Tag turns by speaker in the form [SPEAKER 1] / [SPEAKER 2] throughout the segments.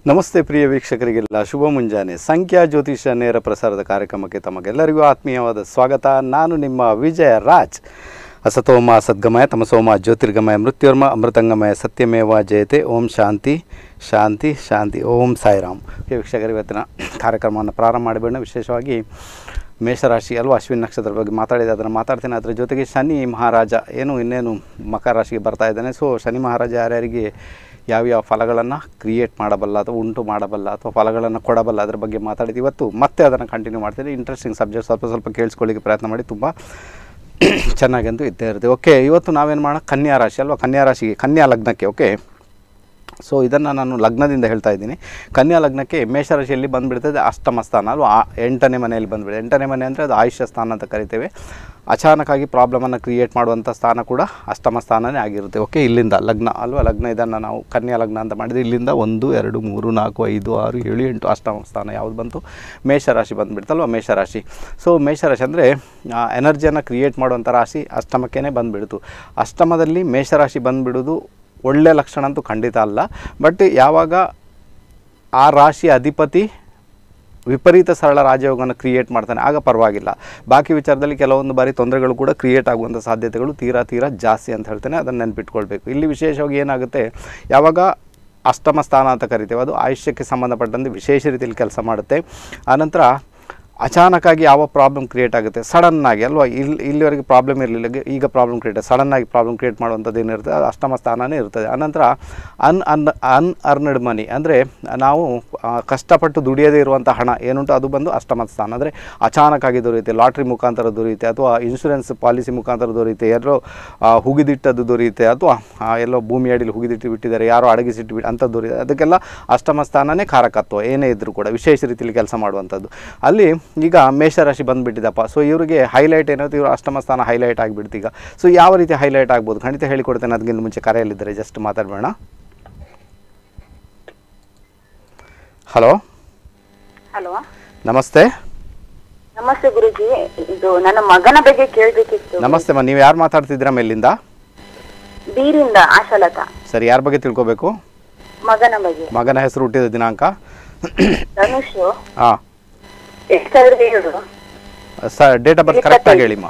[SPEAKER 1] ನಮಸ್ತೆ ಪ್ರಿಯ ವೀಕ್ಷಕರಿಗೆಲ್ಲ ಶುಭ ಮುಂಜಾನೆ ಸಂಖ್ಯಾ ಜ್ಯೋತಿಷ ನೇರ ಪ್ರಸಾರದ ಕಾರ್ಯಕ್ರಮಕ್ಕೆ ತಮಗೆಲ್ಲರಿಗೂ ಆತ್ಮೀಯವಾದ ಸ್ವಾಗತ ನಾನು ನಿಮ್ಮ ವಿಜಯ ರಾಜ್ ಅಸತೋಮ ಸದ್ಗಮಯ ತಮಸೋಮ ಜ್ಯೋತಿರ್ಗಮಯ ಮೃತ್ಯುರ್ಮ ಅಮೃತಂಗಮಯ ಸತ್ಯಮೇವ ಜಯತೆ ಓಂ ಶಾಂತಿ ಶಾಂತಿ ಶಾಂತಿ ಓಂ ಸಾಯಿರಾಮ್ ಓಕೆ ವೀಕ್ಷಕರು ಇವತ್ತಿನ ಕಾರ್ಯಕ್ರಮವನ್ನು ಪ್ರಾರಂಭ ಮಾಡಿಬೇಡ ವಿಶೇಷವಾಗಿ ಮೇಷರಾಶಿ ಅಲ್ವಾ ಅಶ್ವಿನ್ ನಕ್ಷತ್ರದ ಬಗ್ಗೆ ಮಾತಾಡಿದೆ ಅದನ್ನು ಮಾತಾಡ್ತೀನಿ ಅದರ ಜೊತೆಗೆ ಶನಿ ಮಹಾರಾಜ ಏನು ಇನ್ನೇನು ಮಕರ ರಾಶಿಗೆ ಬರ್ತಾ ಇದ್ದಾನೆ ಸೊ ಶನಿ ಮಹಾರಾಜ ಯಾರ್ಯಾರಿಗೆ ಯಾವ್ಯಾವ ಫಲಗಳನ್ನು ಕ್ರಿಯೇಟ್ ಮಾಡಬಲ್ಲ ಅಥವಾ ಉಂಟು ಮಾಡಬಲ್ಲ ಅಥವಾ ಫಲಗಳನ್ನು ಕೊಡಬಲ್ಲ ಅದ್ರ ಬಗ್ಗೆ ಮಾತಾಡಿದ್ದು ಇವತ್ತು ಮತ್ತೆ ಅದನ್ನು ಕಂಟಿನ್ಯೂ ಮಾಡ್ತೀನಿ ಇಂಟ್ರೆಸ್ಟಿಂಗ್ ಸಬ್ಜೆಕ್ಟ್ ಸ್ವಲ್ಪ ಸ್ವಲ್ಪ ಕೇಳಿಸ್ಕೊಳ್ಳಿಕ್ಕೆ ಪ್ರಯತ್ನ ಮಾಡಿ ತುಂಬ ಚೆನ್ನಾಗಂತೂ ಇದ್ದೇ ಇರುತ್ತೆ ಓಕೆ ಇವತ್ತು ನಾವೇನು ಮಾಡೋಣ ಕನ್ಯಾ ರಾಶಿ ಅಲ್ವಾ ಕನ್ಯಾ ರಾಶಿಗೆ ಕನ್ಯಾ ಲಗ್ನಕ್ಕೆ ಓಕೆ ಸೊ ಇದನ್ನು ನಾನು ಲಗ್ನದಿಂದ ಹೇಳ್ತಾ ಇದ್ದೀನಿ ಕನ್ಯಾ ಲಗ್ನಕ್ಕೆ ಮೇಷರಾಶಿಯಲ್ಲಿ ಬಂದುಬಿಡ್ತದೆ ಅಷ್ಟಮ ಸ್ಥಾನ ಅಲ್ವಾ ಆ ಎಂಟನೇ ಮನೆಯಲ್ಲಿ ಬಂದುಬಿಡುತ್ತೆ ಎಂಟನೇ ಮನೆ ಅಂದರೆ ಅದು ಆಯುಷ್ಯ ಸ್ಥಾನ ಅಂತ ಕರಿತೇವೆ ಅಚಾನಕ್ಕಾಗಿ ಪ್ರಾಬ್ಲಮನ್ನು ಕ್ರಿಯೇಟ್ ಮಾಡುವಂಥ ಸ್ಥಾನ ಕೂಡ ಅಷ್ಟಮ ಸ್ಥಾನನೇ ಆಗಿರುತ್ತೆ ಓಕೆ ಇಲ್ಲಿಂದ ಲಗ್ನ ಅಲ್ವಾ ಲಗ್ನ ಇದನ್ನು ನಾವು ಕನ್ಯಾ ಲಗ್ನ ಅಂತ ಮಾಡಿದರೆ ಇಲ್ಲಿಂದ ಒಂದು ಎರಡು ಮೂರು ನಾಲ್ಕು ಐದು ಆರು ಏಳು ಎಂಟು ಅಷ್ಟಮ ಸ್ಥಾನ ಯಾವುದು ಬಂತು ಮೇಷರಾಶಿ ಬಂದುಬಿಡ್ತಲ್ವ ಮೇಷರಾಶಿ ಸೊ ಮೇಷರಾಶಿ ಅಂದರೆ ಎನರ್ಜಿಯನ್ನು ಕ್ರಿಯೇಟ್ ಮಾಡುವಂಥ ರಾಶಿ ಅಷ್ಟಮಕ್ಕೇ ಬಂದುಬಿಡ್ತು ಅಷ್ಟಮದಲ್ಲಿ ಮೇಷರಾಶಿ ಬಂದುಬಿಡೋದು ಒಳ್ಳೆಯ ಲಕ್ಷಣ ಅಂತೂ ಖಂಡಿತ ಅಲ್ಲ ಬಟ್ ಯಾವಾಗ ಆ ರಾಶಿ ಅಧಿಪತಿ ವಿಪರೀತ ಸರಳ ರಾಜಯೋಗವನ್ನು ಕ್ರಿಯೇಟ್ ಮಾಡ್ತಾನೆ ಆಗ ಪರವಾಗಿಲ್ಲ ಬಾಕಿ ವಿಚಾರದಲ್ಲಿ ಕೆಲವೊಂದು ಬಾರಿ ತೊಂದರೆಗಳು ಕೂಡ ಕ್ರಿಯೇಟ್ ಆಗುವಂಥ ಸಾಧ್ಯತೆಗಳು ತೀರಾ ತೀರಾ ಜಾಸ್ತಿ ಅಂತ ಹೇಳ್ತೇನೆ ಅದನ್ನು ನೆನ್ಪಿಟ್ಕೊಳ್ಬೇಕು ಇಲ್ಲಿ ವಿಶೇಷವಾಗಿ ಏನಾಗುತ್ತೆ ಯಾವಾಗ ಅಷ್ಟಮ ಸ್ಥಾನ ಅಂತ ಕರಿತೇವೆ ಅದು ಆಯುಷ್ಯಕ್ಕೆ ಸಂಬಂಧಪಟ್ಟಂತೆ ವಿಶೇಷ ರೀತಿಯಲ್ಲಿ ಕೆಲಸ ಮಾಡುತ್ತೆ ಆನಂತರ ಅಚಾನಕ್ಕಾಗಿ ಯಾವ ಪ್ರಾಬ್ಲಮ್ ಕ್ರಿಯೇಟ್ ಆಗುತ್ತೆ ಸಡನ್ನಾಗಿ ಅಲ್ವಾ ಇಲ್ಲಿ ಇಲ್ಲಿವರೆಗೆ ಪ್ರಾಬ್ಲಮ್ ಇರಲಿಲ್ಲ ಈಗ ಪ್ರಾಬ್ಲಮ್ ಕ್ರಿಯೇಟ್ ಸಡನ್ನಾಗಿ ಪ್ರಾಬ್ಲಮ್ ಕ್ರಿಯೇಟ್ ಮಾಡುವಂಥದ್ದು ಏನಿರುತ್ತೆ ಅದು ಅಷ್ಟಮ ಸ್ಥಾನನೇ ಇರ್ತದೆ ಆನಂತರ ಅನ್ ಅನ್ ಅನ್ ಅರ್ನಡ್ ಮನಿ ಅಂದರೆ ನಾವು ಆ, ಕಷ್ಟಪಟ್ಟು ದುಡಿಯದೇ ಇರುವಂಥ ಹಣ ಏನುಂಟು ಅದು ಬಂದು ಅಷ್ಟಮ ಸ್ಥಾನ ಅಂದರೆ ಅಚಾನಕ್ಕಾಗಿ ದೊರೆಯುತ್ತೆ ಲಾಟ್ರಿ ಮುಖಾಂತರ ದೊರೆಯುತ್ತೆ ಅಥವಾ ಇನ್ಶೂರೆನ್ಸ್ ಪಾಲಿಸಿ ಮುಖಾಂತರ ದೊರೆಯುತ್ತೆ ಎಲ್ಲೋ ಆ, ಹುಗಿದಿಟ್ಟದ್ದು ದೊರೆಯುತ್ತೆ ಅಥವಾ ಆ, ಎಲ್ಲೋ ಭೂಮಿ ಅಡಿಲಿ ಹುಗಿದಿಟ್ಟು ಬಿಟ್ಟಿದ್ದಾರೆ ಯಾರೋ ಅಡಗಿಸಿಟ್ಟು ಬಿಟ್ಟು ಅಂಥದ್ದು ದೊರೆಯುತ್ತೆ ಅದಕ್ಕೆಲ್ಲ ಅಷ್ಟಮ ಸ್ಥಾನನೇ ಕಾರಕತ್ವ ಏನೇ ಇದ್ದರೂ ಕೂಡ ವಿಶೇಷ ರೀತಿಯಲ್ಲಿ ಕೆಲಸ ಮಾಡುವಂಥದ್ದು ಅಲ್ಲಿ ಈಗ ಮೇಷರಾಶಿ ಬಂದುಬಿಟ್ಟಿದಪ್ಪ ಸೊ ಇವರಿಗೆ ಹೈಲೈಟ್ ಏನಾಯ್ತು ಇವರು ಅಷ್ಟಮ ಸ್ಥಾನ ಹೈಲೈಟ್ ಆಗಿಬಿಡ್ತು ಈಗ ಸೊ ಯಾವ ರೀತಿ ಹೈಲೈಟ್ ಆಗ್ಬೋದು ಖಂಡಿತ ಹೇಳಿಕೊಡ್ತೇನೆ ಅದಕ್ಕಿಂತ ಮುಂಚೆ ಕರೆಯಲ್ಲಿದ್ದರೆ ಜಸ್ಟ್ ಮಾತಾಡಬೇಡ ಹಲೋ
[SPEAKER 2] ಹಲೋ
[SPEAKER 1] ನಮಸ್ತೆ
[SPEAKER 2] ನಮಸ್ತೆ ಗುರುಜಿ ಇದು ನನ್ನ ಮಗನ ಬಗ್ಗೆ ಕೇಳ್ಬೇಕಿತ್ತು
[SPEAKER 1] ನಮಸ್ತೆ ಮಾ ನೀವು ಯಾರು ಮಾತಾಡ್ತಿದ್ದೀರಾ ಮೇಲಿಂದ
[SPEAKER 2] ಬೀರಿಂದ ಆಶಾಲತಾ
[SPEAKER 1] ಸರಿ ಯಾರ ಬಗ್ಗೆ ತಿಳ್ಕೊಬೇಕು
[SPEAKER 2] ಮಗನ ಬಗ್ಗೆ
[SPEAKER 1] ಮಗನ ಹೆಸರು ಹುಟ್ಟಿದ ದಿನಾಂಕ
[SPEAKER 2] ಧನುಷ್
[SPEAKER 1] ಹಾಂ
[SPEAKER 2] ಎರಡ್ ಸಾವಿರದ ಏಳು
[SPEAKER 1] ಸ ಡೇಟ್ ಆಫ್ ಬರ್ತ್ ಕರೆಕ್ಟಾಗಿ ಹೇಳಿಮ್ಮ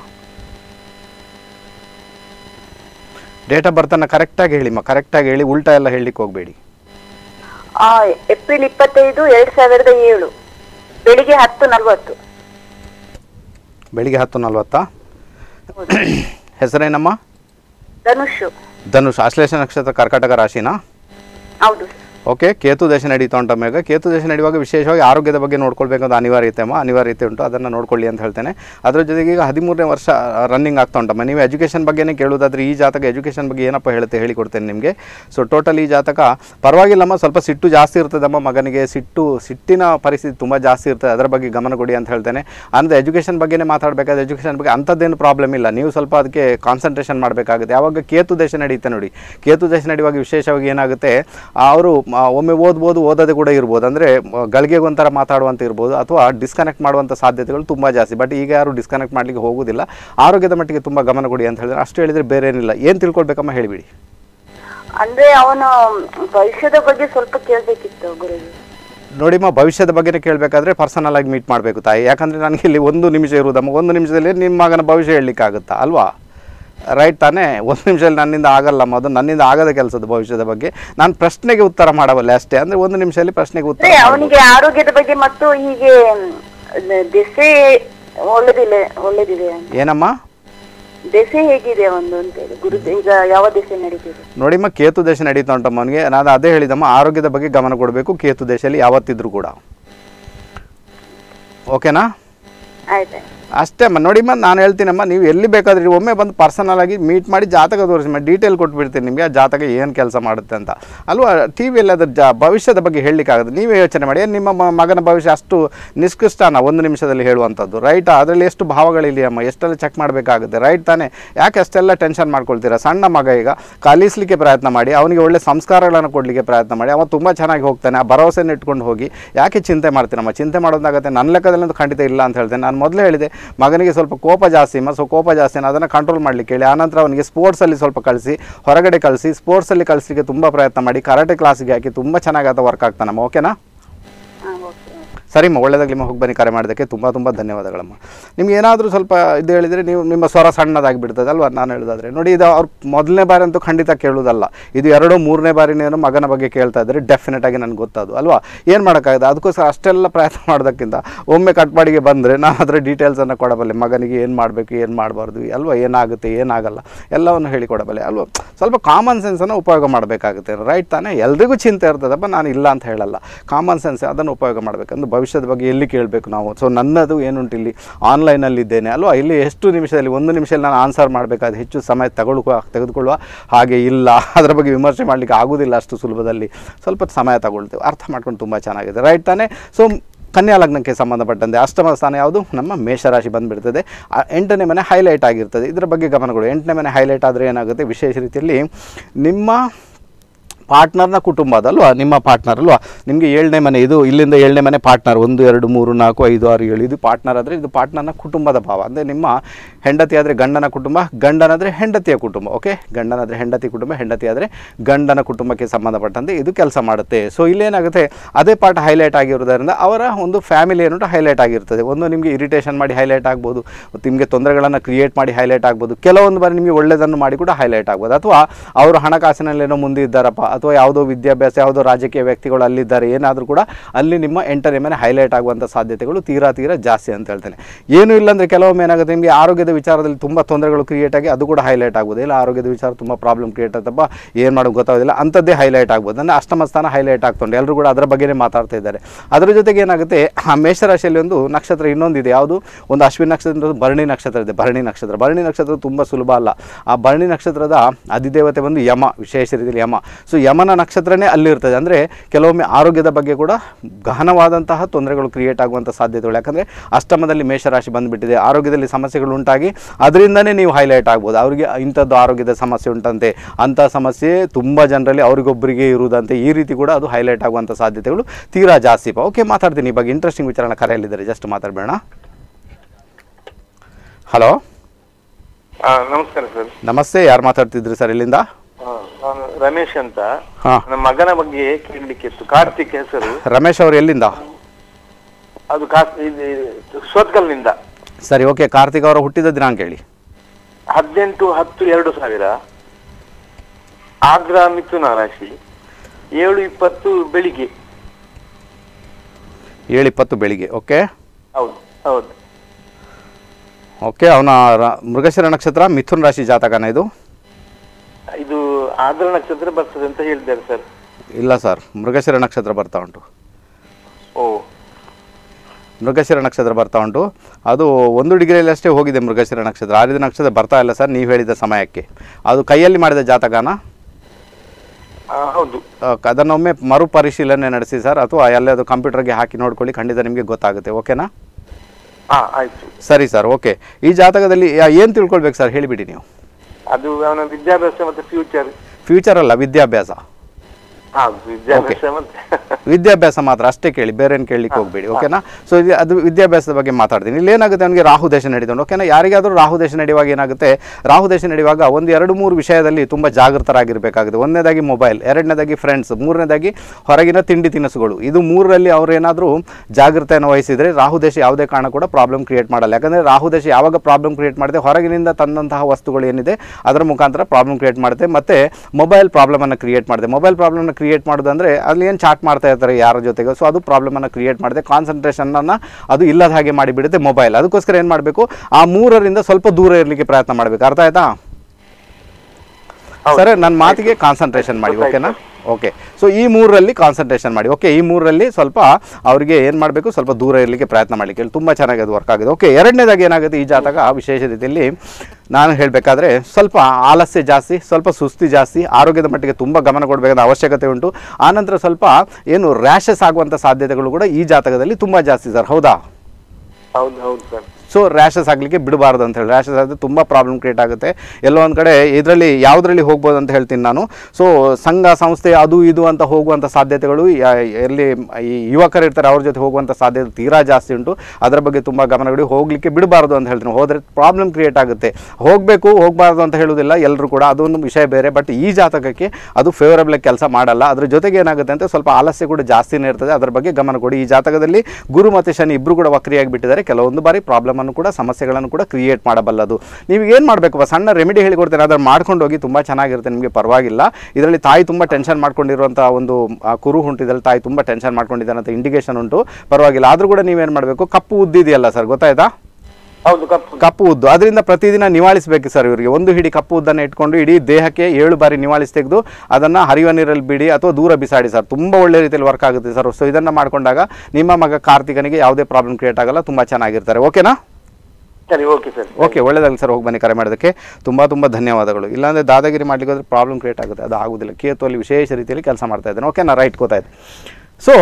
[SPEAKER 1] ಡೇಟ್ ಆಫ್ ಬರ್ತನ್ನು ಕರೆಕ್ಟಾಗಿ ಹೇಳಿಮ್ಮ ಕರೆಕ್ಟಾಗಿ ಹೇಳಿ ಉಲ್ಟಾ ಎಲ್ಲ ಹೇಳಲಿಕ್ಕೆ ಹೋಗಬೇಡಿ
[SPEAKER 2] ಆ, ಏಪ್ರಿಲ್ ಇಪ್ಪತ್ತೈದು ಎರಡ್ ಸಾವಿರದ ಏಳು ಬೆಳಿಗ್ಗೆ ಹತ್ತು ನಲ್ವತ್ತು
[SPEAKER 1] ಬೆಳಿಗ್ಗೆ ಹತ್ತು ನಲ್ವತ್ತಾ ಹೆಸರೇನಮ್ಮ
[SPEAKER 2] ಧನುಷ್
[SPEAKER 1] ಧನುಷ್ ಆಶ್ಲೇಷ ನಕ್ಷತ್ರ ಕರ್ಕಾಟಕ ರಾಶಿನಾ
[SPEAKER 2] ಹೌದು
[SPEAKER 1] ಓಕೆ ಕೇತು ದಶೆ ನಡೀತಾ ಉಂಟ ಮೇಗ ಕೇತು ದಶೆ ನಡೆಯುವಾಗ ವಿಶೇಷವಾಗಿ ಆರೋಗ್ಯದ ಬಗ್ಗೆ ನೋಡ್ಕೊಳ್ಬೇಕಂತ ಅನಿವಾರ್ಯತೆ ಅಮ್ಮ ಅನಿವಾರ್ಯತೆ ಉಂಟು ಅದನ್ನು ನೋಡ್ಕೊಳ್ಳಿ ಅಂತ ಹೇಳ್ತೇನೆ ಅದರ ಜೊತೆಗೆ ಈಗ ಹದಿಮೂರನೇ ವರ್ಷ ರನ್ನಿಂಗ್ ಆಗ್ತಾ ಉಂಟಮ್ಮ ನೀವು ಎಜುಕೇಷನ್ ಬಗ್ಗೆನೇ ಕೇಳೋದಾದ್ರೆ ಈ ಜಾತಕ ಎಜುಕೇಷನ್ ಬಗ್ಗೆ ಏನಪ್ಪ ಹೇಳುತ್ತೆ ಹೇಳಿಕೊಡ್ತೇನೆ ನಿಮಗೆ ಸೊ ಟೋಟಲ್ ಈ ಜಾತಕ ಪರವಾಗಿಲ್ಲಮ್ಮ ಸ್ವಲ್ಪ ಸಿಟ್ಟು ಜಾಸ್ತಿ ಇರ್ತದಮ್ಮ ಮಗನಿಗೆ ಸಿಟ್ಟು ಸಿಟ್ಟಿನ ಪರಿಸ್ಥಿತಿ ತುಂಬ ಜಾಸ್ತಿ ಇರ್ತದೆ ಅದರ ಬಗ್ಗೆ ಗಮನ ಕೊಡಿ ಅಂತ ಹೇಳ್ತೇನೆ ಅಂದರೆ ಎಜುಕೇಷನ್ ಬಗ್ಗೆನೇ ಮಾತಾಡಬೇಕಾದ್ರೆ ಎಜುಕೇಷನ್ ಬಗ್ಗೆ ಅಂಥದ್ದೇನು ಪ್ರಾಬ್ಲಮ್ ಇಲ್ಲ ನೀವು ಸ್ವಲ್ಪ ಅದಕ್ಕೆ ಕಾನ್ಸಂಟ್ರೇಷನ್ ಮಾಡಬೇಕಾಗುತ್ತೆ ಯಾವಾಗ ಕೇತು ದೇಶ ನಡೆಯುತ್ತೆ ನೋಡಿ ಕೇತು ದೇಶ ನಡೆಯುವಾಗ ವಿಶೇಷವಾಗಿ ಏನಾಗುತ್ತೆ ಅವರು ಒಮ್ಮೆ ಓದ್ಬೋದು ಓದೋದೇ ಕೂಡ ಇರ್ಬೋದು ಅಂದರೆ ಗಳಿಗೆಗೆ ಒಂಥರ ಮಾತಾಡುವಂತ ಇರ್ಬೋದು ಅಥವಾ ಡಿಸ್ಕನೆಕ್ಟ್ ಮಾಡುವಂಥ ಸಾಧ್ಯತೆಗಳು ತುಂಬ ಜಾಸ್ತಿ ಬಟ್ ಈಗ ಯಾರು ಡಿಸ್ಕನೆಕ್ಟ್ ಮಾಡಲಿಕ್ಕೆ ಹೋಗೋದಿಲ್ಲ ಆರೋಗ್ಯದ ಮಟ್ಟಿಗೆ ತುಂಬ ಗಮನ ಕೊಡಿ ಅಂತ ಹೇಳಿದ್ರೆ ಅಷ್ಟು ಹೇಳಿದರೆ ಬೇರೆ ಏನಿಲ್ಲ ಏನು ತಿಳ್ಕೊಳ್ಬೇಕಮ್ಮ ಹೇಳಿಬಿಡಿ
[SPEAKER 2] ಅಂದ್ರೆ ಅವನ ಭವಿಷ್ಯದ ಬಗ್ಗೆ ಸ್ವಲ್ಪ ಕೇಳ್ಬೇಕಿತ್ತು ಗುರುಜಿ
[SPEAKER 1] ನೋಡಿಮ್ಮ ಭವಿಷ್ಯದ ಬಗ್ಗೆನೇ ಕೇಳಬೇಕಾದ್ರೆ ಪರ್ಸನಲ್ ಆಗಿ ಮೀಟ್ ಮಾಡಬೇಕು ತಾಯಿ ಯಾಕಂದರೆ ನನಗೆ ಇಲ್ಲಿ ಒಂದು ನಿಮಿಷ ಇರುವುದಮ್ಮ ಒಂದು ನಿಮಿಷದಲ್ಲಿ ನಿಮ್ಮ ಮಗನ ಭವಿಷ್ಯ ಹೇಳಲಿಕ್ಕಾಗುತ್ತಾ ಅಲ್ವಾ ರೈಟ್ ತಾನೇ ಒಂದು ನಿಮಿಷದಲ್ಲಿ ನನ್ನಿಂದ ಆಗಲ್ಲಮ್ಮ ಅದು ನನ್ನಿಂದ ಆಗದ ಕೆಲಸದ ಭವಿಷ್ಯದ ಬಗ್ಗೆ ನಾನು ಪ್ರಶ್ನೆಗೆ ಉತ್ತರ ಮಾಡಬಲ್ಲೆ ಅಷ್ಟೇ ಅಂದರೆ ಒಂದು ನಿಮಿಷದಲ್ಲಿ ಪ್ರಶ್ನೆಗೆ ಉತ್ತರ
[SPEAKER 2] ಅಂದ್ರೆ
[SPEAKER 1] ಮಾಡ್ಬೋದು.
[SPEAKER 2] ಅವನಿಗೆ ಆರೋಗ್ಯದ ಬಗ್ಗೆ ಮತ್ತು ಹೀಗೆ ಮ್, ದೆಸೆ ಒಳ್ಳೇದಿಲ್ಲ ಒಳ್ಳೇದಿದೆ ಅಂತ
[SPEAKER 1] ಏನಮ್ಮ
[SPEAKER 2] ದೆಸೆ ಹೇಗಿದೆ ಒಂದು ಅಂತೇಳಿ ಗುರು ಈಗ ಯಾವ ದೆಸೆ ನಡೀತಿದೆ
[SPEAKER 1] ನೋಡಿಮ್ಮ ಕೇತು ದೇಶ ನಡೀತಾ ಉಂಟಮ್ಮ ಅವನಿಗೆ ನಾನು ಅದೇ ಹೇಳಿದಮ್ಮ ಆರೋಗ್ಯದ ಬಗ್ಗೆ ಗಮನ ಕೊಡಬೇಕು ಕೇತು ದೇಶದಲ್ಲಿ ಯಾವತ್ತಿದ್ರೂ ಕೂಡ ಓಕೆನಾ
[SPEAKER 2] ಆಯ್ತಾಯ್ತು
[SPEAKER 1] ಅಷ್ಟೇ ಅಮ್ಮ ನೋಡಿಮ್ಮ ನಾನು ಹೇಳ್ತೀನಮ್ಮ ನೀವು ಎಲ್ಲಿ ಬೇಕಾದ್ರೆ ಇರಿ, ಒಮ್ಮೆ ಬಂದು ಪರ್ಸನಲ್ ಆಗಿ ಮೀಟ್ ಮಾಡಿ ಜಾತಕ ತೋರಿಸಿ ಡೀಟೇಲ್ ಕೊಟ್ಬಿಡ್ತೀನಿ ನಿಮಗೆ ಆ ಜಾತಕ ಏನು ಕೆಲಸ ಮಾಡುತ್ತೆ ಅಂತ ಅಲ್ವಾ ಟಿ ವಿಯಲ್ಲಿ ಅದ್ರ ಜಾ ಭವಿಷ್ಯದ ಬಗ್ಗೆ ಹೇಳಲಿಕ್ಕಾಗುತ್ತೆ ನೀವೇ ಯೋಚನೆ ಮಾಡಿ ಏನ್ ನಿಮ್ಮ ಮ- ಮಗನ ಭವಿಷ್ಯ ಅಷ್ಟು ನಿಷ್ಕೃಷ್ಟನ ಒಂದು ನಿಮಿಷದಲ್ಲಿ ಹೇಳುವಂಥದ್ದು ರೈಟಾ ಅದರಲ್ಲಿ ಎಷ್ಟು ಭಾವಗಳಿಲ್ಲ ಅಮ್ಮ ಎಷ್ಟೆಲ್ಲ ಚೆಕ್ ಮಾಡಬೇಕಾಗುತ್ತೆ ರೈಟ್ ತಾನೇ ಯಾಕೆ ಅಷ್ಟೆಲ್ಲ ಟೆನ್ಷನ್ ಮಾಡ್ಕೊಳ್ತೀರಾ ಸಣ್ಣ ಮಗ ಈಗ ಕಲಿಸ್ಲಿಕ್ಕೆ ಪ್ರಯತ್ನ ಮಾಡಿ ಅವನಿಗೆ ಒಳ್ಳೆ ಸಂಸ್ಕಾರಗಳನ್ನು ಕೊಡಲಿಕ್ಕೆ ಪ್ರಯತ್ನ ಮಾಡಿ ಅವ ತುಂಬ ಚೆನ್ನಾಗಿ ಹೋಗ್ತಾನೆ ಆ ಭರವಸೆನ ಇಟ್ಕೊಂಡು ಹೋಗಿ ಯಾಕೆ ಚಿಂತೆ ಮಾಡ್ತೀನಮ್ಮ ಚಿಂತೆ ಮಾಡೋದಾಗತ್ತೆ ನನ್ನ ಲೆಕ್ಕದಲ್ಲಿ ಖಂಡಿತ ಇಲ್ಲ ಅಂತ ಹೇಳ್ತೇನೆ ನಾನು ಮೊದಲೇ ಹೇಳಿದೆ ಮಗನಿಗೆ ಸ್ವಲ್ಪ ಕೋಪ ಜಾಸ್ತಿ ಮ ಸೊ ಕೋಪ ಜಾಸ್ತಿ ಅದನ್ನು ಕಂಟ್ರೋಲ್ ಮಾಡಲಿಕ್ಕೆ ಹೇಳಿ ಆನಂತರ ಅವನಿಗೆ ಸ್ಪೋರ್ಟ್ಸಲ್ಲಿ ಸ್ವಲ್ಪ ಕಳಿಸಿ ಹೊರಗಡೆ ಕಳಿಸಿ ಸ್ಪೋರ್ಟ್ಸಲ್ಲಿ ಕಳಿಸ್ಲಿಕ್ಕೆ ತುಂಬ ಪ್ರಯತ್ನ ಮಾಡಿ ಕರಾಟೆ ಕ್ಲಾಸಿಗೆ ಹಾಕಿ ತುಂಬ ಚೆನ್ನಾಗಿ ಆತ ವರ್ಕ್ ಆಗ್ತಾನಮ್ಮ ಓಕೆನಾ
[SPEAKER 2] ಹಾ ಓಕೆ
[SPEAKER 1] ಸರಿಮ್ಮ ಒಳ್ಳೆಯದಾಗಲಿ ಹೋಗಿ ಬನ್ನಿ ಕರೆ ಮಾಡೋದಕ್ಕೆ ತುಂಬ ತುಂಬ ಧನ್ಯವಾದಗಳಮ್ಮ ನಿಮ್ಗೆ ಏನಾದರೂ ಸ್ವಲ್ಪ ಇದು ಹೇಳಿದರೆ ನೀವು ನಿಮ್ಮ ಸ್ವರ ಸಣ್ಣದಾಗಿ ಬಿಡ್ತದೆ ಅಲ್ವಾ ನಾನು ಹೇಳೋದಾದ್ರೆ ನೋಡಿ ಇದು ಅವ್ರು ಮೊದಲನೇ ಬಾರಿ ಅಂತೂ ಖಂಡಿತ ಕೇಳುವುದಲ್ಲ ಇದು ಎರಡು ಮೂರನೇ ಬಾರಿನೇನು ಮಗನ ಬಗ್ಗೆ ಕೇಳ್ತಾ ಇದ್ದಾರೆ ಡೆಫಿನೆಟ್ ಆಗಿ ನನಗೆ ಗೊತ್ತದು ಅಲ್ವಾ ಏನು ಮಾಡೋಕ್ಕಾಗದು ಅದಕ್ಕೋಸ್ಕರ ಅಷ್ಟೆಲ್ಲ ಪ್ರಯತ್ನ ಮಾಡೋದಕ್ಕಿಂತ ಒಮ್ಮೆ ಕಟ್ಪಾಡಿಗೆ ಬಂದರೆ ನಾನು ಅದರ ಡೀಟೇಲ್ಸನ್ನು ಕೊಡಬಲ್ಲೆ ಮಗನಿಗೆ ಏನು ಮಾಡಬೇಕು ಏನು ಮಾಡಬಾರ್ದು ಅಲ್ವಾ ಏನಾಗುತ್ತೆ ಏನಾಗಲ್ಲ ಎಲ್ಲವನ್ನು ಹೇಳಿಕೊಡಬಲ್ಲೆ ಅಲ್ವಾ ಸ್ವಲ್ಪ ಕಾಮನ್ ಸೆನ್ಸನ್ನು ಉಪಯೋಗ ಮಾಡಬೇಕಾಗುತ್ತೆ ರೈಟ್ ತಾನೇ ಎಲ್ರಿಗೂ ಚಿಂತೆ ಇರ್ತದಪ್ಪ ನಾನು ಇಲ್ಲ ಅಂತ ಹೇಳಲ್ಲ ಕಾಮನ್ ಸೆನ್ಸ್ ಅದನ್ನು ಉಪಯೋಗ ಮಾಡಬೇಕಂದ್ರೆ ಭವಿಷ್ಯದ ಬಗ್ಗೆ ಎಲ್ಲಿ ಕೇಳಬೇಕು ನಾವು ಸೊ ನನ್ನದು ಏನುಂಟು ಇಲ್ಲಿ ಆನ್ಲೈನಲ್ಲಿ ಇದ್ದೇನೆ ಅಲ್ವಾ ಇಲ್ಲಿ ಎಷ್ಟು ನಿಮಿಷದಲ್ಲಿ ಒಂದು ನಿಮಿಷದಲ್ಲಿ ನಾನು ಆನ್ಸರ್ ಮಾಡಬೇಕಾದ ಹೆಚ್ಚು ಸಮಯ ತಗೊಳ್ಕೊ ತೆಗೆದುಕೊಳ್ಳುವ ಹಾಗೆ ಇಲ್ಲ ಅದರ ಬಗ್ಗೆ ವಿಮರ್ಶೆ ಮಾಡಲಿಕ್ಕೆ ಆಗೋದಿಲ್ಲ ಅಷ್ಟು ಸುಲಭದಲ್ಲಿ ಸ್ವಲ್ಪ ಸಮಯ ತಗೊಳ್ತೇವೆ ಅರ್ಥ ಮಾಡ್ಕೊಂಡು ತುಂಬ ಚೆನ್ನಾಗಿದೆ ರೈಟ್ ತಾನೇ ಸೊ ಕನ್ಯಾ ಲಗ್ನಕ್ಕೆ ಸಂಬಂಧಪಟ್ಟಂತೆ ಅಷ್ಟಮ ಸ್ಥಾನ ಯಾವುದು ನಮ್ಮ ಮೇಷರಾಶಿ ಬಂದುಬಿಡ್ತದೆ ಆ ಎಂಟನೇ ಮನೆ ಹೈಲೈಟ್ ಆಗಿರ್ತದೆ ಇದರ ಬಗ್ಗೆ ಗಮನಗಳು ಎಂಟನೇ ಮನೆ ಹೈಲೈಟ್ ಆದರೆ ಏನಾಗುತ್ತೆ ವಿಶೇಷ ರೀತಿಯಲ್ಲಿ ನಿಮ್ಮ ಪಾರ್ಟ್ನರ್ನ ಕುಟುಂಬ ಅದಲ್ವಾ ನಿಮ್ಮ ಪಾರ್ಟ್ನರ್ ಅಲ್ವಾ ನಿಮಗೆ ಏಳನೇ ಮನೆ ಇದು ಇಲ್ಲಿಂದ ಏಳನೇ ಮನೆ ಪಾರ್ಟ್ನರ್ ಒಂದು ಎರಡು ಮೂರು ನಾಲ್ಕು ಐದು ಆರು ಏಳು ಇದು ಪಾರ್ಟ್ನರ್ ಆದರೆ ಇದು ಪಾರ್ಟ್ನರ್ನ ಕುಟುಂಬದ ಭಾವ ಅಂದರೆ ನಿಮ್ಮ ಹೆಂಡತಿ ಆದರೆ ಗಂಡನ ಕುಟುಂಬ ಗಂಡನಾದರೆ ಹೆಂಡತಿಯ ಕುಟುಂಬ ಓಕೆ ಗಂಡನಾದರೆ ಹೆಂಡತಿ ಕುಟುಂಬ ಹೆಂಡತಿ ಆದರೆ ಗಂಡನ ಕುಟುಂಬಕ್ಕೆ ಸಂಬಂಧಪಟ್ಟಂತೆ ಇದು ಕೆಲಸ ಮಾಡುತ್ತೆ ಸೊ ಇಲ್ಲೇನಾಗುತ್ತೆ ಅದೇ ಪಾರ್ಟ್ ಹೈಲೈಟ್ ಆಗಿರೋದ್ರಿಂದ ಅವರ ಒಂದು ಫ್ಯಾಮಿಲಿ ಏನುಂಟು ಹೈಲೈಟ್ ಆಗಿರ್ತದೆ ಒಂದು ನಿಮಗೆ ಇರಿಟೇಷನ್ ಮಾಡಿ ಹೈಲೈಟ್ ಆಗ್ಬೋದು ಮತ್ತು ನಿಮಗೆ ತೊಂದರೆಗಳನ್ನು ಕ್ರಿಯೇಟ್ ಮಾಡಿ ಹೈಲೈಟ್ ಆಗ್ಬೋದು ಕೆಲವೊಂದು ಬಾರಿ ನಿಮಗೆ ಒಳ್ಳೆಯದನ್ನು ಮಾಡಿ ಕೂಡ ಹೈಲೈಟ್ ಆಗ್ಬೋದು ಅಥವಾ ಅವರು ಹಣಕಾಸಿನಲ್ಲೇನೋ ಮುಂದೆ ಇದ್ದಾರಪ್ಪ ಅಥವಾ ಯಾವುದೋ ವಿದ್ಯಾಭ್ಯಾಸ ಯಾವುದೋ ರಾಜಕೀಯ ವ್ಯಕ್ತಿಗಳು ಅಲ್ಲಿದ್ದಾರೆ ಏನಾದರೂ ಕೂಡ ಅಲ್ಲಿ ನಿಮ್ಮ ಎಂಟನೇ ಮನೆ ಹೈಲೈಟ್ ಆಗುವಂಥ ಸಾಧ್ಯತೆಗಳು ತೀರಾ ತೀರಾ ಜಾಸ್ತಿ ಅಂತ ಹೇಳ್ತೇನೆ ಏನೂ ಇಲ್ಲಾಂದರೆ ಕೆಲವೊಮ್ಮೆ ಏನಾಗುತ್ತೆ ನಿಮಗೆ ಆರೋಗ್ಯದ ವಿಚಾರದಲ್ಲಿ ತುಂಬ ತೊಂದರೆಗಳು ಕ್ರಿಯೇಟ್ ಆಗಿ ಅದು ಕೂಡ ಹೈಲೈಟ್ ಆಗ್ಬೋದು ಇಲ್ಲ ಆರೋಗ್ಯದ ವಿಚಾರ ತುಂಬ ಪ್ರಾಬ್ಲಮ್ ಕ್ರಿಯೇಟ್ ಆಗುತ್ತಪ್ಪ ಏನು ಮಾಡೋದು ಗೊತ್ತಾಗೋದಿಲ್ಲ ಅಂಥದ್ದೇ ಹೈಲೈಟ್ ಆಗ್ಬೋದು ಅಂದರೆ ಅಷ್ಟಮ ಸ್ಥಾನ ಹೈಲೈಟ್ ಆಗ್ತೊಂಡು ಎಲ್ಲರೂ ಕೂಡ ಅದರ ಬಗ್ಗೆನೇ ಮಾತಾಡ್ತಾ ಇದ್ದಾರೆ ಅದರ ಜೊತೆಗೆ ಏನಾಗುತ್ತೆ ಆ ಮೇಷರಾಶಿಯಲ್ಲಿ ಒಂದು ನಕ್ಷತ್ರ ಇನ್ನೊಂದಿದೆ ಯಾವುದು ಒಂದು ಅಶ್ವಿನ್ ನಕ್ಷತ್ರ ಭರಣಿ ನಕ್ಷತ್ರ ಇದೆ ಭರಣಿ ನಕ್ಷತ್ರ ಭರಣಿ ನಕ್ಷತ್ರ ತುಂಬ ಸುಲಭ ಅಲ್ಲ ಆ ಭರಣಿ ನಕ್ಷತ್ರದ ಅಧಿದೇವತೆ ಬಂದು ಯಮ ವಿಶೇಷ ರೀತಿಯಲ್ಲಿ ಯಮ ಸೊ ಯಮನ ನಕ್ಷತ್ರನೇ ಅಲ್ಲಿರ್ತದೆ ಅಂದರೆ ಕೆಲವೊಮ್ಮೆ ಆರೋಗ್ಯದ ಬಗ್ಗೆ ಕೂಡ ಗಹನವಾದಂತಹ ತೊಂದರೆಗಳು ಕ್ರಿಯೇಟ್ ಆಗುವಂಥ ಸಾಧ್ಯತೆಗಳು ಯಾಕಂದರೆ ಅಷ್ಟಮದಲ್ಲಿ ಮೇಷರಾಶಿ ಬಂದುಬಿಟ್ಟಿದೆ ಆರೋಗ್ಯದಲ್ಲಿ ಸಮಸ್ಯೆಗಳು ಉಂಟಾಗಿ ಅದರಿಂದನೇ ನೀವು ಹೈಲೈಟ್ ಆಗ್ಬೋದು ಅವರಿಗೆ ಇಂಥದ್ದು ಆರೋಗ್ಯದ ಸಮಸ್ಯೆ ಉಂಟಂತೆ ಅಂಥ ಸಮಸ್ಯೆ ತುಂಬ ಜನರಲ್ಲಿ ಅವರಿಗೊಬ್ಬರಿಗೆ ಇರುವುದಂತೆ ಈ ರೀತಿ ಕೂಡ ಅದು ಹೈಲೈಟ್ ಆಗುವಂಥ ಸಾಧ್ಯತೆಗಳು ತೀರಾ ಜಾಸ್ತಿ ಓಕೆ ಮಾತಾಡ್ತೀನಿ ಈ ಬಗ್ಗೆ ಇಂಟ್ರೆಸ್ಟಿಂಗ್ ವಿಚಾರನ ಕರೆಯಲ್ಲಿದ್ದಾರೆ ಜಸ್ಟ್ ಮಾತಾಡಬೇಡ ಹಲೋ
[SPEAKER 3] ಆ, ನಮಸ್ಕಾರ ಸರ್
[SPEAKER 1] ನಮಸ್ತೆ ಯಾರು ಮಾತಾಡ್ತಿದ್ರಿ ಸರ್ ಇಲ್ಲಿಂದ
[SPEAKER 3] ಆ, ನಾನು ರಮೇಶ್ ಅಂತ
[SPEAKER 1] ಹಾಂ
[SPEAKER 3] ನನ್ನ ಮಗನ ಬಗ್ಗೆ ಕೇಳಲಿಕ್ಕಿತ್ತು ಕಾರ್ತಿಕ್ ಹೆಸರು
[SPEAKER 1] ರಮೇಶ್ ಅವರು ಎಲ್ಲಿಂದ
[SPEAKER 3] ಅದು ಕಾಸ್ ಇದು ಸೋತ್ಕಲ್ನಿಂದ
[SPEAKER 1] ಸರಿ ಓಕೆ ಕಾರ್ತಿಕ್ ಅವರ ಹುಟ್ಟಿದ ದಿನಾಂಕ ಹೇಳಿ
[SPEAKER 3] ಹದಿನೆಂಟು ಹತ್ತು ಎರಡು ಸಾವಿರ ಆಗ್ರಾ ಮಿಥುನ ರಾಶಿ ಏಳು ಇಪ್ಪತ್ತು ಬೆಳಿಗ್ಗೆ
[SPEAKER 1] ಏಳು ಇಪ್ಪತ್ತು ಬೆಳಿಗ್ಗೆ ಓಕೆ
[SPEAKER 3] ಹೌದು ಹೌದು
[SPEAKER 1] ಓಕೆ ಅವನ ರ- ಮೃಗಶಿರ ನಕ್ಷತ್ರ ಮಿಥುನ್ ರಾಶಿ ಜಾತಕನ ಇದು
[SPEAKER 3] ಇದು ಆದ್ರ ನಕ್ಷತ್ರ ಬರ್ತದೆ ಅಂತ ಹೇಳಿದ್ದಾರೆ ಸರ್
[SPEAKER 1] ಇಲ್ಲ ಸರ್ ಮೃಗಶಿರ ನಕ್ಷತ್ರ ಬರ್ತಾ ಉಂಟು
[SPEAKER 3] ಓ
[SPEAKER 1] ಮೃಗಶಿರ ನಕ್ಷತ್ರ ಬರ್ತಾ ಉಂಟು ಅದು ಒಂದು ಡಿಗ್ರಿಯಲ್ಲಿ ಅಷ್ಟೇ ಹೋಗಿದೆ ಮೃಗಶಿರ ನಕ್ಷತ್ರ ಆರಿದ ನಕ್ಷತ್ರ ಬರ್ತಾ ಇಲ್ಲ ಸರ್ ನೀವು ಹೇಳಿದ ಸಮಯಕ್ಕೆ ಅದು ಕೈಯಲ್ಲಿ ಮಾಡಿದ ಜಾತಕನ
[SPEAKER 3] ಆ, ಹೌದು
[SPEAKER 1] ಆ, ಅದನ್ನೊಮ್ಮೆ ಮರುಪರಿಶೀಲನೆ ನಡೆಸಿ ಸರ್ ಅಥವಾ ಎಲ್ಲದು ಕಂಪ್ಯೂಟರ್ಗೆ ಹಾಕಿ ನೋಡ್ಕೊಳ್ಳಿ ಖಂಡಿತ ನಿಮಗೆ ಗೊತ್ತಾಗುತ್ತೆ ಓಕೆನಾ
[SPEAKER 3] ಹಾ ಆಯ್ತು
[SPEAKER 1] ಸರಿ ಸರ್ ಓಕೆ ಈ ಜಾತಕದಲ್ಲಿ ಏನು ತಿಳ್ಕೊಳ್ಬೇಕು ಸರ್ ಹೇಳಿಬಿಡಿ ನೀವು
[SPEAKER 3] ಅದು ಅವನ ವಿದ್ಯಾಭ್ಯಾಸ ಮತ್ತೆ ಫ್ಯೂಚರ್
[SPEAKER 1] ಫ್ಯೂಚರ್ ಅಲ್ಲ ವಿದ್ಯಾಭ್ಯಾಸ
[SPEAKER 3] ಹಾ ವಿದ್ಯಾಭ್ಯಾಸ ಮತ್ತೆ
[SPEAKER 1] ವಿದ್ಯಾಭ್ಯಾಸ ಮಾತ್ರ ಅಷ್ಟೇ ಕೇಳಿ ಬೇರೆ ಏನು ಕೇಳಲಿಕ್ಕೆ ಹೋಗಬೇಡಿ ಓಕೆನಾ ಸೊ ಇದು ಅದು ವಿದ್ಯಾಭ್ಯಾಸದ ಬಗ್ಗೆ ಮಾತಾಡ್ತೀನಿ ಇಲ್ಲಿ ಏನಾಗುತ್ತೆ ಅವನಿಗೆ ರಾಹು ದೇಶ ನಡೀತಾನೆ ಓಕೆನಾ ಯಾರಿಗಾದರೂ ರಾಹು ದೇಶ ನಡೆಯುವಾಗ ಏನಾಗುತ್ತೆ ರಾಹು ದೇಶ ನಡೆಯುವಾಗ ಒಂದು ಎರಡು ಮೂರು ವಿಷಯದಲ್ಲಿ ತುಂಬ ಜಾಗೃತರಾಗಿರಬೇಕಾಗುತ್ತೆ ಒಂದನೇದಾಗಿ ಮೊಬೈಲ್ ಎರಡನೇದಾಗಿ ಫ್ರೆಂಡ್ಸ್ ಮೂರನೇದಾಗಿ ಹೊರಗಿನ ತಿಂಡಿ ತಿನಿಸುಗಳು ಇದು ಮೂರರಲ್ಲಿ ಅವ್ರು ಏನಾದರೂ ಜಾಗೃತೆಯನ್ನು ವಹಿಸಿದರೆ ರಾಹು ದೇಶ ಯಾವುದೇ ಕಾರಣ ಕೂಡ ಪ್ರಾಬ್ಲಮ್ ಕ್ರಿಯೇಟ್ ಮಾಡಲ್ಲ ಯಾಕಂದರೆ ರಾಹು ದೇಶ ಯಾವಾಗ ಪ್ರಾಬ್ಲಮ್ ಕ್ರಿಯೇಟ್ ಮಾಡಿದೆ ಹೊರಗಿನಿಂದ ತಂದಂತಹ ವಸ್ತುಗಳು ಏನಿದೆ ಅದರ ಮುಖಾಂತರ ಪ್ರಾಬ್ಲಮ್ ಕ್ರಿಯೇಟ್ ಮಾಡುತ್ತೆ ಮತ್ತು ಮೊಬೈಲ್ ಪ್ರಾಬ್ಲಮನ್ನು ಕ್ರಿಯೇಟ್ ಮಾಡಿದೆ ಮೊಬೈಲ್ ಪ್ರಾಬ್ಲಮ್ನ ಕ್ರಿಯೇಟ್ ಮಾಡೋದಂದರೆ ಅಲ್ಲಿ ಏನು ಚಾಟ್ ಮಾಡ್ತಾ ಇರ್ತಾರೆ ಯಾರ ಜೊತೆಗೆ ಸೊ ಅದು ಪ್ರಾಬ್ಲಮನ್ನು ಕ್ರಿಯೇಟ್ ಮಾಡಿದೆ ಕಾನ್ಸಂಟ್ರೇಷನನ್ನು ಅದು ಇಲ್ಲದ ಹಾಗೆ ಮಾಡಿಬಿಡುತ್ತೆ ಮೊಬೈಲ್ ಅದಕ್ಕೋಸ್ಕರ ಏನು ಮಾಡಬೇಕು ಆ ಮೂರರಿಂದ ಸ್ವಲ್ಪ ದೂರ ಇರಲಿಕ್ಕೆ ಪ್ರಯತ್ನ ಮಾಡಬೇಕು ಅರ್ಥ ಆಯ್ತಾ
[SPEAKER 3] ಹೌದು.
[SPEAKER 1] ಸರ್ ನನ್ನ ಮಾತಿಗೆ ಕಾನ್ಸಂಟ್ರೇಷನ್ ಮಾಡಿ
[SPEAKER 3] ಗೊತ್ತಾಯ್ತು.
[SPEAKER 1] ಓಕೆನಾ ಓಕೆ ಸೊ ಈ ಮೂರರಲ್ಲಿ ಕಾನ್ಸಂಟ್ರೇಷನ್ ಮಾಡಿ ಓಕೆ ಈ ಮೂರರಲ್ಲಿ ಸ್ವಲ್ಪ ಅವರಿಗೆ ಏನು ಮಾಡಬೇಕು ಸ್ವಲ್ಪ ದೂರ ಇರಲಿಕ್ಕೆ ಪ್ರಯತ್ನ ಮಾಡಲಿಕ್ಕೆ ಹೇಳಿ ತುಂಬ ಚೆನ್ನಾಗಿ ಅದು ವರ್ಕ್ ಆಗಿದೆ ಓಕೆ ಎರಡನೇದಾಗಿ ಏನಾಗುತ್ತೆ ಈ ಜಾತಕ ವಿಶೇಷ ರೀತಿಯಲ್ಲಿ ನಾನು ಹೇಳಬೇಕಾದ್ರೆ ಸ್ವಲ್ಪ ಆಲಸ್ಯ ಜಾಸ್ತಿ ಸ್ವಲ್ಪ ಸುಸ್ತಿ ಜಾಸ್ತಿ ಆರೋಗ್ಯದ ಮಟ್ಟಿಗೆ ತುಂಬ ಗಮನ ಕೊಡಬೇಕಾದ ಅವಶ್ಯಕತೆ ಉಂಟು ಆನಂತರ ಸ್ವಲ್ಪ ಏನು ರ್ಯಾಷಸ್ ಆಗುವಂಥ ಸಾಧ್ಯತೆಗಳು ಕೂಡ ಈ ಜಾತಕದಲ್ಲಿ ತುಂಬ ಜಾಸ್ತಿ ಸರ್ ಹೌದಾ
[SPEAKER 3] ಹೌದು ಹೌದು ಸರ್
[SPEAKER 1] ಸೊ ರ್ಯಾಷಸ್ ಆಗಲಿಕ್ಕೆ ಬಿಡಬಾರ್ದು ಅಂತ ಹೇಳಿ ರ್ಯಾಷಸ್ ಆದರೆ ತುಂಬ ಪ್ರಾಬ್ಲಮ್ ಕ್ರಿಯೇಟ್ ಆಗುತ್ತೆ ಎಲ್ಲೋ ಒಂದು ಕಡೆ ಇದರಲ್ಲಿ ಯಾವುದರಲ್ಲಿ ಹೋಗ್ಬೋದು ಅಂತ ಹೇಳ್ತೀನಿ ನಾನು ಸೊ ಸಂಘ ಸಂಸ್ಥೆ ಅದು ಇದು ಅಂತ ಹೋಗುವಂಥ ಸಾಧ್ಯತೆಗಳು ಯಾ- ಎಲ್ಲಿ ಈ ಯುವಕರು ಇರ್ತಾರೆ ಅವ್ರ ಜೊತೆ ಹೋಗುವಂಥ ಸಾಧ್ಯತೆ ತೀರಾ ಜಾಸ್ತಿ ಉಂಟು ಅದರ ಬಗ್ಗೆ ತುಂಬ ಗಮನಗಳು ಹೋಗಲಿಕ್ಕೆ ಬಿಡಬಾರ್ದು ಅಂತ ಹೇಳ್ತೀನಿ ಹೋದರೆ ಪ್ರಾಬ್ಲಮ್ ಕ್ರಿಯೇಟ್ ಆಗುತ್ತೆ ಹೋಗಬೇಕು ಹೋಗಬಾರ್ದು ಅಂತ ಹೇಳೋದಿಲ್ಲ ಎಲ್ಲರೂ ಕೂಡ ಅದೊಂದು ವಿಷಯ ಬೇರೆ ಬಟ್ ಈ ಜಾತಕಕ್ಕೆ ಅದು ಫೇವರಬಲ್ ಕೆಲಸ ಮಾಡಲ್ಲ ಅದ್ರ ಜೊತೆಗೆ ಏನಾಗುತ್ತೆ ಅಂತ ಸ್ವಲ್ಪ ಆಲಸ್ಯ ಕೂಡ ಜಾಸ್ತಿನೇ ಇರ್ತದೆ ಅದರ ಬಗ್ಗೆ ಗಮನ ಕೊಡಿ ಈ ಜಾತಕದಲ್ಲಿ ಗುರು ಮತ್ತು ಶನಿ ಇಬ್ಬರು ಕೂಡ ವಕ್ರಿಯಾಗಿ ಬಿಟ್ಟಿದ್ದಾರೆ ಕೆಲವೊಂದು ಬಾರಿ ಪ್ರಾಬ್ಲಮನ್ನು ಕೂಡ ಸಮಸ್ಯೆಗಳನ್ನು ಕೂಡ ಕ್ರಿಯೇಟ್ ಮಾಡಬಲ್ಲದು ನೀವು ಏನು ಮಾಡಬೇಕು ಸಣ್ಣ ರೆಮಿಡಿ ಹೇಳಿಕೊಡ್ತೇನೆ ಅದನ್ನು ಮಾಡ್ಕೊಂಡು ಹೋಗಿ ತುಂಬ ಚೆನ್ನಾಗಿರುತ್ತೆ ನಿಮಗೆ ಪರವಾಗಿಲ್ಲ ಇದರಲ್ಲಿ ತಾಯಿ ತುಂಬ ಟೆನ್ಷನ್ ಮಾಡ್ಕೊಂಡಿರುವಂಥ ಒಂದು ಆ, ಕುರು ಉಂಟು ಇದರಲ್ಲಿ ತಾಯಿ ತುಂಬ ಟೆನ್ಷನ್ ಮಾಡ್ಕೊಂಡಿದ್ದಾರೆ ಅಂತ ಇಂಡಿಕೇಶನ್ ಉಂಟು ಪರವಾಗಿಲ್ಲ ಆದರೂ ಕೂಡ ನೀವೇನು ಮಾಡಬೇಕು ಕಪ್ಪು ಉದ್ದಿದೆಯಲ್ಲ ಸರ್ ಗೊತ್ತಾಯ್ತಾ
[SPEAKER 3] ಹೌದು ಕಪ್ಪು
[SPEAKER 1] ಕಪ್ಪು ಉದ್ದು ಅದರಿಂದ ಪ್ರತಿದಿನ ನಿವಾಳಿಸಬೇಕು ಸರ್ ಇವರಿಗೆ ಒಂದು ಹಿಡಿ ಕಪ್ಪು ಉದ್ದನ್ನು ಇಟ್ಕೊಂಡು ಇಡೀ ದೇಹಕ್ಕೆ ಏಳು ಬಾರಿ ನಿವಾಳಿಸಿ ತೆಗೆದು ಅದನ್ನು ಹರಿಯುವ ನೀರಲ್ಲಿ ಬಿಡಿ ಅಥವಾ ದೂರ ಬಿಸಾಡಿ ಸರ್ ತುಂಬ ಒಳ್ಳೆ ರೀತಿಯಲ್ಲಿ ವರ್ಕ್ ಆಗುತ್ತೆ ಸರ್ ಸೊ ಇದನ್ನು ಮಾಡ್ಕೊಂಡಾಗ ನಿಮ್ಮ ಮಗ ಕಾರ್ತಿಕನಿಗೆ ಯಾವುದೇ ಪ್ರಾಬ್ಲಮ್ ಕ್ರಿಯೇಟ್ ಆಗಲ್ಲ ತುಂಬ ಚೆನ್ನಾಗಿರ್ತಾರೆ ಓಕೆನಾ
[SPEAKER 3] ಸರಿ ಓಕೆ ಸರ್
[SPEAKER 1] ಓಕೆ ಒಳ್ಳೆದಾಗಲಿ ಸರ್ ಹೋಗಿ ಬನ್ನಿ ಕರೆ ಮಾಡೋದಕ್ಕೆ ತುಂಬ ತುಂಬ ಧನ್ಯವಾದಗಳು ಇಲ್ಲಾಂದರೆ ದಾದಾಗಿರಿ ಮಾಡ್ಲಿಕ್ಕೆ ಹೋದ್ರೆ ಪ್ರಾಬ್ಲಮ್ ಕ್ರಿಯೇಟ್ ಆಗುತ್ತೆ ಅದು ಆಗೋದಿಲ್ಲ ಕೇತು ಅಲ್ಲಿ ವಿಶೇಷ ರೀತಿಯಲ್ಲಿ ಕೆಲಸ ಮಾಡ್ತಾ ಇದ್ದೇನೆ ಓಕೆನಾ ರೈಟ್ ಗೊತ್ತಾಯ್ತು ಸೊ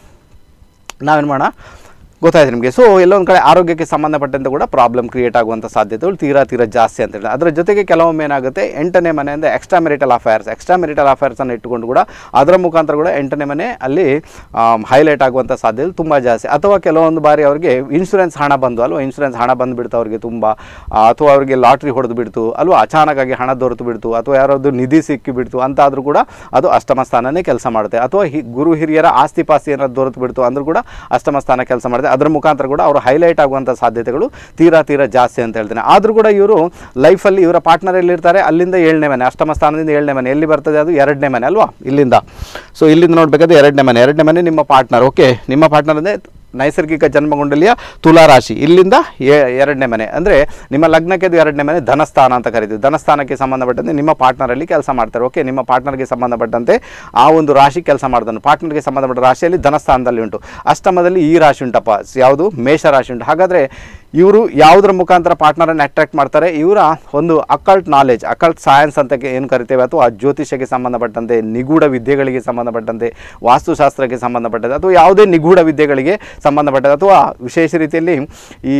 [SPEAKER 1] ನಾವೇನು ಮಾಡೋಣ ಗೊತ್ತಾಯ್ತು ನಿಮಗೆ ಸೊ ಎಲ್ಲೊಂದು ಕಡೆ ಆರೋಗ್ಯಕ್ಕೆ ಸಂಬಂಧಪಟ್ಟಂತೆ ಕೂಡ ಪ್ರಾಬ್ಲಮ್ ಕ್ರಿಯೇಟ್ ಆಗುವಂಥ ಸಾಧ್ಯತೆಗಳು ತೀರಾ ತೀರಾ ಜಾಸ್ತಿ ಅಂತ ಹೇಳಿ ಅದರ ಜೊತೆಗೆ ಕೆಲವೊಮ್ಮೆ ಏನಾಗುತ್ತೆ ಎಂಟನೇ ಮನೆ ಅಂದರೆ extra marital affairs extra marital ಅಫೇರ್ಸನ್ನು ಇಟ್ಟುಕೊಂಡು ಕೂಡ ಅದರ ಮುಖಾಂತರ ಕೂಡ ಎಂಟನೇ ಮನೆ ಅಲ್ಲಿ ಹೈಲೈಟ್ ಆಗುವಂಥ ಸಾಧ್ಯತೆ ತುಂಬ ಜಾಸ್ತಿ ಅಥವಾ ಕೆಲವೊಂದು ಬಾರಿ ಅವರಿಗೆ ಇನ್ಶೂರೆನ್ಸ್ ಹಣ ಬಂದು ಅಲ್ವಾ ಇನ್ಶೂರೆನ್ಸ್ ಹಣ ಬಂದುಬಿಡ್ತು ಅವರಿಗೆ ತುಂಬ ಆ, ಅಥವಾ ಅವರಿಗೆ ಲಾಟ್ರಿ ಹೊಡೆದು ಬಿಡ್ತು ಅಲ್ವಾ ಅಚಾನಕ್ಕಾಗಿ ಹಣ ದೊರೆತು ಬಿಡ್ತು ಅಥವಾ ಯಾರಾದ್ರು ನಿಧಿ ಸಿಕ್ಕಿ ಬಿಡ್ತು ಅಂತಾದರೂ ಕೂಡ ಅದು ಅಷ್ಟಮ ಸ್ಥಾನನೇ ಕೆಲಸ ಮಾಡುತ್ತೆ ಅಥವಾ ಹಿ ಗುರು ಹಿರಿಯರ ಆಸ್ತಿ ಪಾಸ್ತಿ ಏನಾದ್ರು ದೊರೆತು ಬಿಡ್ತು ಅಂದ್ರೂ ಕೂಡ ಅಷ್ಟಮ ಸ್ಥಾನ ಕೆಲಸ ಮಾಡುತ್ತೆ ಅದರ ಮುಖಾಂತರ ಕೂಡ ಅವರು ಹೈಲೈಟ್ ಆಗುವಂಥ ಸಾಧ್ಯತೆಗಳು ತೀರಾ ತೀರಾ ಜಾಸ್ತಿ ಅಂತ ಹೇಳ್ತೇನೆ ಆದರೂ ಕೂಡ ಇವರು ಲೈಫಲ್ಲಿ ಇವರ ಪಾರ್ಟ್ನರ್ ಎಲ್ಲಿರ್ತಾರೆ ಅಲ್ಲಿಂದ ಏಳನೇ ಮನೆ ಅಷ್ಟಮ ಸ್ಥಾನದಿಂದ ಏಳನೇ ಮನೆ ಎಲ್ಲಿ ಬರ್ತದೆ ಅದು ಎರಡನೇ ಮನೆ ಅಲ್ವಾ ಇಲ್ಲಿಂದ ಸೊ ಇಲ್ಲಿಂದ ನೋಡಬೇಕಾದ್ರೆ ಎರಡನೇ ಮನೆ ಎರಡನೇ ಮನೆ ನಿಮ್ಮ ಪಾರ್ಟ್ನರ್ ಓಕೆ ನಿಮ್ಮ ಪಾರ್ಟ್ನರ್ ಅಂದರೆ ನೈಸರ್ಗಿಕ ಜನ್ಮಗುಂಡಲಿಯ ತುಲಾ ರಾಶಿ ಇಲ್ಲಿಂದ ಎ- ಎರಡನೇ ಮನೆ ಅಂದರೆ ನಿಮ್ಮ ಲಗ್ನಕ್ಕೆ ಅದು ಎರಡನೇ ಮನೆ ಧನಸ್ಥಾನ ಅಂತ ಕರಿತೀವಿ ಧನಸ್ಥಾನಕ್ಕೆ ಸಂಬಂಧಪಟ್ಟಂತೆ ನಿಮ್ಮ ಪಾರ್ಟ್ನರಲ್ಲಿ ಕೆಲಸ ಮಾಡ್ತಾರೆ ಓಕೆ ನಿಮ್ಮ ಪಾರ್ಟ್ನರ್ಗೆ ಸಂಬಂಧಪಟ್ಟಂತೆ ಆ ಒಂದು ರಾಶಿ ಕೆಲಸ ಮಾಡ್ತಾನೆ ಪಾರ್ಟ್ನರ್ಗೆ ಸಂಬಂಧಪಟ್ಟ ರಾಶಿಯಲ್ಲಿ ಧನಸ್ಥಾನದಲ್ಲಿ ಉಂಟು ಅಷ್ಟಮದಲ್ಲಿ ಈ ರಾಶಿ ಉಂಟಪ್ಪ ಸ್- ಯಾವುದು ಮೇಷ ರಾಶಿ ಉಂಟು ಹಾಗಾದರೆ ಇವರು ಯಾವುದರ ಮುಖಾಂತರ ಪಾರ್ಟ್ನರನ್ನು ಅಟ್ರಾಕ್ಟ್ ಮಾಡ್ತಾರೆ ಇವರ ಒಂದು ಅಕಲ್ಟ್ ನಾಲೆಜ್ ಅಕಲ್ಟ್ ಸೈನ್ಸ್ ಅಂತ ಏನು ಕರಿತೇವೆ ಅಥವಾ ಜ್ಯೋತಿಷಕ್ಕೆ ಸಂಬಂಧಪಟ್ಟಂತೆ ನಿಗೂಢ ವಿದ್ಯೆಗಳಿಗೆ ಸಂಬಂಧಪಟ್ಟಂತೆ ವಾಸ್ತುಶಾಸ್ತ್ರಕ್ಕೆ ಸಂಬಂಧಪಟ್ಟಂತೆ ಅಥವಾ ಯಾವುದೇ ನಿಗೂಢ ವಿದ್ಯೆಗಳಿಗೆ ಸಂಬಂಧಪಟ್ಟಂತೆ ಅಥವಾ ವಿಶೇಷ ರೀತಿಯಲ್ಲಿ ಈ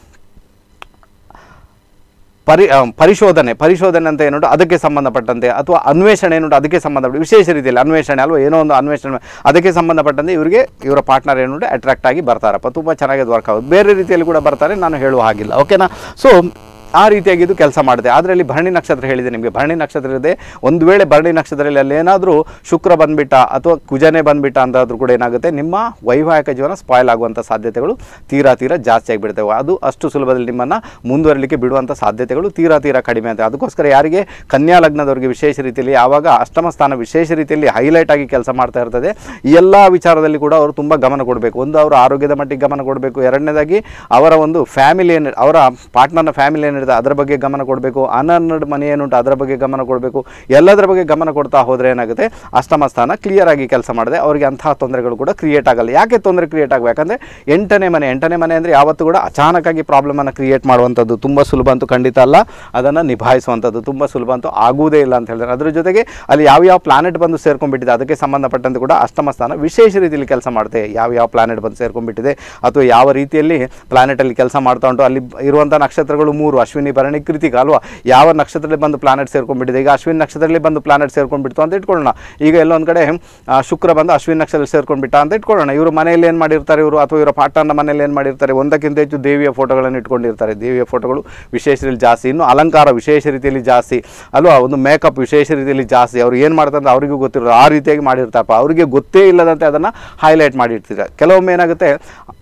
[SPEAKER 1] ಪರಿ ಆ, ಪರಿಶೋಧನೆ ಪರಿಶೋಧನೆ ಅಂತ ಏನುಂಟು ಅದಕ್ಕೆ ಸಂಬಂಧಪಟ್ಟಂತೆ ಅಥವಾ ಅನ್ವೇಷಣೆ ಏನುಂಟು ಅದಕ್ಕೆ ಸಂಬಂಧಪಟ್ಟ ವಿಶೇಷ ರೀತಿಯಲ್ಲಿ ಅನ್ವೇಷಣೆ ಅಲ್ವಾ ಏನೋ ಒಂದು ಅನ್ವೇಷಣೆ ಅದಕ್ಕೆ ಸಂಬಂಧಪಟ್ಟಂತೆ ಇವರಿಗೆ ಇವರ ಪಾರ್ಟ್ನರ್ ಏನುಂಟು ಅಟ್ರಾಕ್ಟ್ ಆಗಿ ಬರ್ತಾರಪ್ಪ ತುಂಬ ಚೆನ್ನಾಗಿ ಅದು ವರ್ಕ್ ಆಗುತ್ತೆ ಬೇರೆ ರೀತಿಯಲ್ಲಿ ಕೂಡ ಬರ್ತಾರೆ ನಾನು ಹೇಳುವ ಹಾಗಿಲ್ಲ ಓಕೆನಾ ಸೊ ಆ ರೀತಿಯಾಗಿ ಇದು ಕೆಲಸ ಮಾಡುತ್ತೆ ಆದರೆ ಅಲ್ಲಿ ಭರಣಿ ನಕ್ಷತ್ರ ಹೇಳಿದೆ ನಿಮಗೆ ಭರಣಿ ನಕ್ಷತ್ರ ಇದೆ ಒಂದು ವೇಳೆ ಭರಣಿ ನಕ್ಷತ್ರದಲ್ಲಿ ಅಲ್ಲಿ ಏನಾದರೂ ಶುಕ್ರ ಬಂದ್ಬಿಟ್ಟ ಅಥವಾ ಕುಜನೇ ಬಂದ್ಬಿಟ್ಟ ಅಂತಾದ್ರೂ ಕೂಡ ಏನಾಗುತ್ತೆ ನಿಮ್ಮ ವೈವಾಹಿಕ ಜೀವನ ಸ್ಪಾಯ್ಲ್ ಆಗುವಂಥ ಸಾಧ್ಯತೆಗಳು ತೀರಾ ತೀರಾ ಜಾಸ್ತಿ ಆಗಿಬಿಡ್ತವೆ ಅದು ಅಷ್ಟು ಸುಲಭದಲ್ಲಿ ನಿಮ್ಮನ್ನು ಮುಂದುವರಲಿಕ್ಕೆ ಬಿಡುವಂಥ ಸಾಧ್ಯತೆಗಳು ತೀರಾ ತೀರಾ ಕಡಿಮೆ ಅಂತ ಅದಕ್ಕೋಸ್ಕರ ಯಾರಿಗೆ ಕನ್ಯಾ ಲಗ್ನದವರಿಗೆ ವಿಶೇಷ ರೀತಿಯಲ್ಲಿ ಯಾವಾಗ ಅಷ್ಟಮ ಸ್ಥಾನ ವಿಶೇಷ ರೀತಿಯಲ್ಲಿ ಹೈಲೈಟ್ ಆಗಿ ಕೆಲಸ ಮಾಡ್ತಾ ಇರ್ತದೆ ಈ ಎಲ್ಲ ವಿಚಾರದಲ್ಲಿ ಕೂಡ ಅವರು ತುಂಬ ಗಮನ ಕೊಡಬೇಕು ಒಂದು ಅವರ ಆರೋಗ್ಯದ ಮಟ್ಟಿಗೆ ಗಮನ ಕೊಡಬೇಕು ಎರಡನೇದಾಗಿ ಅವರ ಒಂದು ಫ್ಯಾಮಿಲಿ ಏನು ಅವರ ಪಾರ್ಟ್ನರ್ನ ಫ್ಯಾಮಿಲಿ ಏನಿರುತ್ತೆ ಅದರ ಬಗ್ಗೆ ಗಮನ ಕೊಡಬೇಕು ಅನರ್ನಡ್ ಮನೆ ಏನುಂಟು ಅದರ ಬಗ್ಗೆ ಗಮನ ಕೊಡಬೇಕು ಎಲ್ಲದರ ಬಗ್ಗೆ ಗಮನ ಕೊಡ್ತಾ ಹೋದರೆ ಏನಾಗುತ್ತೆ ಅಷ್ಟಮ ಸ್ಥಾನ ಕ್ಲಿಯರ್ ಆಗಿ ಕೆಲಸ ಮಾಡಿದೆ ಅವರಿಗೆ ಅಂತಹ ತೊಂದರೆಗಳು ಕೂಡ ಕ್ರಿಯೇಟ್ ಆಗಲ್ಲ ಯಾಕೆ ತೊಂದರೆ ಕ್ರಿಯೇಟ್ ಆಗಬೇಕು ಯಾಕಂದರೆ ಎಂಟನೇ ಮನೆ ಎಂಟನೇ ಮನೆ ಅಂದರೆ ಯಾವತ್ತೂ ಕೂಡ ಅಚಾನಕ್ಕಾಗಿ ಪ್ರಾಬ್ಲಮನ್ನು ಕ್ರಿಯೇಟ್ ಮಾಡುವಂಥದ್ದು ತುಂಬ ಸುಲಭ ಅಂತೂ ಖಂಡಿತ ಅಲ್ಲ ಅದನ್ನು ನಿಭಾಯಿಸುವಂಥದ್ದು ತುಂಬ ಸುಲಭ ಅಂತೂ ಆಗುವುದೇ ಇಲ್ಲ ಅಂತ ಹೇಳಿದ್ರೆ ಅದ್ರ ಜೊತೆಗೆ ಅಲ್ಲಿ ಯಾವ ಯಾವ ಪ್ಲಾನೆಟ್ ಬಂದು ಸೇರ್ಕೊಂಡ್ಬಿಟ್ಟಿದೆ ಅದಕ್ಕೆ ಸಂಬಂಧಪಟ್ಟಂತೆ ಕೂಡ ಅಷ್ಟಮ ಸ್ಥಾನ ವಿಶೇಷ ರೀತಿಯಲ್ಲಿ ಕೆಲಸ ಮಾಡುತ್ತೆ ಯಾವ ಯಾವ ಪ್ಲಾನೆಟ್ ಬಂದು ಸೇರ್ಕೊಂಡ್ಬಿಟ್ಟಿದೆ ಅಥವಾ ಯಾವ ರೀತಿಯಲ್ಲಿ ಪ್ಲಾನೆಟಲ್ಲಿ ಕೆಲಸ ಮಾಡ್ತಾ ಉಂಟು ಅಲ್ಲಿ ಇರುವಂಥ ನಕ್ಷತ್ರಗಳು ಮೂರು ಅಶ್ವಿನಿ ಭರಣಿ ಕೃತಿಕ ಅಲ್ವಾ ಯಾವ ನಕ್ಷತ್ರದಲ್ಲಿ ಬಂದು ಪ್ಲಾನೆಟ್ ಸೇರ್ಕೊಂಡ್ಬಿಟ್ಟಿದೆ ಈಗ ಅಶ್ವಿನಿ ನಕ್ಷತ್ರದಲ್ಲಿ ಬಂದು ಪ್ಲಾನೆಟ್ ಸೇರ್ಕೊಂಡ್ಬಿಡ್ತು ಅಂತ ಇಟ್ಕೊಳ್ಳೋಣ ಈಗ ಎಲ್ಲೊಂದು ಕಡೆ ಆ, ಶುಕ್ರ ಬಂದು ಅಶ್ವಿನಿ ನಕ್ಷತ್ರದಲ್ಲಿ ಸೇರ್ಕೊಂಡ್ಬಿಟ್ಟ ಅಂತ ಇಟ್ಕೊಳ್ಳೋಣ ಇವರು ಮನೆಯಲ್ಲಿ ಏನು ಮಾಡಿರ್ತಾರೆ ಇವರು ಅಥವಾ ಇವರ ಪಾರ್ಟ್ನರ್ನ ಮನೆಯಲ್ಲಿ ಏನು ಮಾಡಿರ್ತಾರೆ ಒಂದಕ್ಕಿಂತ ಹೆಚ್ಚು ದೇವಿಯ ಫೋಟೋಗಳನ್ನು ಇಟ್ಕೊಂಡಿರ್ತಾರೆ ದೇವಿಯ ಫೋಟೋಗಳು ವಿಶೇಷ ರೀತಿಯಲ್ಲಿ ಜಾಸ್ತಿ ಇನ್ನು ಅಲಂಕಾರ ವಿಶೇಷ ರೀತಿಯಲ್ಲಿ ಜಾಸ್ತಿ ಅಲ್ವಾ ಒಂದು ಮೇಕಪ್ ವಿಶೇಷ ರೀತಿಯಲ್ಲಿ ಜಾಸ್ತಿ ಅವ್ರು ಏನು ಮಾಡ್ತಾರೆ ಅಂತ ಅವರಿಗೂ ಗೊತ್ತಿರೋದು ಆ ರೀತಿಯಾಗಿ ಮಾಡಿರ್ತಾರಪ್ಪ ಅವರಿಗೆ ಗೊತ್ತೇ ಇಲ್ಲದಂತೆ ಅದನ್ನು ಹೈಲೈಟ್ ಮಾಡಿರ್ತಾರೆ ಕೆಲವೊಮ್ಮೆ ಏನಾಗುತ್ತೆ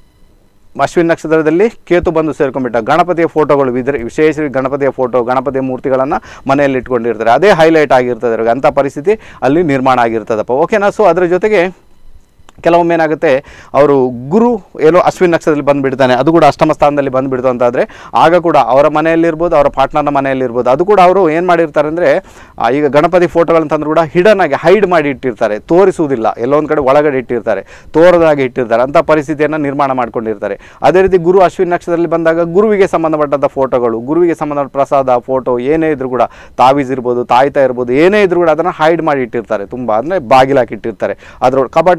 [SPEAKER 1] ಅಶ್ವಿನ್ ನಕ್ಷತ್ರದಲ್ಲಿ ಕೇತು ಬಂದು ಸೇರ್ಕೊಂಡ್ಬಿಟ್ಟ ಗಣಪತಿಯ ಫೋಟೋಗಳು ವಿದ್ರ ವಿಶೇಷ ಗಣಪತಿಯ ಫೋಟೋ ಗಣಪತಿಯ ಮೂರ್ತಿಗಳನ್ನು ಮನೆಯಲ್ಲಿ ಇಟ್ಕೊಂಡಿರ್ತಾರೆ ಅದೇ ಹೈಲೈಟ್ ಆಗಿರ್ತದೆ ಅವ್ರಿಗೆ ಅಂಥ ಪರಿಸ್ಥಿತಿ ಅಲ್ಲಿ ನಿರ್ಮಾಣ ಆಗಿರ್ತದಪ್ಪ ಓಕೆನಾ ಸೊ ಅದರ ಜೊತೆಗೆ ಕೆಲವೊಮ್ಮೆ ಏನಾಗುತ್ತೆ ಅವರು ಗುರು ಏನೋ ಅಶ್ವಿನ್ ನಕ್ಷತ್ರದಲ್ಲಿ ಬಂದುಬಿಡ್ತಾನೆ ಅದು ಕೂಡ ಅಷ್ಟಮ ಸ್ಥಾನದಲ್ಲಿ ಬಂದುಬಿಡ್ತು ಅಂತಾದರೆ ಆಗ ಕೂಡ ಅವರ ಮನೆಯಲ್ಲಿರ್ಬೋದು ಅವರ ಪಾರ್ಟ್ನರ್ನ ಮನೆಯಲ್ಲಿರ್ಬೋದು ಅದು ಕೂಡ ಅವರು ಏನು ಮಾಡಿರ್ತಾರೆ ಅಂದರೆ ಈಗ ಗಣಪತಿ ಫೋಟೋಗಳಂತಂದ್ರೂ ಕೂಡ ಹಿಡನ್ ಆಗಿ ಹೈಡ್ ಮಾಡಿ ಇಟ್ಟಿರ್ತಾರೆ ತೋರಿಸುವುದಿಲ್ಲ ಎಲ್ಲೊಂದು ಕಡೆ ಒಳಗಡೆ ಇಟ್ಟಿರ್ತಾರೆ ತೋರದಾಗಿ ಇಟ್ಟಿರ್ತಾರೆ ಅಂಥ ಪರಿಸ್ಥಿತಿಯನ್ನು ನಿರ್ಮಾಣ ಮಾಡ್ಕೊಂಡಿರ್ತಾರೆ ಅದೇ ರೀತಿ ಗುರು ಅಶ್ವಿನ್ ನಕ್ಷತ್ರದಲ್ಲಿ ಬಂದಾಗ ಗುರುವಿಗೆ ಸಂಬಂಧಪಟ್ಟಂಥ ಫೋಟೋಗಳು ಗುರುವಿಗೆ ಸಂಬಂಧಪಟ್ಟ ಪ್ರಸಾದ ಫೋಟೋ ಏನೇ ಇದ್ರೂ ಕೂಡ ತಾವೀಸ್ ಇರ್ಬೋದು ತಾಯ್ತಾ ಇರ್ಬೋದು ಏನೇ ಇದ್ರೂ ಕೂಡ ಅದನ್ನು ಹೈಡ್ ಮಾಡಿ ಇಟ್ಟಿರ್ತಾರೆ ತುಂಬ ಅಂದರೆ ಬಾಗಿಲಾಕಿ ಇಟ್ಟಿರ್ತಾರೆ ಅದರ ಕಬಟ್ನೊಳಗೆ ಇಟ್ಟಿರ್ಬೋದು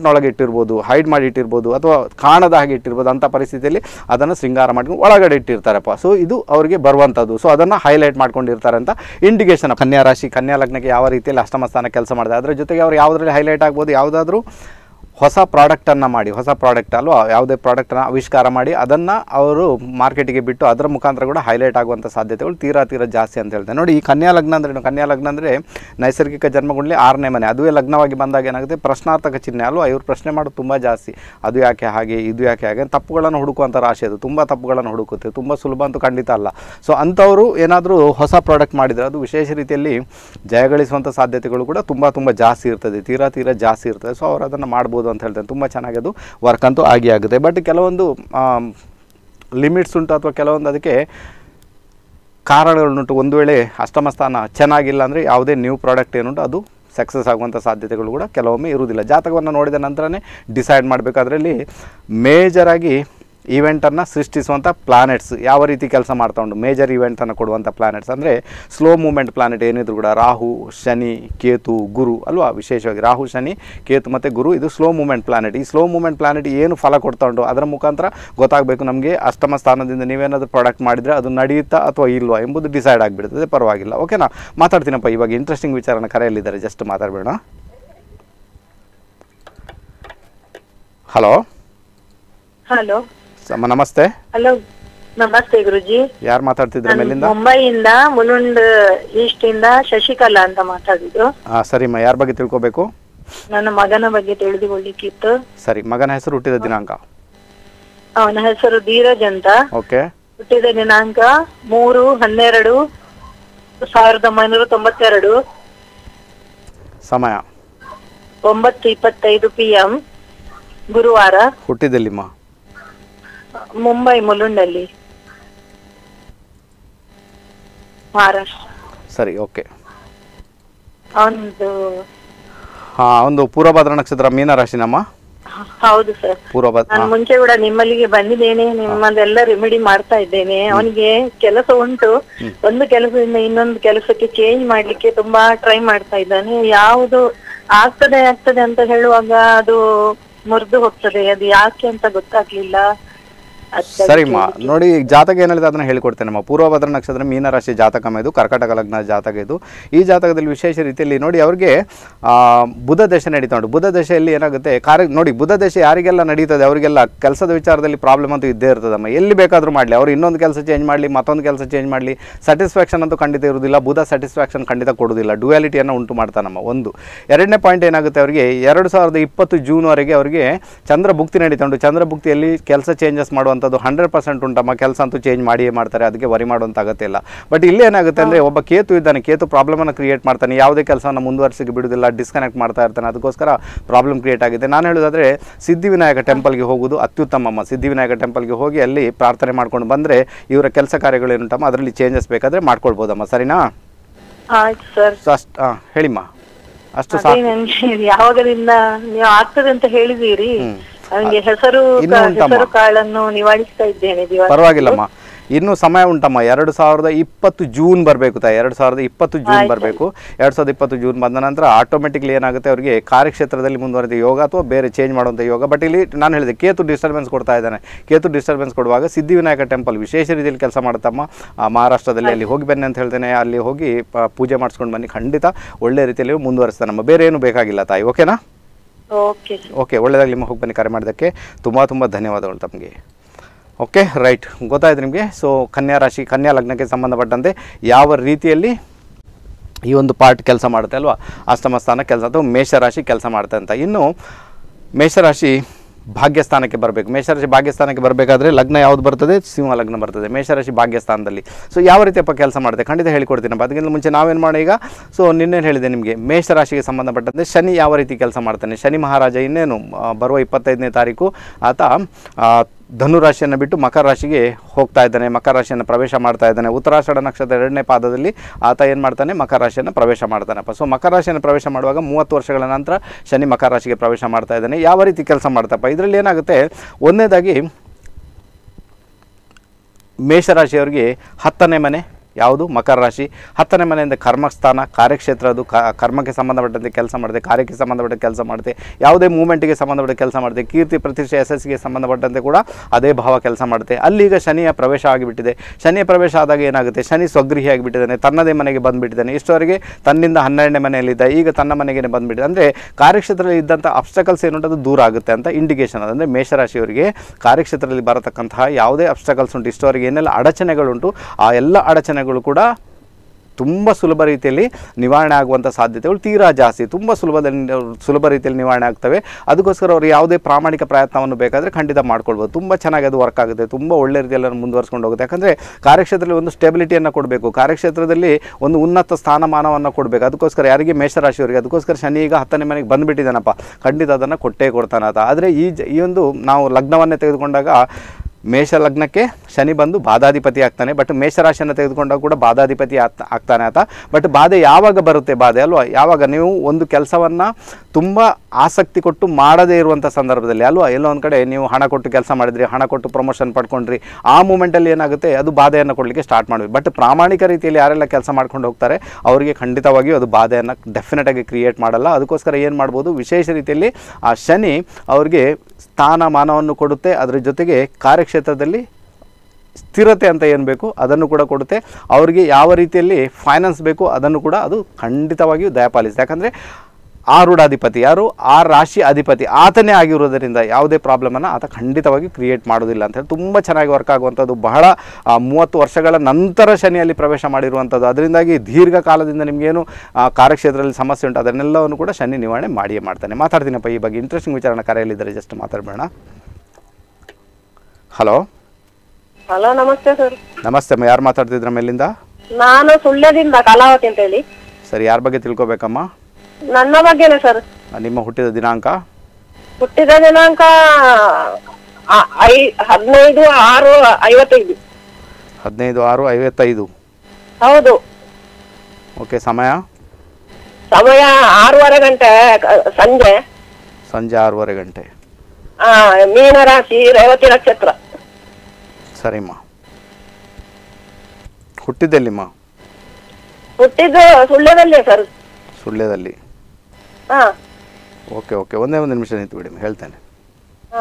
[SPEAKER 1] ಇಟ್ಟಿರ್ಬೋದು ಹೈಡ್ ಮಾಡಿ ಇಟ್ಟಿರ್ಬೋದು ಅಥವಾ ಕಾಣದ ಹಾಗೆ ಇಟ್ಟಿರ್ಬೋದು ಅಂಥ ಪರಿಸ್ಥಿತಿಯಲ್ಲಿ ಅದನ್ನು ಶೃಂಗಾರ ಮಾಡ್ಕೊಂಡು ಒಳಗಡೆ ಇಟ್ಟಿರ್ತಾರಪ್ಪ ಸೊ ಇದು ಅವರಿಗೆ ಬರುವಂಥದ್ದು ಸೊ ಅದನ್ನು ಹೈಲೈಟ್ ಮಾಡ್ಕೊಂಡಿರ್ತಾರೆ ಅಂತ ಇಂಡಿಕೇಶನ್ ಕನ್ಯಾ ರಾಶಿ ಕನ್ಯಾ ಲಗ್ನಕ್ಕೆ ಯಾವ ರೀತಿಯಲ್ಲಿ ಅಷ್ಟಮ ಸ್ಥಾನ ಕೆಲಸ ಮಾಡಿದೆ ಅದರ ಜೊತೆಗೆ ಅವ್ರು ಯಾವುದರಲ್ಲಿ ಹೈಲೈಟ್ ಆಗ್ಬೋದು ಯಾವುದಾದ್ರೂ ಹೊಸ ಪ್ರಾಡಕ್ಟನ್ನು ಮಾಡಿ ಹೊಸ ಪ್ರಾಡಕ್ಟ್ ಅಲ್ವಾ ಯಾವುದೇ ಪ್ರಾಡಕ್ಟನ್ನು ಆವಿಷ್ಕಾರ ಮಾಡಿ ಅದನ್ನು ಅವರು ಮಾರ್ಕೆಟಿಗೆ ಬಿಟ್ಟು ಅದರ ಮುಖಾಂತರ ಕೂಡ ಹೈಲೈಟ್ ಆಗುವಂಥ ಸಾಧ್ಯತೆಗಳು ತೀರಾ ತೀರಾ ಜಾಸ್ತಿ ಅಂತ ಹೇಳ್ತಾರೆ ನೋಡಿ ಈ ಕನ್ಯಾ ಲಗ್ನ ಅಂದ್ರೆ ಏನು? ಕನ್ಯಾ ಲಗ್ನ ಅಂದರೆ ನೈಸರ್ಗಿಕ ಜನ್ಮಗುಂಡ್ಲಿ ಆರನೇ ಮನೆ ಅದುವೇ ಲಗ್ನವಾಗಿ ಬಂದಾಗ ಏನಾಗುತ್ತೆ ಪ್ರಶ್ನಾರ್ಥಕ ಚಿಹ್ನೆ ಅಲ್ವಾ ಇವ್ರು ಪ್ರಶ್ನೆ ಮಾಡೋದು ತುಂಬ ಜಾಸ್ತಿ ಅದು ಯಾಕೆ ಹಾಗೆ ಇದು ಯಾಕೆ ಹಾಗೆ ತಪ್ಪುಗಳನ್ನು ಹುಡುಕುವಂಥ ರಾಶಿ ಅದು ತುಂಬ ತಪ್ಪುಗಳನ್ನು ಹುಡುಕುತ್ತೆ ತುಂಬ ಸುಲಭ ಅಂತೂ ಖಂಡಿತ ಅಲ್ಲ ಸೊ ಅಂಥವರು ಏನಾದರೂ ಹೊಸ ಪ್ರಾಡಕ್ಟ್ ಮಾಡಿದರೆ ಅದು ವಿಶೇಷ ರೀತಿಯಲ್ಲಿ ಜಯಗಳಿಸುವಂಥ ಸಾಧ್ಯತೆಗಳು ಕೂಡ ತುಂಬ ತುಂಬ ಜಾಸ್ತಿ ಇರ್ತದೆ ತೀರಾ ತೀರಾ ಜಾಸ್ತಿ ಇರ್ತದೆ ಸೊ ಅವ್ರು ಅದನ್ನು ಮಾಡ್ಬೋದು ಅಂತ ಹೇಳ್ತಾರೆ ತುಂಬ ಚೆನ್ನಾಗಿ ಅದು ವರ್ಕ್ ಅಂತೂ ಆಗಿ ಆಗುತ್ತೆ ಬಟ್ ಕೆಲವೊಂದು ಲಿಮಿಟ್ಸ್ ಉಂಟು ಅಥವಾ ಕೆಲವೊಂದು ಅದಕ್ಕೆ ಕಾರಣಗಳುಂಟು ಒಂದು ವೇಳೆ ಅಷ್ಟಮ ಸ್ಥಾನ ಚೆನ್ನಾಗಿಲ್ಲ ಅಂದರೆ ಯಾವುದೇ ನ್ಯೂ ಪ್ರಾಡಕ್ಟ್ ಏನುಂಟು ಅದು ಸಕ್ಸಸ್ ಆಗುವಂಥ ಸಾಧ್ಯತೆಗಳು ಕೂಡ ಕೆಲವೊಮ್ಮೆ ಇರುವುದಿಲ್ಲ ಜಾತಕವನ್ನು ನೋಡಿದ ನಂತರನೇ ಡಿಸೈಡ್ ಮಾಡಬೇಕು ಅದರಲ್ಲಿ ಮೇಜರಾಗಿ ಈವೆಂಟನ್ನು ಸೃಷ್ಟಿಸುವಂಥ ಪ್ಲಾನೆಟ್ಸ್ ಯಾವ ರೀತಿ ಕೆಲಸ ಮಾಡ್ತಾ ಉಂಟು ಮೇಜರ್ ಈವೆಂಟನ್ನು ಕೊಡುವಂಥ ಪ್ಲಾನೆಟ್ಸ್ ಅಂದರೆ ಸ್ಲೋ ಮೂಮೆಂಟ್ ಪ್ಲಾನೆಟ್ ಏನಿದ್ರು ಕೂಡ ರಾಹು ಶನಿ ಕೇತು ಗುರು ಅಲ್ವಾ ವಿಶೇಷವಾಗಿ ರಾಹು ಶನಿ ಕೇತು ಮತ್ತು ಗುರು ಇದು ಸ್ಲೋ ಮೂಮೆಂಟ್ ಪ್ಲಾನೆಟ್ ಈ ಸ್ಲೋ ಮೂಮೆಂಟ್ ಪ್ಲಾನೆಟ್ ಏನು ಫಲ ಕೊಡ್ತಾ ಉಂಟು ಅದರ ಮುಖಾಂತರ ಗೊತ್ತಾಗಬೇಕು ನಮಗೆ ಅಷ್ಟಮ ಸ್ಥಾನದಿಂದ ನೀವೇನಾದರೂ ಪ್ರಾಡಕ್ಟ್ ಮಾಡಿದರೆ ಅದು ನಡೆಯುತ್ತಾ ಅಥವಾ ಇಲ್ವಾ ಎಂಬುದು ಡಿಸೈಡ್ ಆಗಿಬಿಡ್ತದೆ ಪರವಾಗಿಲ್ಲ ಓಕೆನಾ ಮಾತಾಡ್ತೀನಪ್ಪ ಇವಾಗ ಇಂಟ್ರೆಸ್ಟಿಂಗ್ ವಿಚಾರನ ಕರೆಯಲ್ಲಿದ್ದಾರೆ ಜಸ್ಟ್ ಮಾತಾಡಬೇಡ ಹಲೋ
[SPEAKER 4] ಹಲೋ
[SPEAKER 1] ಸಮ ನಮಸ್ತೆ
[SPEAKER 4] ಹಲೋ ನಮಸ್ತೆ ಗುರುಜಿ
[SPEAKER 1] ಯಾರು ಮಾತಾಡ್ತಿದ್ರೆ
[SPEAKER 4] ನಾನು
[SPEAKER 1] ಮೇಲಿಂದ
[SPEAKER 4] ಮುಂಬೈಯಿಂದ ಮುಲುಂಡ್ ಈಸ್ಟ್ ಇಂದ ಶಶಿಕಲಾ ಅಂತ ಮಾತಾಡುದು
[SPEAKER 1] ಹಾಂ ಸರಿಮ್ಮ ಯಾರ ಬಗ್ಗೆ ತಿಳ್ಕೊಬೇಕು
[SPEAKER 4] ನನ್ನ ಮಗನ ಬಗ್ಗೆ ತಿಳಿದುಕೊಳ್ಳಿಕ್ಕಿತ್ತು
[SPEAKER 1] ಸರಿ ಮಗನ ಹೆಸರು ಹುಟ್ಟಿದ ದಿನಾಂಕ
[SPEAKER 4] ಅವನ ಹೆಸರು ಧೀರಜ್ ಅಂತ
[SPEAKER 1] ಓಕೆ
[SPEAKER 4] ಹುಟ್ಟಿದ ದಿನಾಂಕ ಮೂರು ಹನ್ನೆರಡು ಸಾವಿರದ ಒಂಬೈನೂರ ತೊಂಬತ್ತೆರಡು
[SPEAKER 1] ಸಮಯ
[SPEAKER 4] ಒಂಬತ್ತು ಇಪ್ಪತ್ತೈದು ಪಿ ಎಂ ಗುರುವಾರ
[SPEAKER 1] ಹುಟ್ಟಿದೆಲ್ಲಿಮ್ಮ
[SPEAKER 4] ಮುಂಬೈ ಮುಲುಂಡಲ್ಲಿ ಮಹಾರಾಷ್ಟ್ರ
[SPEAKER 1] ಸರಿ ಓಕೆ
[SPEAKER 4] ಅವನದು
[SPEAKER 1] ಹಾಂ ಒಂದು ಪೂರ್ವಭದ್ರ ನಕ್ಷತ್ರ ಮೀನ ರಾಶಿನಮ್ಮ
[SPEAKER 4] ಹೌದು ಸರ್
[SPEAKER 1] ಪೂರ್ವಭದ್ರ
[SPEAKER 4] ನಾನು ಮುಂಚೆ ಕೂಡ ನಿಮ್ಮಲ್ಲಿಗೆ ಬಂದಿದ್ದೇನೆ ನಿಮ್ಮದೆಲ್ಲ ರೆಮಿಡಿ ಮಾಡ್ತಾ ಇದ್ದೇನೆ ಅವನಿಗೆ ಕೆಲಸ ಉಂಟು ಒಂದು ಕೆಲಸದಿಂದ ಇನ್ನೊಂದು ಕೆಲಸಕ್ಕೆ ಚೇಂಜ್ ಮಾಡ್ಲಿಕ್ಕೆ ತುಂಬಾ ಟ್ರೈ ಮಾಡ್ತಾ ಇದ್ದಾನೆ ಯಾವುದು ಆಗ್ತದೆ ಆಗ್ತದೆ ಅಂತ ಹೇಳುವಾಗ ಅದು ಮುರಿದು ಹೋಗ್ತದೆ ಅದು ಯಾಕೆ ಅಂತ ಗೊತ್ತಾಗ್ಲಿಲ್ಲ ಅದ್ಕಾಗಿ
[SPEAKER 1] ಸರಿಮ್ಮ ನೋಡಿ ಈಗ ಜಾತಕ ಏನು ಹೇಳಿದೆ ಅದನ್ನು ಹೇಳಿಕೊಡ್ತೇನಮ್ಮ ಪೂರ್ವಭದ್ರ ನಕ್ಷತ್ರ ಮೀನ ರಾಶಿ ಜಾತಕಮ್ಮ ಇದು ಕರ್ಕಟಕ ಲಗ್ನ ಜಾತಕ ಇದು ಈ ಜಾತಕದಲ್ಲಿ ವಿಶೇಷ ರೀತಿಯಲ್ಲಿ ನೋಡಿ ಅವ್ರಿಗೆ ಆ, ಬುಧ ದಶೆ ನಡೀತಾ ಉಂಟು ಬುಧ ದಶೆಯಲ್ಲಿ ಏನಾಗುತ್ತೆ ಕಾರ್ಯ ನೋಡಿ ಬುಧ ದಶೆ ಯಾರಿಗೆಲ್ಲ ನಡೀತದೆ ಅವರಿಗೆಲ್ಲ ಕೆಲಸದ ವಿಚಾರದಲ್ಲಿ ಪ್ರಾಬ್ಲಮ್ ಅಂತೂ ಇದ್ದೇ ಇರ್ತದಮ್ಮ ಎಲ್ಲಿ ಬೇಕಾದರೂ ಮಾಡಲಿ ಅವ್ರು ಇನ್ನೊಂದು ಕೆಲಸ ಚೇಂಜ್ ಮಾಡಲಿ ಮತ್ತೊಂದು ಕೆಲಸ ಚೇಂಜ್ ಮಾಡಲಿ ಸ್ಯಾಟಿಸ್ಫ್ಯಾಕ್ಷನ್ ಅಂತೂ ಖಂಡಿತ ಇರುವುದಿಲ್ಲ ಬುಧ ಸ್ಯಾಟಿಸ್ಫ್ಯಾಕ್ಷನ್ ಖಂಡಿತ ಕೊಡುವುದಿಲ್ಲ ಡ್ಯುಯಾಲಿಟಿಯನ್ನು ಉಂಟು ಮಾಡ್ತಾನಮ್ಮ ಒಂದು ಎರಡನೇ ಪಾಯಿಂಟ್ ಏನಾಗುತ್ತೆ ಅವರಿಗೆ ಎರಡು ಸಾವಿರದ ಇಪ್ಪತ್ತು ಜೂನ್ವರೆಗೆ ಅವರಿಗೆ ಚಂದ್ರ ಭುಕ್ತಿ ನಡೀತಾ ಉಂಟು ಚಂದ್ರ ಭುಕ್ತಿಯಲ್ಲಿ ಕೆಲಸ ಚೇಂಜಸ್ ಮಾಡುವಂಥದ್ದು ಹಂಡ್ರೆಡ್ ಪರ್ಸೆಂಟ್ ಉಂಟಮ್ಮ ಕೆಲಸ ಅಂತೂ ಚೇಂಜ್ ಮಾಡಿಯೇ ಮಾಡ್ತಾರೆ ಅದಕ್ಕೆ ವರಿ ಮಾಡುವಂಥ ಅಗತ್ಯ ಇಲ್ಲ ಬಟ್ ಇಲ್ಲಿ ಏನಾಗುತ್ತೆ ಅಂದರೆ ಒಬ್ಬ ಕೇತು ಇದ್ದಾನೆ ಕೇತು ಪ್ರಾಬ್ಲಮನ್ನು ಕ್ರಿಯೇಟ್ ಮಾಡ್ತಾನೆ ಯಾವುದೇ ಕೆಲಸವನ್ನು ಮುಂದುವರಿಸಿಗೆ ಬಿಡುವುದಿಲ್ಲ ಡಿಸ್ಕನೆಕ್ಟ್ ಮಾಡ್ತಾ ಇರ್ತಾನೆ ಅದಕ್ಕೋಸ್ಕರ ಪ್ರಾಬ್ಲಮ್ ಕ್ರಿಯೇಟ್ ಆಗಿದೆ ನಾನು ಹೇಳೋದಾದರೆ ಸಿದ್ಧಿವಿನಾಯಕ ಟೆಂಪಲ್ಗೆ ಹೋಗೋದು ಅತ್ಯುತ್ತಮಮ್ಮ ಸಿದ್ಧಿವಿನಾಯಕ ಟೆಂಪಲ್ಗೆ ಹೋಗಿ ಅಲ್ಲಿ ಪ್ರಾರ್ಥನೆ ಮಾಡ್ಕೊಂಡು ಬಂದರೆ ಇವರ ಕೆಲಸ ಕಾರ್ಯಗಳು ಏನುಂಟಮ್ಮ ಅದರಲ್ಲಿ ಚೇಂಜಸ್ ಬೇಕಾದರೆ ಮಾಡ್ಕೊಳ್ಬೋದಮ್ಮ ಸರಿನಾ
[SPEAKER 4] ಆಯ್ತು ಸರ್
[SPEAKER 1] ಸೊ ಅಷ್ಟು ಹಾಂ ಹೇಳಿಮ್ಮ ಅಷ್ಟು
[SPEAKER 4] ಅದೇ
[SPEAKER 1] ಸಾಕು
[SPEAKER 4] ನನ್ಗೆ ಯಾವಾಗದಿಂದ ನೀವು ಆಗ್ತದೆ ಅಂತ ಹೇಳಿದೀರಿ
[SPEAKER 1] ಹ್ಮ್.
[SPEAKER 4] ಅವನಿಗೆ ಹೆಸರು
[SPEAKER 1] ಇನ್ನೂ ಉಂಟಮ್ಮ?
[SPEAKER 4] ಹೆಸರು ಕಾಳನ್ನು ನಿವಾಳಿಸ್ತಾ ಇದ್ದೇನೆ ದಿವಸ
[SPEAKER 1] ಪರವಾಗಿಲ್ಲಮ್ಮ ಇನ್ನೂ ಸಮಯ ಉಂಟಮ್ಮ ಎರಡು ಸಾವಿರದ ಇಪ್ಪತ್ತು ಜೂನ್ ಬರಬೇಕು ತಾಯಿ ಎರಡು ಸಾವಿರದ ಇಪ್ಪತ್ತು ಜೂನ್ ಬರಬೇಕು ಎರಡು ಸಾವಿರದ ಇಪ್ಪತ್ತು ಜೂನ್ ಬಂದ ನಂತರ ಆಟೋಮೆಟಿಕ್ಲಿ ಏನಾಗುತ್ತೆ ಅವರಿಗೆ ಕಾರ್ಯಕ್ಷೇತ್ರದಲ್ಲಿ ಮುಂದುವರೆದ ಯೋಗ ಅಥವಾ ಬೇರೆ ಚೇಂಜ್ ಮಾಡುವಂಥ ಯೋಗ ಬಟ್ ಇಲ್ಲಿ ನಾನು ಹೇಳಿದೆ ಕೇತು ಡಿಸ್ಟರ್ಬೆನ್ಸ್ ಕೊಡ್ತಾ ಇದ್ದಾನೆ ಕೇತು ಡಿಸ್ಟರ್ಬೆನ್ಸ್ ಕೊಡುವಾಗ ಸಿದ್ಧಿವಿನಾಯಕ ಟೆಂಪಲ್ ವಿಶೇಷ ರೀತಿಯಲ್ಲಿ ಕೆಲಸ ಮಾಡುತ್ತಮ್ಮ ಆ, ಮಹಾರಾಷ್ಟ್ರದಲ್ಲಿ ಅಲ್ಲಿ ಹೋಗಿ ಬನ್ನಿ ಅಂತ ಹೇಳ್ತೇನೆ ಅಲ್ಲಿ ಹೋಗಿ ಪ- ಪೂಜೆ ಮಾಡಿಸ್ಕೊಂಡು ಬನ್ನಿ ಖಂಡಿತ ಒಳ್ಳೆ ರೀತಿಯಲ್ಲಿ ಮುಂದುವರಿಸ್ತಾನಮ್ಮ ಬೇರೆ ಏನು ಬೇಕಾಗಿಲ್ಲ ತಾಯಿ ಓಕೆನಾ
[SPEAKER 4] ಓಕೆ
[SPEAKER 1] ಓಕೆ ಒಳ್ಳೆಯದಾಗಲಿ ನಿಮ್ಮ ಹೋಗಿ ಬನ್ನಿ ಕರೆ ಮಾಡೋದಕ್ಕೆ ತುಂಬ ತುಂಬ ಧನ್ಯವಾದಗಳು ತಮಗೆ ಓಕೆ ರೈಟ್ ಗೊತ್ತಾಯ್ತು ನಿಮಗೆ ಸೊ ಕನ್ಯಾ ರಾಶಿ ಕನ್ಯಾ ಲಗ್ನಕ್ಕೆ ಸಂಬಂಧಪಟ್ಟಂತೆ ಯಾವ ರೀತಿಯಲ್ಲಿ ಈ ಒಂದು ಪಾರ್ಟ್ ಕೆಲಸ ಮಾಡುತ್ತೆ ಅಲ್ವಾ ಅಷ್ಟಮ ಸ್ಥಾನ ಕೆಲಸ ಅಥವಾ ಮೇಷರಾಶಿ ಕೆಲಸ ಮಾಡುತ್ತೆ ಅಂತ ಇನ್ನು ಮೇಷರಾಶಿ ಭಾಗ್ಯಸ್ಥಾನಕ್ಕೆ ಬರಬೇಕು ಮೇಷರಾಶಿ ಭಾಗ್ಯಸ್ಥಾನಕ್ಕೆ ಬರಬೇಕಾದ್ರೆ ಲಗ್ನ ಯಾವುದು ಬರ್ತದೆ ಸಿಂಹ ಲಗ್ನ ಬರ್ತದೆ ಮೇಷರಾಶಿ ಭಾಗ್ಯಸ್ಥಾನದಲ್ಲಿ ಸೊ ಯಾವ ರೀತಿಯಪ್ಪ ಕೆಲಸ ಮಾಡುತ್ತೆ ಖಂಡಿತ ಹೇಳಿಕೊಡ್ತೀನಪ್ಪ ಅದಕ್ಕಿಂತ ಮುಂಚೆ ನಾವೇನು ಮಾಡಿ ಈಗ ಸೊ ನಿನ್ನೇನು ಹೇಳಿದೆ ನಿಮಗೆ ಮೇಷರಾಶಿಗೆ ಸಂಬಂಧಪಟ್ಟಂತೆ ಶನಿ ಯಾವ ರೀತಿ ಕೆಲಸ ಮಾಡ್ತಾನೆ ಶನಿ ಮಹಾರಾಜ ಇನ್ನೇನು ಆ, ಬರುವ ಇಪ್ಪತ್ತೈದನೇ ತಾರೀಕು ಆತ ಆ, ಧನು ರಾಶಿಯನ್ನು ಬಿಟ್ಟು ಮಕರ ರಾಶಿಗೆ ಹೋಗ್ತಾ ಇದ್ದಾನೆ ಮಕರ ರಾಶಿಯನ್ನು ಪ್ರವೇಶ ಮಾಡ್ತಾ ಇದ್ದಾನೆ ಉತ್ತರಾಷಾಢ ನಕ್ಷತ್ರ ಎರಡನೇ ಪಾದದಲ್ಲಿ ಆತ ಏನು ಮಾಡ್ತಾನೆ ಮಕರ ರಾಶಿಯನ್ನು ಪ್ರವೇಶ ಮಾಡ್ತಾನಪ್ಪ ಸೊ ಮಕರ ರಾಶಿಯನ್ನು ಪ್ರವೇಶ ಮಾಡುವಾಗ ಮೂವತ್ತು ವರ್ಷಗಳ ನಂತರ ಶನಿ ಮಕರ ರಾಶಿಗೆ ಪ್ರವೇಶ ಮಾಡ್ತಾ ಇದ್ದಾನೆ ಯಾವ ರೀತಿ ಕೆಲಸ ಮಾಡ್ತಪ್ಪ ಇದರಲ್ಲಿ ಏನಾಗುತ್ತೆ ಒಂದನೇದಾಗಿ ಮೇಷರಾಶಿಯವರಿಗೆ ಹತ್ತನೇ ಮನೆ ಯಾವುದು ಮಕರ ರಾಶಿ ಹತ್ತನೇ ಮನೆಯಿಂದ ಕರ್ಮಸ್ಥಾನ ಕಾರ್ಯಕ್ಷೇತ್ರ ಅದು ಕ ಕರ್ಮಕ್ಕೆ ಸಂಬಂಧಪಟ್ಟಂತೆ ಕೆಲಸ ಮಾಡುತ್ತೆ ಕಾರ್ಯಕ್ಕೆ ಸಂಬಂಧಪಟ್ಟ ಕೆಲಸ ಮಾಡುತ್ತೆ ಯಾವುದೇ ಮೂಮೆಂಟಿಗೆ ಸಂಬಂಧಪಟ್ಟ ಕೆಲಸ ಮಾಡುತ್ತೆ ಕೀರ್ತಿ ಪ್ರತಿಷ್ಠೆ ಯಶಸ್ಸಿಗೆ ಸಂಬಂಧಪಟ್ಟಂತೆ ಕೂಡ ಅದೇ ಭಾವ ಕೆಲಸ ಮಾಡುತ್ತೆ ಅಲ್ಲೀಗ ಶನಿಯ ಪ್ರವೇಶ ಆಗಿಬಿಟ್ಟಿದೆ ಶನಿಯ ಪ್ರವೇಶ ಆದಾಗ ಏನಾಗುತ್ತೆ ಶನಿ ಸ್ವಗೃಹಿ ಆಗಿಬಿಟ್ಟಿದ್ದಾನೆ ತನ್ನದೇ ಮನೆಗೆ ಬಂದುಬಿಟ್ಟಿದ್ದಾನೆ ಇಷ್ಟವರೆಗೆ ತನ್ನಿಂದ ಹನ್ನೆರಡನೇ ಮನೆಯಲ್ಲಿದ್ದ ಈಗ ತನ್ನ ಮನೆಗೆ ಬಂದುಬಿಟ್ಟಿದೆ ಅಂದರೆ ಕಾರ್ಯಕ್ಷೇತ್ರದಲ್ಲಿ ಇದ್ದಂಥ ಅಬ್ಸ್ಟಕಲ್ಸ್ ಏನುಂಟು ಅದು ದೂರ ಆಗುತ್ತೆ ಅಂತ ಇಂಡಿಕೇಶನ್ ಅಂದರೆ ಮೇಷರಾಶಿಯವರಿಗೆ ಕಾರ್ಯಕ್ಷೇತ್ರದಲ್ಲಿ ಬರತಕ್ಕಂತಹ ಯಾವುದೇ ಅಬ್ಸ್ಟಕಲ್ಸ್ ಉಂಟು ಇಷ್ಟವರೆಗೆ ಏನೆಲ್ಲ ಅಡಚಣೆಗಳುಂಟು ಆ ಎಲ್ಲ ಅಡಚಣೆಗಳು ಕೂಡ ತುಂಬ ಸುಲಭ ರೀತಿಯಲ್ಲಿ ನಿವಾರಣೆ ಆಗುವಂಥ ಸಾಧ್ಯತೆಗಳು ತೀರಾ ಜಾಸ್ತಿ ತುಂಬ ಸುಲಭದಲ್ಲಿ ಸುಲಭ ರೀತಿಯಲ್ಲಿ ನಿವಾರಣೆ ಆಗ್ತವೆ ಅದಕ್ಕೋಸ್ಕರ ಅವರು ಯಾವುದೇ ಪ್ರಾಮಾಣಿಕ ಪ್ರಯತ್ನವನ್ನು ಬೇಕಾದರೆ ಖಂಡಿತ ಮಾಡ್ಕೊಳ್ಬೋದು ತುಂಬ ಚೆನ್ನಾಗಿ ಅದು ವರ್ಕ್ ಆಗುತ್ತೆ ತುಂಬ ಒಳ್ಳೆ ರೀತಿಯಲ್ಲಿ ಅದನ್ನು ಮುಂದುವರ್ಸ್ಕೊಂಡು ಹೋಗುತ್ತೆ ಯಾಕಂದರೆ ಕಾರ್ಯಕ್ಷೇತ್ರದಲ್ಲಿ ಒಂದು ಸ್ಟೆಬಿಲಿಟಿಯನ್ನು ಕೊಡಬೇಕು ಕಾರ್ಯಕ್ಷೇತ್ರದಲ್ಲಿ ಒಂದು ಉನ್ನತ ಸ್ಥಾನಮಾನವನ್ನು ಕೊಡಬೇಕು ಅದಕ್ಕೋಸ್ಕರ ಯಾರಿಗೆ ಮೇಷರಾಶಿಯವರಿಗೆ ಅದಕ್ಕೋಸ್ಕರ ಶನಿ ಈಗ ಹತ್ತನೇ ಮನೆಗೆ ಬಂದುಬಿಟ್ಟಿದ್ದಾನಪ್ಪ ಖಂಡಿತ ಅದನ್ನು ಕೊಟ್ಟೇ ಕೊಡ್ತಾನಾತ ಆದರೆ ಈ ಜ- ಈ ಒಂದು ನಾವು ಲಗ್ನವನ್ನೇ ತೆಗೆದುಕೊಂಡಾಗ ಮೇಷ ಲಗ್ನಕ್ಕೆ ಶನಿ ಬಂದು ಬಾಧಾಧಿಪತಿ ಆಗ್ತಾನೆ ಬಟ್ ಮೇಷರಾಶಿಯನ್ನು ತೆಗೆದುಕೊಂಡಾಗ ಕೂಡ ಬಾಧಾಧಿಪತಿ ಆಗ್ತ ಆಗ್ತಾನೆ ಆತ ಬಟ್ ಬಾಧೆ ಯಾವಾಗ ಬರುತ್ತೆ ಬಾಧೆ ಅಲ್ವಾ ಯಾವಾಗ ನೀವು ಒಂದು ಕೆಲಸವನ್ನು ತುಂಬ ಆಸಕ್ತಿ ಕೊಟ್ಟು ಮಾಡದೇ ಇರುವಂಥ ಸಂದರ್ಭದಲ್ಲಿ ಅಲ್ವಾ ಎಲ್ಲೋ ಒಂದು ಕಡೆ ನೀವು ಹಣ ಕೊಟ್ಟು ಕೆಲಸ ಮಾಡಿದ್ರಿ ಹಣ ಕೊಟ್ಟು ಪ್ರಮೋಷನ್ ಪಡ್ಕೊಂಡ್ರಿ ಆ ಮೂಮೆಂಟಲ್ಲಿ ಏನಾಗುತ್ತೆ ಅದು ಬಾಧೆಯನ್ನು ಕೊಡಲಿಕ್ಕೆ ಸ್ಟಾರ್ಟ್ ಮಾಡಬೇಕು ಬಟ್ ಪ್ರಾಮಾಣಿಕ ರೀತಿಯಲ್ಲಿ ಯಾರೆಲ್ಲ ಕೆಲಸ ಮಾಡ್ಕೊಂಡು ಹೋಗ್ತಾರೆ ಅವರಿಗೆ ಖಂಡಿತವಾಗಿಯೂ ಅದು ಬಾಧೆಯನ್ನು ಡೆಫಿನೆಟಾಗಿ ಕ್ರಿಯೇಟ್ ಮಾಡಲ್ಲ ಅದಕ್ಕೋಸ್ಕರ ಏನು ಮಾಡ್ಬೋದು ವಿಶೇಷ ರೀತಿಯಲ್ಲಿ ಆ ಶನಿ ಅವ್ರಿಗೆ ಸ್ಥಾನಮಾನವನ್ನು ಕೊಡುತ್ತೆ ಅದರ ಜೊತೆಗೆ ಕಾರ್ಯಕ್ಷೇತ್ರದಲ್ಲಿ ಸ್ಥಿರತೆ ಅಂತ ಏನು ಬೇಕು ಅದನ್ನು ಕೂಡ ಕೊಡುತ್ತೆ ಅವರಿಗೆ ಯಾವ ರೀತಿಯಲ್ಲಿ ಫೈನಾನ್ಸ್ ಬೇಕು ಅದನ್ನು ಕೂಡ ಅದು ಖಂಡಿತವಾಗಿಯೂ ದಯಪಾಲಿಸುತ್ತೆ ಯಾಕಂದರೆ ಆ ರೂಢಾಧಿಪತಿ ಯಾರು ಆ ರಾಶಿ ಅಧಿಪತಿ ಆತನೇ ಆಗಿರೋದರಿಂದ ಯಾವುದೇ ಪ್ರಾಬ್ಲಮನ್ನು ಆತ ಖಂಡಿತವಾಗಿ ಕ್ರಿಯೇಟ್ ಮಾಡೋದಿಲ್ಲ ಅಂತ ಹೇಳಿ ತುಂಬ ಚೆನ್ನಾಗಿ ವರ್ಕ್ ಆಗುವಂಥದ್ದು ಬಹಳ ಆ, ಮೂವತ್ತು ವರ್ಷಗಳ ನಂತರ ಶನಿಯಲ್ಲಿ ಪ್ರವೇಶ ಮಾಡಿರುವಂಥದ್ದು ಅದರಿಂದಾಗಿ ದೀರ್ಘಕಾಲದಿಂದ ನಿಮಗೇನು ಆ, ಕಾರ್ಯಕ್ಷೇತ್ರದಲ್ಲಿ ಸಮಸ್ಯೆ ಉಂಟು ಅದನ್ನೆಲ್ಲವನ್ನು ಕೂಡ ಶನಿ ನಿವಾರಣೆ ಮಾಡಿಯೇ ಮಾಡ್ತಾನೆ ಮಾತಾಡ್ತೀನಪ್ಪ ಈ ಬಗ್ಗೆ ಇಂಟ್ರೆಸ್ಟಿಂಗ್ ವಿಚಾರನ ಕರೆಯಲ್ಲಿದ್ದಾರೆ ಜಸ್ಟ್ ಮಾತಾಡಬೇಡ ಹಲೋ
[SPEAKER 4] ಹಲೋ ನಮಸ್ತೆ ಸರ್
[SPEAKER 1] ನಮಸ್ತೆ ಅಮ್ಮ ಯಾರು ಮಾತಾಡ್ತಿದ್ರ ಮೇಲಿಂದ
[SPEAKER 4] ನಾನು ಸುಳ್ಯದಿಂದ ಕಲಾವತಿ ಅಂತ ಹೇಳಿ
[SPEAKER 1] ಸರಿ ಯಾರ ಬಗ್ಗೆ ತಿಳ್ಕೊಬೇಕಮ್ಮ
[SPEAKER 4] ನನ್ನ ಬಗ್ಗೆನೆ ಸರ್
[SPEAKER 1] ಆ, ನಿಮ್ಮ ಹುಟ್ಟಿದ ದಿನಾಂಕ
[SPEAKER 4] ಹುಟ್ಟಿದ ದಿನಾಂಕ ಆ, ಐ ಹದಿನೈದು ಆರು ಐವತ್ತೈದು
[SPEAKER 1] ಹದಿನೈದು ಆರು ಐವತ್ತೈದು
[SPEAKER 4] ಹೌದು
[SPEAKER 1] ಓಕೆ ಸಮಯ
[SPEAKER 4] ಸಮಯ ಆರೂವರೆ ಗಂಟೆ ಕ- ಸಂಜೆ
[SPEAKER 1] ಸಂಜೆ ಆರೂವರೆ ಗಂಟೆ
[SPEAKER 4] ಆ, ಮೀನರಾಶಿ ರೇವತಿ ನಕ್ಷತ್ರ
[SPEAKER 1] ಸರಿಮ್ಮ ಹುಟ್ಟಿದ್ದೆಲ್ಲಿಮ್ಮ
[SPEAKER 4] ಹುಟ್ಟಿದ್ದು ಸುಳ್ಯದಲ್ಲೇ ಸರ್
[SPEAKER 1] ಸುಳ್ಯದಲ್ಲಿ
[SPEAKER 4] ಹಾ
[SPEAKER 1] ಓಕೆ ಓಕೆ ಒಂದೇ ಒಂದು ನಿಮಿಷ ನಿಂತು ಬಿಡಿ ಹೇಳ್ತೇನೆ
[SPEAKER 4] ಹಾ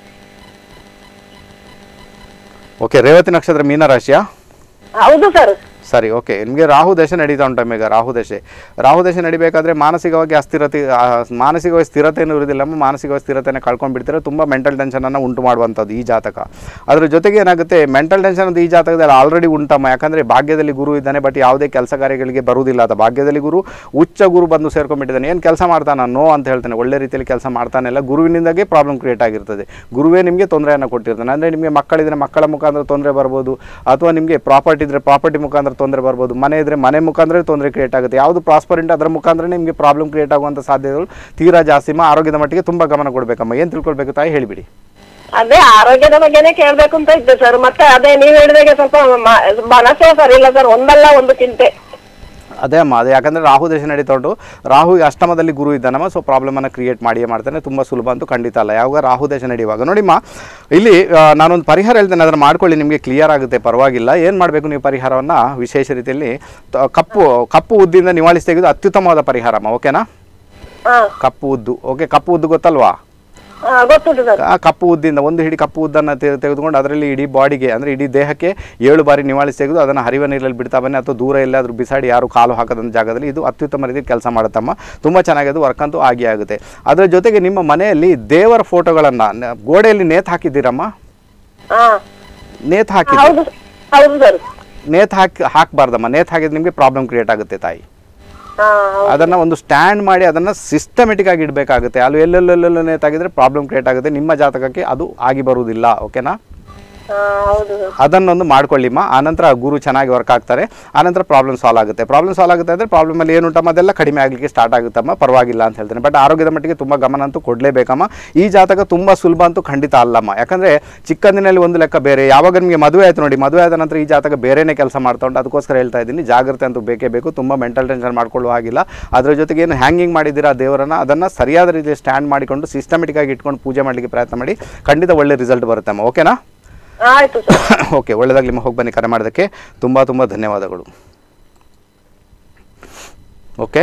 [SPEAKER 1] ಓಕೆ ರೇವತಿ ನಕ್ಷತ್ರ ಮೀನರಾಶಿಯಾ
[SPEAKER 4] ಹೌದು ಸರ್
[SPEAKER 1] ಸರಿ ಓಕೆ ನಿಮಗೆ ರಾಹು ದಶೆ ನಡೀತಾ ಉಂಟು ಈಗ ರಾಹು ದಶೆ ರಾಹು ದಶೆ ನಡಿಬೇಕಾದ್ರೆ ಮಾನಸಿಕವಾಗಿ ಅಸ್ಥಿರತೆ ಆ, ಮಾನಸಿಕವಾಗಿ ಸ್ಥಿರತೆಯನ್ನು ಇರೋದಿಲ್ಲ ಮಾನಸಿಕವಾಗಿ ಸ್ಥಿರತೆಯನ್ನು ಕಳ್ಕೊಂಡು ಬಿಡ್ತಾರೆ ತುಂಬ ಮೆಂಟಲ್ ಟೆನ್ಷನನ್ನು ಉಂಟು ಮಾಡುವಂಥದ್ದು ಈ ಜಾತಕ ಅದ್ರ ಜೊತೆಗೆ ಏನಾಗುತ್ತೆ ಮೆಂಟಲ್ ಟೆನ್ಷನ್ ಅಂತ ಈ ಜಾತಕದಲ್ಲಿ ಆಲ್ರೆಡಿ ಉಂಟಮ್ಮ ಯಾಕಂದರೆ ಭಾಗ್ಯದಲ್ಲಿ ಗುರು ಇದ್ದಾನೆ ಬಟ್ ಯಾವುದೇ ಕೆಲಸ ಕಾರ್ಯಗಳಿಗೆ ಬರುವುದಿಲ್ಲ ಅದು ಭಾಗ್ಯದಲ್ಲಿ ಗುರು ಉಚ್ಚ ಗುರು ಬಂದು ಸೇರ್ಕೊಂಡ್ಬಿಟ್ಟಿದ್ದಾನೆ ಏನು ಕೆಲಸ ಮಾಡ್ತಾನ ನೋ ಅಂತ ಹೇಳ್ತಾನೆ ಒಳ್ಳೆ ರೀತಿಯಲ್ಲಿ ಕೆಲಸ ಮಾಡ್ತಾನೆ ಇಲ್ಲ ಗುರುವಿನಿಂದಾಗೆ ಪ್ರಾಬ್ಲಮ್ ಕ್ರಿಯೇಟ್ ಆಗಿರ್ತದೆ ಗುರುವೇ ನಿಮಗೆ ತೊಂದರೆಯನ್ನು ಕೊಟ್ಟಿರ್ತಾನೆ ಅಂದರೆ ನಿಮಗೆ ಮಕ್ಕಳಿದ್ರೆ ಮಕ್ಕಳ ಮುಖಾಂತರ ತೊಂದರೆ ಬರ್ಬೋದು ಅಥವಾ ನಿಮಗೆ ಪ್ರಾಪರ್ಟಿ ಇದ್ದರೆ ಪ್ರಾಪರ್ಟಿ ಮುಖಾಂತರ ತೊಂದರೆ ಬರ್ಬೋದು ಮನೆ ಇದ್ದರೆ ಮನೆ ಮುಖಾಂತರ ತೊಂದರೆ ಕ್ರಿಯೇಟ್ ಆಗುತ್ತೆ ಯಾವುದು ಪ್ರಾಸ್ಪರಿಂಟ್ ಅದರ ಮುಖಾಂತರ ನಿಮಗೆ ಪ್ರಾಬ್ಲಮ್ ಕ್ರಿಯೇಟ್ ಆಗುವಂಥ ಸಾಧ್ಯತೆಗಳು ತೀರಾ ಜಾಸ್ತಿಮ್ಮ ಆರೋಗ್ಯದ ಮಟ್ಟಿಗೆ ತುಂಬ ಗಮನ ಕೊಡಬೇಕಮ್ಮ ಏನು ತಿಳ್ಕೊಳ್ಬೇಕು ತಾಯಿ ಹೇಳಿಬಿಡಿ
[SPEAKER 4] ಅದೇ ಆರೋಗ್ಯದ ಬಗ್ಗೆನೇ ಕೇಳ್ಬೇಕು ಅಂತ ಇದ್ದೆ ಸರ್ ಮತ್ತೆ ಅದೇ ನೀವ್ ಹೇಳಿದಾಗೆ ಸ್ವಲ್ಪ ಮ- ಮನಸ್ಸೇ ಸರಿ ಇಲ್ಲ ಸರ್ ಒಂದಲ್ಲ ಒಂದು ಚಿಂತೆ
[SPEAKER 1] ಅದೇ ಅಮ್ಮ ಅದೇ ಯಾಕಂದರೆ ರಾಹು ದೇಶ ನಡೀತಾ ಉಂಟು ರಾಹು ಈಗ ಅಷ್ಟಮದಲ್ಲಿ ಗುರು ಇದ್ದಾನಮ್ಮ ಸೊ ಪ್ರಾಬ್ಲಮನ್ನು ಕ್ರಿಯೇಟ್ ಮಾಡಿಯೇ ಮಾಡ್ತಾನೆ ತುಂಬ ಸುಲಭ ಅಂತೂ ಖಂಡಿತ ಅಲ್ಲ ಯಾವಾಗ ರಾಹು ದೇಶ ನಡೆಯುವಾಗ ನೋಡಿಮ್ಮ ಇಲ್ಲಿ ಆ, ನಾನೊಂದು ಪರಿಹಾರ ಹೇಳ್ತೇನೆ ಅದನ್ನು ಮಾಡ್ಕೊಳ್ಳಿ ನಿಮಗೆ ಕ್ಲಿಯರ್ ಆಗುತ್ತೆ ಪರವಾಗಿಲ್ಲ ಏನು ಮಾಡಬೇಕು ನೀವು ಪರಿಹಾರವನ್ನು ವಿಶೇಷ ರೀತಿಯಲ್ಲಿ ತ- ಕಪ್ಪು ಕಪ್ಪು ಉದ್ದಿಂದ ನಿವಾಳಿಸಿ ತೆಗೆದು ಅತ್ಯುತ್ತಮವಾದ ಪರಿಹಾರಮ್ಮ ಓಕೆನಾ
[SPEAKER 4] ಹಾ
[SPEAKER 1] ಕಪ್ಪು ಉದ್ದು ಓಕೆ ಕಪ್ಪು ಉದ್ದು ಗೊತ್ತಲ್ವಾ
[SPEAKER 4] ಹಾ, ಗೊತ್ತುಂಟು ಸರ್
[SPEAKER 1] ಆ ಕಪ್ಪು ಉದ್ದಿಂದ ಒಂದು ಹಿಡಿ ಕಪ್ಪು ಉದ್ದನ್ನು ತೆಗೆ- ತೆಗೆದುಕೊಂಡು ಅದರಲ್ಲಿ ಇಡೀ ಬಾಡಿಗೆ ಅಂದರೆ ಇಡೀ ದೇಹಕ್ಕೆ ಏಳು ಬಾರಿ ನಿವಾಳಿಸಿ ತೆಗೆದು ಅದನ್ನು ಹರಿವ ನೀರಲ್ಲಿ ಬಿಡ್ತಾ ಬನ್ನಿ ಅಥವಾ ದೂರ ಎಲ್ಲಾದರೂ ಬಿಸಾಡಿ ಯಾರು ಕಾಲು ಹಾಕದಂಥ ಜಾಗದಲ್ಲಿ ಇದು ಅತ್ಯುತ್ತಮ ರೀತಿ ಕೆಲಸ ಮಾಡುತ್ತಮ್ಮ ತುಂಬ ಚೆನ್ನಾಗಿ ಅದು ವರ್ಕ್ ಅಂತೂ ಆಗಿ ಆಗುತ್ತೆ ಅದರ ಜೊತೆಗೆ ನಿಮ್ಮ ಮನೆಯಲ್ಲಿ ದೇವರ ಫೋಟೋಗಳನ್ನು ಗೋಡೆಯಲ್ಲಿ ನೇತು ಹಾಕಿದ್ದೀರಮ್ಮ
[SPEAKER 4] ಹಾ
[SPEAKER 1] ನೇತು ಹಾಕಿ
[SPEAKER 4] ಹೌದು ಹೌದು ಸರ್
[SPEAKER 1] ನೇತು ಹಾಕಿ ಹಾಕಬಾರ್ದಮ್ಮ ನೇತು ಹಾಕಿದ್ರೆ ನಿಮಗೆ ಪ್ರಾಬ್ಲಮ್ ಕ್ರಿಯೇಟ್ ಆಗುತ್ತೆ ತಾಯಿ
[SPEAKER 4] ಹಾ ಹೌದು.
[SPEAKER 1] ಅದನ್ನು ಒಂದು ಸ್ಟ್ಯಾಂಡ್ ಮಾಡಿ ಅದನ್ನು ಸಿಸ್ಟಮೆಟಿಕ್ ಆಗಿ ಇಡಬೇಕಾಗುತ್ತೆ ಅಲ್ಲಿ ಎಲ್ಲೆಲ್ಲೆಲ್ಲೆಲ್ಲ ನೇತಾಗಿದ್ರೆ ಪ್ರಾಬ್ಲಮ್ ಕ್ರಿಯೇಟ್ ಆಗುತ್ತೆ ನಿಮ್ಮ ಜಾತಕಕ್ಕೆ ಅದು ಆಗಿ ಬರುವುದಿಲ್ಲ ಓಕೆನಾ
[SPEAKER 4] ಹಾ ಹೌದು ಸರ್
[SPEAKER 1] ಅದನ್ನೊಂದು ಮಾಡ್ಕೊಳ್ಳಿಮ್ಮ ಆನಂತರ ಗುರು ಚೆನ್ನಾಗಿ ವರ್ಕ್ ಆಗ್ತಾರೆ ಆನಂತರ ಪ್ರಾಬ್ಲಮ್ ಸಾಲ್ವ್ ಆಗುತ್ತೆ ಪ್ರಾಬ್ಲಮ್ ಸಾಲ್ವ್ ಆಗುತ್ತೆ ಅಂದರೆ ಪ್ರಾಬ್ಲಮಲ್ಲಿ ಏನು ಉಂಟಮ್ಮ ಅದೆಲ್ಲ ಕಡಿಮೆ ಆಗಲಿಕ್ಕೆ ಸ್ಟಾರ್ಟ್ ಆಗುತ್ತಮ್ಮ ಪರವಾಗಿಲ್ಲ ಅಂತ ಹೇಳ್ತೇನೆ ಬಟ್ ಆರೋಗ್ಯದ ಮಟ್ಟಿಗೆ ತುಂಬ ಗಮನ ಅಂತೂ ಕೊಡಲೇಬೇಕಮ್ಮ ಈ ಜಾತಕ ತುಂಬ ಸುಲಭ ಅಂತೂ ಖಂಡಿತ ಅಲ್ಲಮ್ಮ ಯಾಕಂದರೆ ಚಿಕ್ಕಂದಿನಲ್ಲಿ ಒಂದು ಲೆಕ್ಕ ಬೇರೆ ಯಾವಾಗ ನಿಮಗೆ ಮದುವೆ ಆಯಿತು ನೋಡಿ ಮದುವೆ ಆದ ನಂತರ ಈ ಜಾತಕ ಬೇರೆನೇ ಕೆಲಸ ಮಾಡ್ತಾ ಉಂಟು ಅದಕ್ಕೋಸ್ಕರ ಹೇಳ್ತಾ ಇದ್ದೀನಿ ಜಾಗ್ರತೆ ಅಂತೂ ಬೇಕೇ ಬೇಕು ತುಂಬ ಮೆಂಟಲ್ ಟೆನ್ಷನ್ ಮಾಡ್ಕೊಳ್ಳುವ ಹಾಗಿಲ್ಲ ಅದರ ಜೊತೆಗೆ ಏನು ಹ್ಯಾಂಗಿಂಗ್ ಮಾಡಿದ್ದೀರಾ ದೇವರನ್ನು ಅದನ್ನು ಸರಿಯಾದ ರೀತಿಯಲ್ಲಿ ಸ್ಟ್ಯಾಂಡ್ ಮಾಡಿಕೊಂಡು ಸಿಸ್ಟಮೆಟಿಕ್ ಆಗಿ ಇಟ್ಕೊಂಡು ಪೂಜೆ ಮಾಡಲಿಕ್ಕೆ ಪ್ರಯತ್ನ ಮಾಡಿ ಖಂಡಿತ ಒಳ್ಳೆ ರಿಸಲ್ಟ್ ಬರುತ್ತಮ್ಮ ಓಕೆನಾ
[SPEAKER 2] ಆಯ್ತು ಸರ್
[SPEAKER 1] ಓಕೆ ಒಳ್ಳೆಯದಾಗಲಿ ನಿಮ್ಮ ಹೋಗಿ ಬನ್ನಿ ಕರೆ ಮಾಡೋದಕ್ಕೆ ತುಂಬ ತುಂಬ ಧನ್ಯವಾದಗಳು ಓಕೆ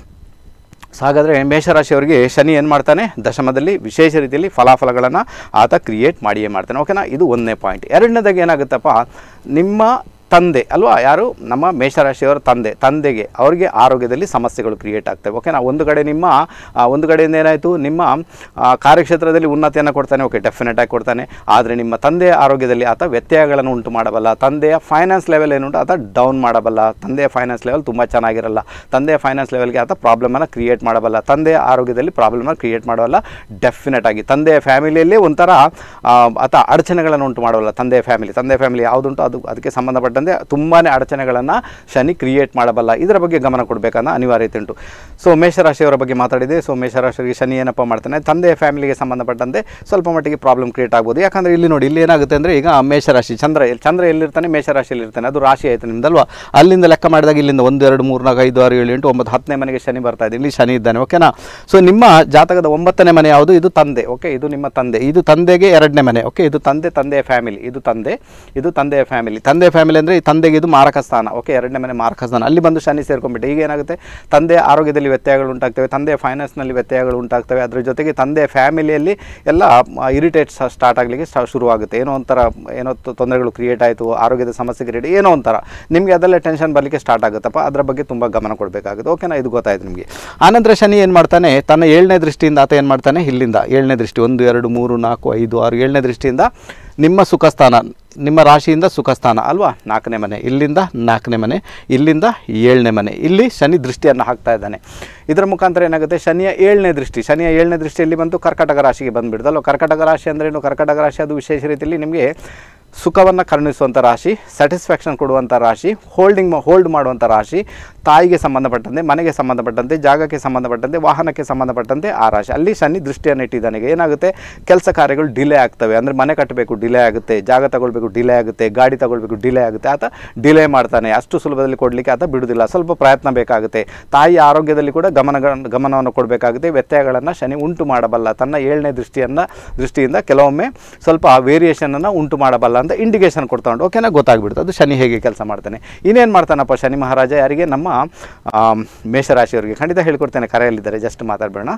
[SPEAKER 1] ಸೊ ಹಾಗಾದರೆ ಮೇಷರಾಶಿಯವರಿಗೆ ಶನಿ ಏನು ಮಾಡ್ತಾನೆ ದಶಮದಲ್ಲಿ ವಿಶೇಷ ರೀತಿಯಲ್ಲಿ ಫಲಾಫಲಗಳನ್ನು ಆತ ಕ್ರಿಯೇಟ್ ಮಾಡಿಯೇ ಮಾಡ್ತಾನೆ ಓಕೆನಾ ಇದು ಒಂದನೇ ಪಾಯಿಂಟ್ ಎರಡನೇದಾಗಿ ಏನಾಗುತ್ತಪ್ಪ ನಿಮ್ಮ ತಂದೆ ಅಲ್ವಾ ಯಾರು ನಮ್ಮ ಮೇಷರಾಶಿಯವರ ತಂದೆ ತಂದೆಗೆ ಅವರಿಗೆ ಆರೋಗ್ಯದಲ್ಲಿ ಸಮಸ್ಯೆಗಳು ಕ್ರಿಯೇಟ್ ಆಗ್ತವೆ ಓಕೆನಾ ಒಂದು ಕಡೆ ನಿಮ್ಮ ಆ, ಒಂದು ಕಡೆಯಿಂದ ಏನಾಯಿತು ನಿಮ್ಮ ಆ, ಕಾರ್ಯಕ್ಷೇತ್ರದಲ್ಲಿ ಉನ್ನತಿಯನ್ನು ಕೊಡ್ತಾನೆ ಓಕೆ ಡೆಫಿನೆಟ್ ಆಗಿ ಕೊಡ್ತಾನೆ ಆದರೆ ನಿಮ್ಮ ತಂದೆಯ ಆರೋಗ್ಯದಲ್ಲಿ ಆತ ವ್ಯತ್ಯಯಗಳನ್ನು ಉಂಟು ಮಾಡಬಲ್ಲ ತಂದೆಯ ಫೈನಾನ್ಸ್ ಲೆವೆಲ್ ಏನುಂಟು ಆತ ಡೌನ್ ಮಾಡಬಲ್ಲ ತಂದೆಯ ಫೈನಾನ್ಸ್ ಲೆವೆಲ್ ತುಂಬ ಚೆನ್ನಾಗಿರಲ್ಲ ತಂದೆಯ ಫೈನಾನ್ಸ್ ಲೆವೆಲ್ಗೆ ಆತ ಪ್ರಾಬ್ಲಮನ್ನು ಕ್ರಿಯೇಟ್ ಮಾಡಬಲ್ಲ ತಂದೆಯ ಆರೋಗ್ಯದಲ್ಲಿ ಪ್ರಾಬ್ಲಮನ್ನು ಕ್ರಿಯೇಟ್ ಮಾಡಬಲ್ಲ ಡೆಫಿನೆಟ್ ಆಗಿ ತಂದೆಯ ಫ್ಯಾಮಿಲಿಯಲ್ಲಿ ಒಂಥರ ಆ, ಆತ ಅಡಚಣೆಗಳನ್ನು ಉಂಟು ಮಾಡಬಲ್ಲ ತಂದೆಯ ಫ್ಯಾಮಿಲಿ ತಂದೆಯ ಫ್ಯಾಮಿಲಿ ಯಾವುದುಂಟು ಅದು ಅದಕ್ಕೆ ಸಂಬಂಧಪಟ್ಟಂತೆ ತುಂಬಾ ಅಡಚಣೆಗಳನ್ನು ಶನಿ ಕ್ರಿಯೇಟ್ ಮಾಡಬಲ್ಲ ಇದರ ಬಗ್ಗೆ ಗಮನ ಕೊಡಬೇಕನ್ನೋ ಅನಿವಾರ್ಯತೆ ಉಂಟು ಸೊ ಮೇಷರಾಶಿಯವರ ಬಗ್ಗೆ ಮಾತಾಡಿದೆ ಸೊ ಮೇಷರಾಶಿಯವರಿಗೆ ಶನಿ ಏನಪ್ಪ ಮಾಡ್ತಾನೆ ತಂದೆಯ ಫ್ಯಾಮಿಲಿಗೆ ಸಂಬಂಧಪಟ್ಟಂತೆ ಸ್ವಲ್ಪ ಮಟ್ಟಿಗೆ ಪ್ರಾಬ್ಲಮ್ ಕ್ರಿಯೇಟ್ ಆಗ್ಬೋದು ಯಾಕಂದರೆ ಇಲ್ಲಿ ನೋಡಿ ಇಲ್ಲಿ ಏನಾಗುತ್ತೆ ಅಂದರೆ ಈಗ ಮೇಷರಾಶಿ ಚಂದ್ರ ಎಲ್ಲಿ- ಚಂದ್ರ ಎಲ್ಲಿರ್ತಾನೆ ಮೇಷರಾಶಿಯಲ್ಲಿ ಇರ್ತಾನೆ ಅದು ರಾಶಿ ಆಯಿತು ನಿಮ್ದಲ್ವಾ ಅಲ್ಲಿಂದ ಲೆಕ್ಕ ಮಾಡಿದಾಗ ಇಲ್ಲಿಂದ ಒಂದು ಎರಡು ಮೂರು ನಾಲ್ಕು ಐದು ಆರು ಏಳು ಎಂಟು ಒಂಬತ್ತು ಹತ್ತನೇ ಮನೆಗೆ ಶನಿ ಬರ್ತಾ ಇದೆ ಇಲ್ಲಿ ಶನಿ ಇದ್ದಾನೆ ಓಕೆನಾ ಸೊ ನಿಮ್ಮ ಜಾತಕದ ಒಂಬತ್ತನೇ ಮನೆ ಯಾವುದು ಇದು ತಂದೆ ಓಕೆ ಇದು ನಿಮ್ಮ ತಂದೆ ಇದು ತಂದೆಗೆ ಎರಡನೇ ಮನೆ ಓಕೆ ಇದು ತಂದೆ ತಂದೆಯ ಫ್ಯಾಮಿಲಿ ಇದು ತಂದೆ ಇದು ತಂದೆಯ ಫ್ಯಾಮಿಲಿ ತಂದೆ ಫ್ಯಾಮಿಲಿ ಅಂದರೆ ಈ ತಂದೆಗೆ ಇದು ಮಾರಕ ಸ್ಥಾನ ಓಕೆ ಎರಡನೇ ಮನೆ ಮಾರಕ ಸ್ಥಾನ ಅಲ್ಲಿ ಬಂದು ಶನಿ ಸೇರ್ಕೊಂಡ್ಬಿಟ್ಟು ಈಗ ಏನಾಗುತ್ತೆ ತಂದೆಯ ಆರೋಗ್ಯದಲ್ಲಿ ವ್ಯತ್ಯಯಗಳು ಉಂಟಾಗ್ತವೆ ತಂದೆಯ ಫೈನಾನ್ಸ್ನಲ್ಲಿ ವ್ಯತ್ಯಯಗಳು ಉಂಟಾಗ್ತವೆ ಅದ್ರ ಜೊತೆಗೆ ತಂದೆಯ ಫ್ಯಾಮಿಲಿಯಲ್ಲಿ ಎಲ್ಲ ಇರಿಟೇಟ್ಸ್ ಸ್ಟಾರ್ಟ್ ಆಗಲಿಕ್ಕೆ ಶುರುವಾಗುತ್ತೆ ಏನೋ ಒಂಥರ ಏನೋ ತೊ- ತೊಂದರೆಗಳು ಕ್ರಿಯೇಟ್ ಆಯಿತು ಆರೋಗ್ಯದ ಸಮಸ್ಯೆ ಕ್ರಿಯೇಟ್ ಏನೋ ಒಂಥರ ನಿಮಗೆ ಅದೆಲ್ಲ ಟೆನ್ಷನ್ ಬರಲಿಕ್ಕೆ ಸ್ಟಾರ್ಟ್ ಆಗುತ್ತಪ್ಪ ಅದರ ಬಗ್ಗೆ ತುಂಬ ಗಮನ ಕೊಡಬೇಕಾಗುತ್ತೆ ಓಕೆನಾ ಇದು ಗೊತ್ತಾಯ್ತು ನಿಮಗೆ ಆನಂತರ ಶನಿ ಏನು ಮಾಡ್ತಾನೆ ತನ್ನ ಏಳನೇ ದೃಷ್ಟಿಯಿಂದ ಆತ ಏನು ಮಾಡ್ತಾನೆ ಇಲ್ಲಿಂದ ಏಳನೇ ದೃಷ್ಟಿ ಒಂದು ಎರಡು ಮೂರು ನಾಲ್ಕು ಐದು ಆರು ಏಳನೇ ದೃಷ್ಟಿಯಿಂದ ನಿಮ್ಮ ಸುಖಸ್ಥಾನ ನಿಮ್ಮ ರಾಶಿಯಿಂದ ಸುಖಸ್ಥಾನ ಅಲ್ವಾ ನಾಲ್ಕನೇ ಮನೆ ಇಲ್ಲಿಂದ ನಾಲ್ಕನೇ ಮನೆ ಇಲ್ಲಿಂದ ಏಳನೇ ಮನೆ ಇಲ್ಲಿ ಶನಿ ದೃಷ್ಟಿಯನ್ನು ಹಾಕ್ತಾ ಇದ್ದಾನೆ ಇದರ ಮುಖಾಂತರ ಏನಾಗುತ್ತೆ ಶನಿಯ ಏಳನೇ ದೃಷ್ಟಿ ಶನಿಯ ಏಳನೇ ದೃಷ್ಟಿಯಲ್ಲಿ ಬಂದು ಕರ್ಕಟಕ ರಾಶಿಗೆ ಬಂದುಬಿಡ್ದಲ್ವ ಕರ್ಕಟಕ ರಾಶಿ ಅಂದ್ರೇನು ಕರ್ಕಟಕ ರಾಶಿ ಅದು ವಿಶೇಷ ರೀತಿಯಲ್ಲಿ ನಿಮಗೆ ಸುಖವನ್ನು ಕರುಣಿಸುವಂಥ ರಾಶಿ ಸ್ಯಾಟಿಸ್ಫ್ಯಾಕ್ಷನ್ ಕೊಡುವಂಥ ರಾಶಿ ಹೋಲ್ಡಿಂಗ್ ಹೋಲ್ಡ್ ಮಾಡುವಂಥ ರಾಶಿ ತಾಯಿಗೆ ಸಂಬಂಧಪಟ್ಟಂತೆ ಮನೆಗೆ ಸಂಬಂಧಪಟ್ಟಂತೆ ಜಾಗಕ್ಕೆ ಸಂಬಂಧಪಟ್ಟಂತೆ ವಾಹನಕ್ಕೆ ಸಂಬಂಧಪಟ್ಟಂತೆ ಆ ರಾಶಿ ಅಲ್ಲಿ ಶನಿ ದೃಷ್ಟಿಯನ್ನು ಇಟ್ಟಿದ್ದಾನೆ ಈಗ ಏನಾಗುತ್ತೆ ಕೆಲಸ ಕಾರ್ಯಗಳು ಡಿಲೇ ಆಗ್ತವೆ ಅಂದರೆ ಮನೆ ಕಟ್ಟಬೇಕು ಡಿಲೇ ಆಗುತ್ತೆ ಜಾಗ ತಗೊಳ್ಬೇಕು ಡಿಲೇ ಆಗುತ್ತೆ ಗಾಡಿ ತಗೊಳ್ಬೇಕು ಡಿಲೇ ಆಗುತ್ತೆ ಆತ ಡಿಲೇ ಮಾಡ್ತಾನೆ ಅಷ್ಟು ಸುಲಭದಲ್ಲಿ ಕೊಡಲಿಕ್ಕೆ ಆತ ಬಿಡುವುದಿಲ್ಲ ಸ್ವಲ್ಪ ಪ್ರಯತ್ನ ಬೇಕಾಗುತ್ತೆ ತಾಯಿ ಆರೋಗ್ಯದಲ್ಲಿ ಕೂಡ ಗಮನ ಗಮನವನ್ನು ಕೊಡಬೇಕಾಗುತ್ತೆ ವ್ಯತ್ಯಯಗಳನ್ನು ಶನಿ ಉಂಟು ಮಾಡಬಲ್ಲ ತನ್ನ ಏಳನೇ ದೃಷ್ಟಿಯನ್ನು ದೃಷ್ಟಿಯಿಂದ ಕೆಲವೊಮ್ಮೆ ಸ್ವಲ್ಪ ವೇರಿಯೇಷನನ್ನು ಉಂಟು ಮಾಡಬಲ್ಲ ಅಂತ ಇಂಡಿಕೇಶನ್ ಕೊಡ್ತಾ ಉಂಟು ಓಕೆನಾ ಗೊತ್ತಾಗ್ಬಿಡುತ್ತೆ ಅದು ಶನಿ ಹೇಗೆ ಕೆಲಸ ಮಾಡ್ತಾನೆ ಇನ್ನೇನು ಮಾಡ್ತಾನಪ್ಪ ಶನಿ ಮಹಾರಾಜ ಯಾರಿಗೆ ನಮ್ಮ ಆಮ್, ಮೇಷರಾಶಿಯವರಿಗೆ ಖಂಡಿತ ಹೇಳ್ಕೊಡ್ತೇನೆ ಕರೆಯಲ್ಲಿದ್ದಾರೆ ಜಸ್ಟ್ ಮಾತಾಡಬೇಡ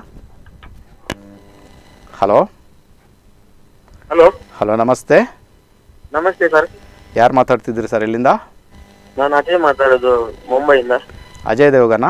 [SPEAKER 1] ಹಲೋ
[SPEAKER 3] ಹಲೋ
[SPEAKER 1] ಹಲೋ ನಮಸ್ತೆ
[SPEAKER 3] ನಮಸ್ತೆ ಸರ್
[SPEAKER 1] ಯಾರು ಮಾತಾಡ್ತಿದ್ದೀರಿ ಸರ್ ಇಲ್ಲಿಂದ
[SPEAKER 3] ನಾನು ಅಜಯ್ ಮಾತಾಡೋದು ಮುಂಬೈಯಿಂದ
[SPEAKER 1] ಅಜಯ್ ದೇವಗನ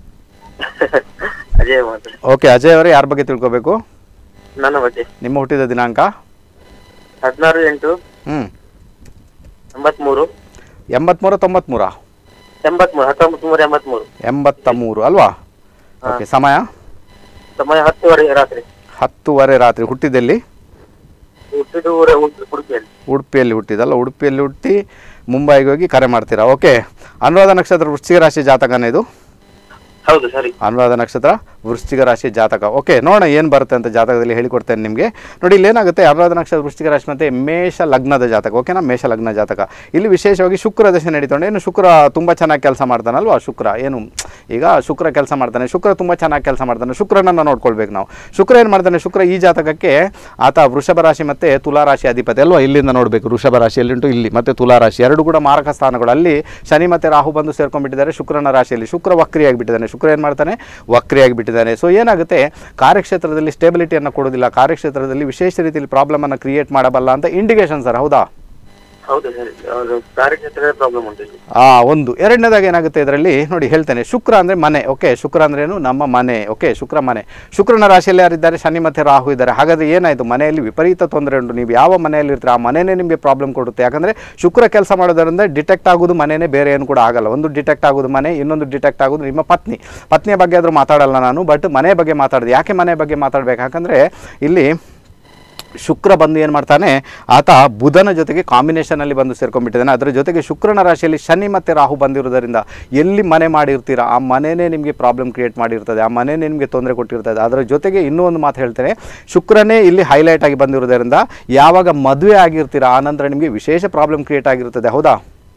[SPEAKER 3] ಅಜಯ್ ಮಾತಾಡ
[SPEAKER 1] ಓಕೆ ಅಜಯ್ ಅವರೇ ಯಾರ ಬಗ್ಗೆ ತಿಳ್ಕೊಬೇಕು
[SPEAKER 3] ನನ್ನ ಬಗ್ಗೆ
[SPEAKER 1] ನಿಮ್ಮ ಹುಟ್ಟಿದ ದಿನಾಂಕ
[SPEAKER 3] ಹದಿನಾರು ಎಂಟು
[SPEAKER 1] ಹ್ಞೂ
[SPEAKER 3] ಎಂಬತ್ಮೂರು
[SPEAKER 1] ಎಂಬತ್ಮೂರು ತೊಂಬತ್ಮೂರಾ
[SPEAKER 3] ಎಂಬತ್ಮೂರು ಹತ್ತೊಂಬತ್ತು ಮೂರು ಎಂಬತ್ಮೂರು
[SPEAKER 1] ಎಂಬತ್ತ ಮೂರು ಅಲ್ವಾ ಓಕೆ ಸಮಯ
[SPEAKER 3] ಸಮಯ ಹತ್ತುವರೆ ರಾತ್ರಿ
[SPEAKER 1] ಹತ್ತುವರೆ ರಾತ್ರಿ ಹುಟ್ಟಿದಲ್ಲಿ
[SPEAKER 3] ಹುಟ್ಟಿದ ಊರ ಉಡ್- ಉಡುಪಿಯಲ್ಲಿ
[SPEAKER 1] ಉಡುಪಿಯಲ್ಲಿ ಹುಟ್ಟಿದಲ್ಲ ಉಡುಪಿಯಲ್ಲಿ ಹುಟ್ಟಿ ಮುಂಬೈಗೆ ಹೋಗಿ ಕರೆ ಮಾಡ್ತೀರಾ ಓಕೆ ಅನುರಾಧ ನಕ್ಷತ್ರ ವೃಶ್ಚಿಕ ರಾಶಿ ಜಾತಕನೇ ಇದು
[SPEAKER 3] ಹೌದು ಸರಿ
[SPEAKER 1] ಅನುರಾಧ ನಕ್ಷತ್ರ ವೃಶ್ಚಿಕ ರಾಶಿ ಜಾತಕ ಓಕೆ ನೋಡೋಣ ಏನು ಬರುತ್ತೆ ಅಂತ ಜಾತಕದಲ್ಲಿ ಹೇಳಿಕೊಡ್ತೇನೆ ನಿಮಗೆ ನೋಡಿ ಇಲ್ಲಿ ಏನಾಗುತ್ತೆ ಅನುರಾಧ ನಕ್ಷತ್ರ ವೃಶ್ಚಿಕ ರಾಶಿ ಮತ್ತು ಮೇಷ ಲಗ್ನದ ಜಾತಕ ಓಕೆನಾ ಮೇಷ ಲಗ್ನ ಜಾತಕ ಇಲ್ಲಿ ವಿಶೇಷವಾಗಿ ಶುಕ್ರ ದಶೆ ನಡೀತೊಂಡು ಏನು ಶುಕ್ರ ತುಂಬ ಚೆನ್ನಾಗಿ ಕೆಲಸ ಮಾಡ್ತಾನಲ್ವಾ ಶುಕ್ರ ಏನು ಈಗ ಶುಕ್ರ ಕೆಲಸ ಮಾಡ್ತಾನೆ ಶುಕ್ರ ತುಂಬ ಚೆನ್ನಾಗಿ ಕೆಲಸ ಮಾಡ್ತಾನೆ ಶುಕ್ರನನ್ನು ನೋಡ್ಕೊಳ್ಬೇಕು ನಾವು ಶುಕ್ರ ಏನು ಮಾಡ್ತಾನೆ ಶುಕ್ರ ಈ ಜಾತಕಕ್ಕೆ ಆತ ವೃಷಭ ರಾಶಿ ಮತ್ತು ತುಲಾ ರಾಶಿ ಅಧಿಪತಿ ಅಲ್ವಾ ಇಲ್ಲಿಂದ ನೋಡಬೇಕು ವೃಷಭ ರಾಶಿ ಎಲ್ಲಿಂಟು ಇಲ್ಲಿ ಮತ್ತು ತುಲಾ ರಾಶಿ ಎರಡು ಕೂಡ ಮಾರಕ ಸ್ಥಾನಗಳು ಅಲ್ಲಿ ಶನಿ ಮತ್ತು ರಾಹು ಬಂದು ಸೇರ್ಕೊಂಡ್ಬಿಟ್ಟಿದ್ದಾರೆ ಶುಕ್ರನ ರಾಶಿಯಲ್ಲಿ ಶುಕ್ರ ವಕ್ರಿಯಾಗಿ ಬಿಟ್ಟಿದ್ದಾನೆ ಶುಕ್ರ ಏನು ಮಾಡ್ತಾನೆ ವಕ್ರಿಯಾಗಿ ಬಿಟ್ಟಿದ್ದಾನೆ ಸೊ ಏನಾಗುತ್ತೆ ಕಾರ್ಯಕ್ಷೇತ್ರದಲ್ಲಿ ಸ್ಟೇಬಿಲಿಟಿಯನ್ನು ಕೊಡೋದಿಲ್ಲ ಕಾರ್ಯಕ್ಷೇತ್ರದಲ್ಲಿ ವಿಶೇಷ ರೀತಿಯಲ್ಲಿ ಪ್ರಾಬ್ಲಮನ್ನು ಕ್ರಿಯೇಟ್ ಮಾಡಬಲ್ಲ ಅಂತ ಇಂಡಿಕೇಶನ್ ಸರ್ ಹೌದಾ
[SPEAKER 3] ಹೌದು ಸರಿ ಅದು ಕಾರ್ಯಕ್ಷೇತ್ರದ ಪ್ರಾಬ್ಲಮ್ ಉಂಟು ಇಲ್ಲಿ.
[SPEAKER 1] ಆ ಒಂದು ಎರಡನೇದಾಗಿ ಏನಾಗುತ್ತೆ ಇದರಲ್ಲಿ ನೋಡಿ ಹೇಳ್ತೇನೆ ಶುಕ್ರ ಅಂದರೆ ಮನೆ ಓಕೆ ಶುಕ್ರ ಅಂದ್ರೇನು ನಮ್ಮ ಮನೆ ಓಕೆ ಶುಕ್ರ ಮನೆ ಶುಕ್ರನ ರಾಶಿಯಲ್ಲಿ ಯಾರಿದ್ದಾರೆ ಶನಿ ಮತ್ತು ರಾಹು ಇದ್ದಾರೆ ಹಾಗಾದರೆ ಏನಾಯಿತು ಮನೆಯಲ್ಲಿ ವಿಪರೀತ ತೊಂದರೆ ಉಂಟು ನೀವು ಯಾವ ಮನೆಯಲ್ಲಿ ಇರ್ತೀರ ಆ ಮನೆಯೇ ನಿಮಗೆ ಪ್ರಾಬ್ಲಮ್ ಕೊಡುತ್ತೆ ಯಾಕಂದರೆ ಶುಕ್ರ ಕೆಲಸ ಮಾಡೋದರಿಂದ ಡಿಟೆಕ್ಟ್ ಆಗೋದು ಮನೆಯೇ ಬೇರೆ ಏನು ಕೂಡ ಆಗಲ್ಲ ಒಂದು ಡಿಟೆಕ್ಟ್ ಆಗೋದು ಮನೆ ಇನ್ನೊಂದು ಡಿಟೆಕ್ಟ್ ಆಗೋದು ನಿಮ್ಮ ಪತ್ನಿ ಪತ್ನಿಯ ಬಗ್ಗೆ ಆದರೂ ಮಾತಾಡಲ್ಲ ನಾನು ಬಟ್ ಮನೆ ಬಗ್ಗೆ ಮಾತಾಡಿದೆ ಯಾಕೆ ಮನೆ ಬಗ್ಗೆ ಮಾತಾಡಬೇಕು ಯಾಕಂದರೆ ಇಲ್ಲಿ ಶುಕ್ರ ಬಂದು ಏನು ಮಾಡ್ತಾನೆ ಆತ ಬುಧನ ಜೊತೆಗೆ ಕಾಂಬಿನೇಷನಲ್ಲಿ ಬಂದು ಸೇರ್ಕೊಂಡ್ಬಿಟ್ಟಿದ್ದಾನೆ ಅದರ ಜೊತೆಗೆ ಶುಕ್ರನ ರಾಶಿಯಲ್ಲಿ ಶನಿ ಮತ್ತು ರಾಹು ಬಂದಿರೋದರಿಂದ ಎಲ್ಲಿ ಮನೆ ಮಾಡಿರ್ತೀರ ಆ ಮನೆಯೇ ನಿಮಗೆ ಪ್ರಾಬ್ಲಮ್ ಕ್ರಿಯೇಟ್ ಮಾಡಿರ್ತದೆ ಆ ಮನೆಯೇ ನಿಮಗೆ ತೊಂದರೆ ಕೊಟ್ಟಿರ್ತದೆ ಅದರ ಜೊತೆಗೆ ಇನ್ನೂ ಒಂದು ಮಾತು ಹೇಳ್ತೇನೆ ಶುಕ್ರನೇ ಇಲ್ಲಿ ಹೈಲೈಟ್ ಆಗಿ ಬಂದಿರೋದರಿಂದ ಯಾವಾಗ ಮದುವೆ ಆಗಿರ್ತೀರ ಆ ನಂತರ ನಿಮಗೆ ವಿಶೇಷ ಪ್ರಾಬ್ಲಮ್ ಕ್ರಿಯೇಟ್ ಆಗಿರ್ತದೆ ಹೌದಾ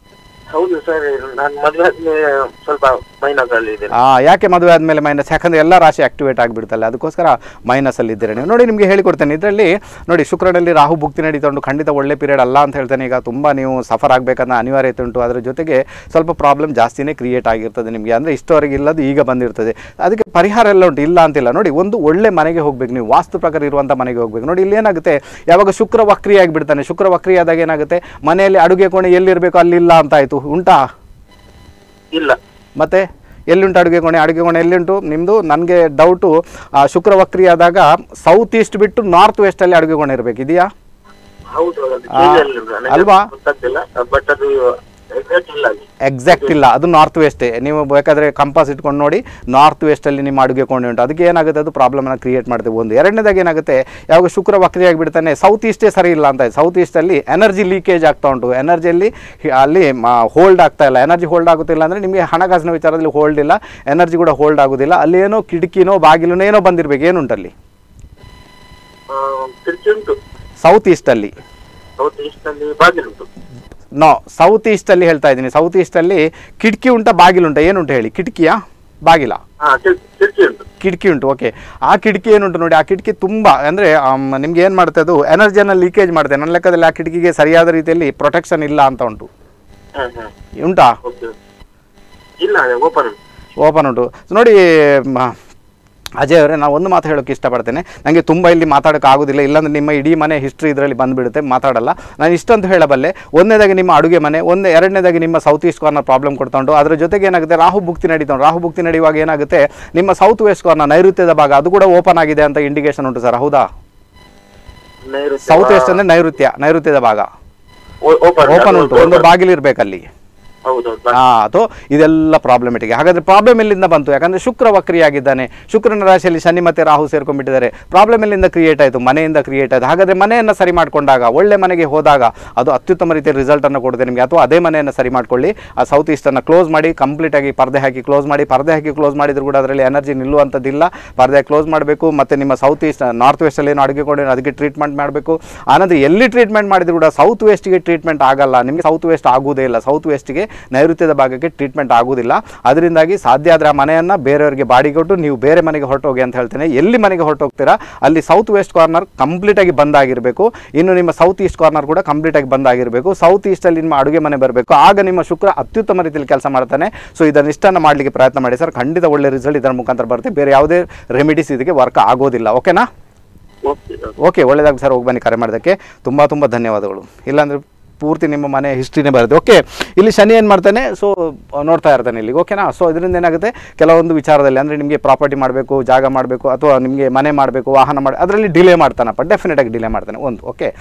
[SPEAKER 3] ಹೌದು ಸರ್ ನಾನು ಮದುವೆ ಆದ್ಮೇಲೆ ಸ್ವಲ್ಪ ಮೈನಸ್ ಅಲ್ಲಿ ಇದೆ
[SPEAKER 1] ಆ, ಯಾಕೆ ಮದುವೆ ಆದಮೇಲೆ ಮೈನಸ್ ಯಾಕಂದರೆ ಎಲ್ಲ ರಾಶಿ ಆಕ್ಟಿವೇಟ್ ಆಗಿಬಿಡ್ತಲ್ಲ ಅದಕ್ಕೋಸ್ಕರ ಮೈನಸಲ್ಲಿ ಇದ್ದೀರಾ ನೀವು ನೋಡಿ ನಿಮಗೆ ಹೇಳಿಕೊಡ್ತೇನೆ ಇದರಲ್ಲಿ ನೋಡಿ ಶುಕ್ರನಲ್ಲಿ ರಾಹು ಭುಕ್ತಿ ನಡೀತುಂಟು ಖಂಡಿತ ಒಳ್ಳೆ ಪೀರಿಯಡ್ ಅಲ್ಲ ಅಂತ ಹೇಳ್ತೇನೆ ಈಗ ತುಂಬ ನೀವು ಸಫರ್ ಆಗಬೇಕನ್ನೋ ಅನಿವಾರ್ಯತೆ ಉಂಟು ಅದರ ಜೊತೆಗೆ ಸ್ವಲ್ಪ ಪ್ರಾಬ್ಲಮ್ ಜಾಸ್ತಿನೇ ಕ್ರಿಯೇಟ್ ಆಗಿರ್ತದೆ ನಿಮಗೆ ಅಂದರೆ ಇಷ್ಟವರೆಗೆ ಇಲ್ಲದು ಈಗ ಬಂದಿರ್ತದೆ ಅದಕ್ಕೆ ಪರಿಹಾರ ಎಲ್ಲ ಉಂಟು ಇಲ್ಲ ಅಂತಿಲ್ಲ ನೋಡಿ ಒಂದು ಒಳ್ಳೆ ಮನೆಗೆ ಹೋಗ್ಬೇಕು ನೀವು ವಾಸ್ತು ಪ್ರಕಾರ ಇರುವಂಥ ಮನೆಗೆ ಹೋಗ್ಬೇಕು ನೋಡಿ ಇಲ್ಲಿ ಏನಾಗುತ್ತೆ ಯಾವಾಗ ಶುಕ್ರ ವಕ್ರಿಯಾಗಿ ಆಗಿಬಿಡ್ತಾನೆ ಶುಕ್ರ ವಕ್ರಿಯಾದಾಗ ಏನಾಗುತ್ತೆ ಮನೆಯಲ್ಲಿ ಅಡುಗೆ ಕೋಣೆ ಎಲ್ಲಿರಬೇಕು ಅಲ್ಲಿಲ್ಲ ಅಂತ ಆಯಿತು ಉಂಟಾ
[SPEAKER 3] ಇಲ್ಲ
[SPEAKER 1] ಮತ್ತೆ ಎಲ್ಲಿಂಟು ಅಡುಗೆ ಕೋಣೆ ಅಡುಗೆ ಕೋಣೆ ಎಲ್ಲಿಂಟು ನಿಮ್ಮದು ನನಗೆ ಡೌಟು ಶುಕ್ರ ವಕ್ರಿ ಆದಾಗ ಸೌತ್ ಈಸ್ಟ್ ಬಿಟ್ಟು ನಾರ್ತ್ ವೆಸ್ಟಲ್ಲಿ ಅಡುಗೆ ಕೋಣೆ ಇರಬೇಕು ಇದೆಯಾ
[SPEAKER 3] ಹೌದು ಅದು
[SPEAKER 1] ಆ,
[SPEAKER 3] ಕೇಳಿ ನನಗೆ
[SPEAKER 1] ಅಲ್ವಾ?
[SPEAKER 3] ಗೊತ್ತಾಗ್ತಿಲ್ಲ ಬಟ್ ಅದು exact ಇಲ್ಲ ಅಲ್ಲಿ
[SPEAKER 1] ಎಕ್ಸಾಕ್ಟ್ ಇಲ್ಲ ಅದು ನಾರ್ತ್ ವೆಸ್ಟೇ ನೀವು ಬೇಕಾದರೆ ಕಂಪಾಸ್ ಇಟ್ಕೊಂಡು ನೋಡಿ ನಾರ್ತ್ ವೆಸ್ಟಲ್ಲಿ ನಿಮ್ಮ ಅಡುಗೆ ಕೋಣೆ ಉಂಟು ಅದಕ್ಕೆ ಏನಾಗುತ್ತೆ ಅದು ಪ್ರಾಬ್ಲಮನ್ನು ಕ್ರಿಯೇಟ್ ಮಾಡ್ತೇವೆ ಒಂದು ಎರಡನೇದಾಗಿ ಏನಾಗುತ್ತೆ ಯಾವಾಗ ಶುಕ್ರ ವಕ್ರಿ ಆಗಿಬಿಡ್ತಾನೆ ಸೌತ್ ಈಸ್ಟೇ ಸರಿ ಇಲ್ಲ ಅಂತ ಸೌತ್ ಈಸ್ಟಲ್ಲಿ ಎನರ್ಜಿ ಲೀಕೇಜ್ ಆಗ್ತಾ ಉಂಟು ಎನರ್ಜಿಯಲ್ಲಿ ಅಲ್ಲಿ ಹೋಲ್ಡ್ ಆಗ್ತಾ ಇಲ್ಲ ಎನರ್ಜಿ ಹೋಲ್ಡ್ ಆಗುತ್ತಿಲ್ಲ ಅಂದರೆ ನಿಮಗೆ ಹಣಕಾಸಿನ ವಿಚಾರದಲ್ಲಿ ಹೋಲ್ಡ್ ಇಲ್ಲ ಎನರ್ಜಿ ಕೂಡ ಹೋಲ್ಡ್ ಆಗೋದಿಲ್ಲ ಅಲ್ಲಿ ಏನೋ ಕಿಟಕಿನೋ ಬಾಗಿಲೋ ಏನೋ ಬಂದಿರಬೇಕು ಏನುಂಟಲ್ಲಿ
[SPEAKER 3] ಆ, ಕಿಟಕಿ ಉಂಟು
[SPEAKER 1] ಸೌತ್ ಈಸ್ಟಲ್ಲಿ
[SPEAKER 3] ಸೌತ್ ಈಸ್ಟ್ ಅಲ್ಲಿ ಬಾಗಿಲುಂಟು
[SPEAKER 1] ನೋ ಸೌತ್ ಈಸ್ಟಲ್ಲಿ ಹೇಳ್ತಾ ಇದ್ದೀನಿ ಸೌತ್ ಈಸ್ಟಲ್ಲಿ ಕಿಟಕಿ ಉಂಟಾ ಬಾಗಿಲುಂಟಾ ಏನುಂಟು ಹೇಳಿ ಕಿಟಕಿಯಾ ಬಾಗಿಲ
[SPEAKER 3] ಹಾ ಕಿಟಕಿ ಕಿಟಕಿ ಉಂಟು
[SPEAKER 1] ಕಿಟಕಿ ಉಂಟು ಓಕೆ ಆ ಕಿಟಕಿ ಏನುಂಟು ನೋಡಿ ಆ ಕಿಟಕಿ ತುಂಬ ಅಂದರೆ ನಿಮ್ಗೆ ಏನು ಮಾಡುತ್ತೆ ಅದು ಎನರ್ಜಿಯನ್ನು ಲೀಕೇಜ್ ಮಾಡುತ್ತೆ ನನ್ನ ಲೆಕ್ಕದಲ್ಲಿ ಆ ಕಿಟಕಿಗೆ ಸರಿಯಾದ ರೀತಿಯಲ್ಲಿ ಪ್ರೊಟೆಕ್ಷನ್ ಇಲ್ಲ ಅಂತ ಉಂಟು
[SPEAKER 3] ಹ್ಮ್ ಹ್ಮ್
[SPEAKER 1] ಉಂಟಾ
[SPEAKER 3] ಓಕೆ ಇಲ್ಲ ಓಪನ್ ಉಂಟು
[SPEAKER 1] ಓಪನ್ ಉಂಟು ನೋಡಿ ಮ- ಅಜಯ್ ಅವರೇ ನಾನು ಒಂದು ಮಾತು ಹೇಳೋಕ್ಕೆ ಇಷ್ಟಪಡ್ತೇನೆ ನನಗೆ ತುಂಬ ಇಲ್ಲಿ ಮಾತಾಡೋಕೆ ಆಗೋದಿಲ್ಲ ಇಲ್ಲಾಂದ್ರೆ ನಿಮ್ಮ ಇಡೀ ಮನೆ ಹಿಸ್ಟ್ರಿ ಇದರಲ್ಲಿ ಬಂದುಬಿಡುತ್ತೆ ಮಾತಾಡಲ್ಲ ನಾನು ಇಷ್ಟಂತೂ ಹೇಳಬಲ್ಲೆ ಒಂದನೇದಾಗಿ ನಿಮ್ಮ ಅಡುಗೆ ಮನೆ ಒಂದು ಎರಡನೇದಾಗಿ ನಿಮ್ಮ ಸೌತ್ ಈಸ್ಟ್ ಕಾರ್ನರ್ ಪ್ರಾಬ್ಲಮ್ ಕೊಡ್ತಾ ಉಂಟು ಅದರ ಜೊತೆಗೆ ಏನಾಗುತ್ತೆ ರಾಹು ಭುಕ್ತಿ ನಡೀತಾ ಉಂಟು ರಾಹು ಭುಕ್ತಿ ನಡೆಯುವಾಗ ಏನಾಗುತ್ತೆ ನಿಮ್ಮ ಸೌತ್ ವೆಸ್ಟ್ ಕಾರ್ನರ್ ನೈಋತ್ಯದ ಭಾಗ ಅದು ಕೂಡ ಓಪನ್ ಆಗಿದೆ ಅಂತ ಇಂಡಿಕೇಶನ್ ಉಂಟು ಸರ್ ಹೌದಾ
[SPEAKER 3] ನೈಋತ್ಯ
[SPEAKER 1] ಸೌತ್ ವೆಸ್ಟ್ ಅಂದರೆ ನೈಋತ್ಯ ನೈಋತ್ಯದ ಭಾಗ
[SPEAKER 3] ಓಪನ್
[SPEAKER 1] ಓಪನ್ ಉಂಟು ಒಂದು ಬಾಗಿಲು ಇರಬೇಕಲ್ಲಿ
[SPEAKER 3] ಹೌದೌದು
[SPEAKER 1] ಹಾ ಅಥವಾ ಇದೆಲ್ಲ ಪ್ರಾಬ್ಲಮೆಟಿಕ್ ಹಾಗಾದ್ರೆ ಪ್ರಾಬ್ಲಮ್ ಎಲ್ಲಿಂದ ಬಂತು ಯಾಕಂದ್ರೆ ಶುಕ್ರ ವಕ್ರಿಯಾಗಿದ್ದಾನೆ ಶುಕ್ರನ ರಾಶಿಯಲ್ಲಿ ಶನಿ ಮತ್ತೆ ರಾಹು ಸೇರ್ಕೊಂಡ್ಬಿಟ್ಟಿದ್ದಾರೆ ಪ್ರಾಬ್ಲಮ್ ಎಲ್ಲಿಂದ ಕ್ರಿಯೇಟ್ ಆಯಿತು ಮನೆಯಿಂದ ಕ್ರಿಯೇಟ್ ಆಯಿತು ಹಾಗಾದ್ರೆ ಮನೆಯನ್ನು ಸರಿ ಮಾಡ್ಕೊಂಡಾಗ ಒಳ್ಳೆ ಮನೆಗೆ ಹೋದಾಗ ಅದು ಅತ್ಯುತ್ತಮ ರೀತಿಯ ರಿಸಲ್ಟ್ ಅನ್ನು ಕೊಡುತ್ತೆ ನಿಮಗೆ ಅಥವಾ ಅದೇ ಮನೆಯನ್ನು ಸರಿ ಮಾಡ್ಕೊಳ್ಳಿ ಆ ಸೌತ್ ಈಸ್ಟನ್ನು ಕ್ಲೋಸ್ ಮಾಡಿ ಕಂಪ್ಲೀಟ್ ಆಗಿ ಪರ್ದೆ ಹಾಕಿ ಕ್ಲೋಸ್ ಮಾಡಿ ಪರ್ದೆ ಹಾಕಿ ಕ್ಲೋಸ್ ಮಾಡಿದ್ರು ಕೂಡ ಅದರಲ್ಲಿ ಎನರ್ಜಿ ನಿಲ್ಲುವಂಥದ್ದಿಲ್ಲ ಪರ್ದೆ ಕ್ಲೋಸ್ ಮಾಡಬೇಕು ಮತ್ತೆ ನಿಮ್ಮ ಸೌತ್ ಈಸ್ಟ್ ನಾರ್ತ್ ವೆಸ್ಟಲ್ಲಿ ಏನು ಅಡುಗೆ ಕೊಂಡು ಅದಕ್ಕೆ ಟ್ರೀಟ್ಮೆಂಟ್ ಮಾಡಬೇಕು ಆನಂತರ ಎಲ್ಲಿ ಟ್ರೀಟ್ಮೆಂಟ್ ಮಾಡಿದ್ರು ಕೂಡ ಸೌತ್ ವೆಸ್ಟ್ಗೆ ಟ್ರೀಟ್ಮೆಂಟ್ ಆಗಲ್ಲ ನಿಮಗೆ ಸೌತ್ ವೆಸ್ಟ್ ಆಗುವುದೇ ಇಲ್ಲ ಸೌತ್ ವೆಸ್ಟ್ಗೆ ನೈಋತ್ಯದ ಭಾಗಕ್ಕೆ ಟ್ರೀಟ್ಮೆಂಟ್ ಆಗುವುದಿಲ್ಲ ಅದರಿಂದಾಗಿ ಸಾಧ್ಯ ಆದರೆ ಆ ಮನೆಯನ್ನು ಬೇರೆಯವರಿಗೆ ಬಾಡಿಗೆ ಕೊಟ್ಟು ನೀವು ಬೇರೆ ಮನೆಗೆ ಹೊರಟೋಗಿ ಅಂತ ಹೇಳ್ತೇನೆ ಎಲ್ಲಿ ಮನೆಗೆ ಹೊರಟೋಗ್ತೀರಾ ಅಲ್ಲಿ ಸೌತ್ ವೆಸ್ಟ್ ಕಾರ್ನರ್ ಕಂಪ್ಲೀಟಾಗಿ ಬಂದಾಗಿರಬೇಕು ಇನ್ನು ನಿಮ್ಮ ಸೌತ್ ಈಸ್ಟ್ ಕಾರ್ನರ್ ಕೂಡ ಕಂಪ್ಲೀಟಾಗಿ ಬಂದಾಗಿರಬೇಕು ಸೌತ್ ಈಸ್ಟಲ್ಲಿ ನಿಮ್ಮ ಅಡುಗೆ ಮನೆ ಬರಬೇಕು ಆಗ ನಿಮ್ಮ ಶುಕ್ರ ಅತ್ಯುತ್ತಮ ರೀತಿಯಲ್ಲಿ ಕೆಲಸ ಮಾಡ್ತಾನೆ ಸೊ ಇದನ್ನು ಇಷ್ಟನ್ನು ಮಾಡಲಿಕ್ಕೆ ಪ್ರಯತ್ನ ಮಾಡಿ ಸರ್ ಖಂಡಿತ ಒಳ್ಳೆ ರಿಸಲ್ಟ್ ಇದರ ಮುಖಾಂತರ ಬರುತ್ತೆ ಬೇರೆ ಯಾವುದೇ ರೆಮಿಡೀಸ್ ಇದಕ್ಕೆ ವರ್ಕ್ ಆಗೋದಿಲ್ಲ ಓಕೆನಾ
[SPEAKER 3] ಓಕೆ
[SPEAKER 1] ಓಕೆ ಒಳ್ಳೆಯದಾಗಿ ಸರ್ ಹೋಗಿ ಬನ್ನಿ ಕರೆ ಮಾಡೋದಕ್ಕೆ ತುಂಬ ತುಂಬ ಧನ್ಯವಾದಗಳು ಇಲ್ಲಾಂದರೆ ಪೂರ್ತಿ ನಿಮ್ಮ ಮನೆ ಹಿಸ್ಟ್ರಿನೇ ಬರುತ್ತೆ ಓಕೆ ಇಲ್ಲಿ ಶನಿ ಏನು ಮಾಡ್ತಾನೆ ಸೊ ನೋಡ್ತಾ ಇರ್ತಾನೆ ಇಲ್ಲಿಗೆ ಓಕೆನಾ ಸೊ ಇದರಿಂದ ಏನಾಗುತ್ತೆ ಕೆಲವೊಂದು ವಿಚಾರದಲ್ಲಿ ಅಂದರೆ ನಿಮಗೆ ಪ್ರಾಪರ್ಟಿ ಮಾಡಬೇಕು ಜಾಗ ಮಾಡಬೇಕು ಅಥವಾ ನಿಮಗೆ ಮನೆ ಮಾಡಬೇಕು ವಾಹನ ಮಾಡಿ ಅದರಲ್ಲಿ ಡಿಲೇ ಮಾಡ್ತಾನಪ್ಪ ಡೆಫಿನೆಟಾಗಿ ಡಿಲೇ ಮಾಡ್ತಾನೆ ಒಂದು ಓಕೆ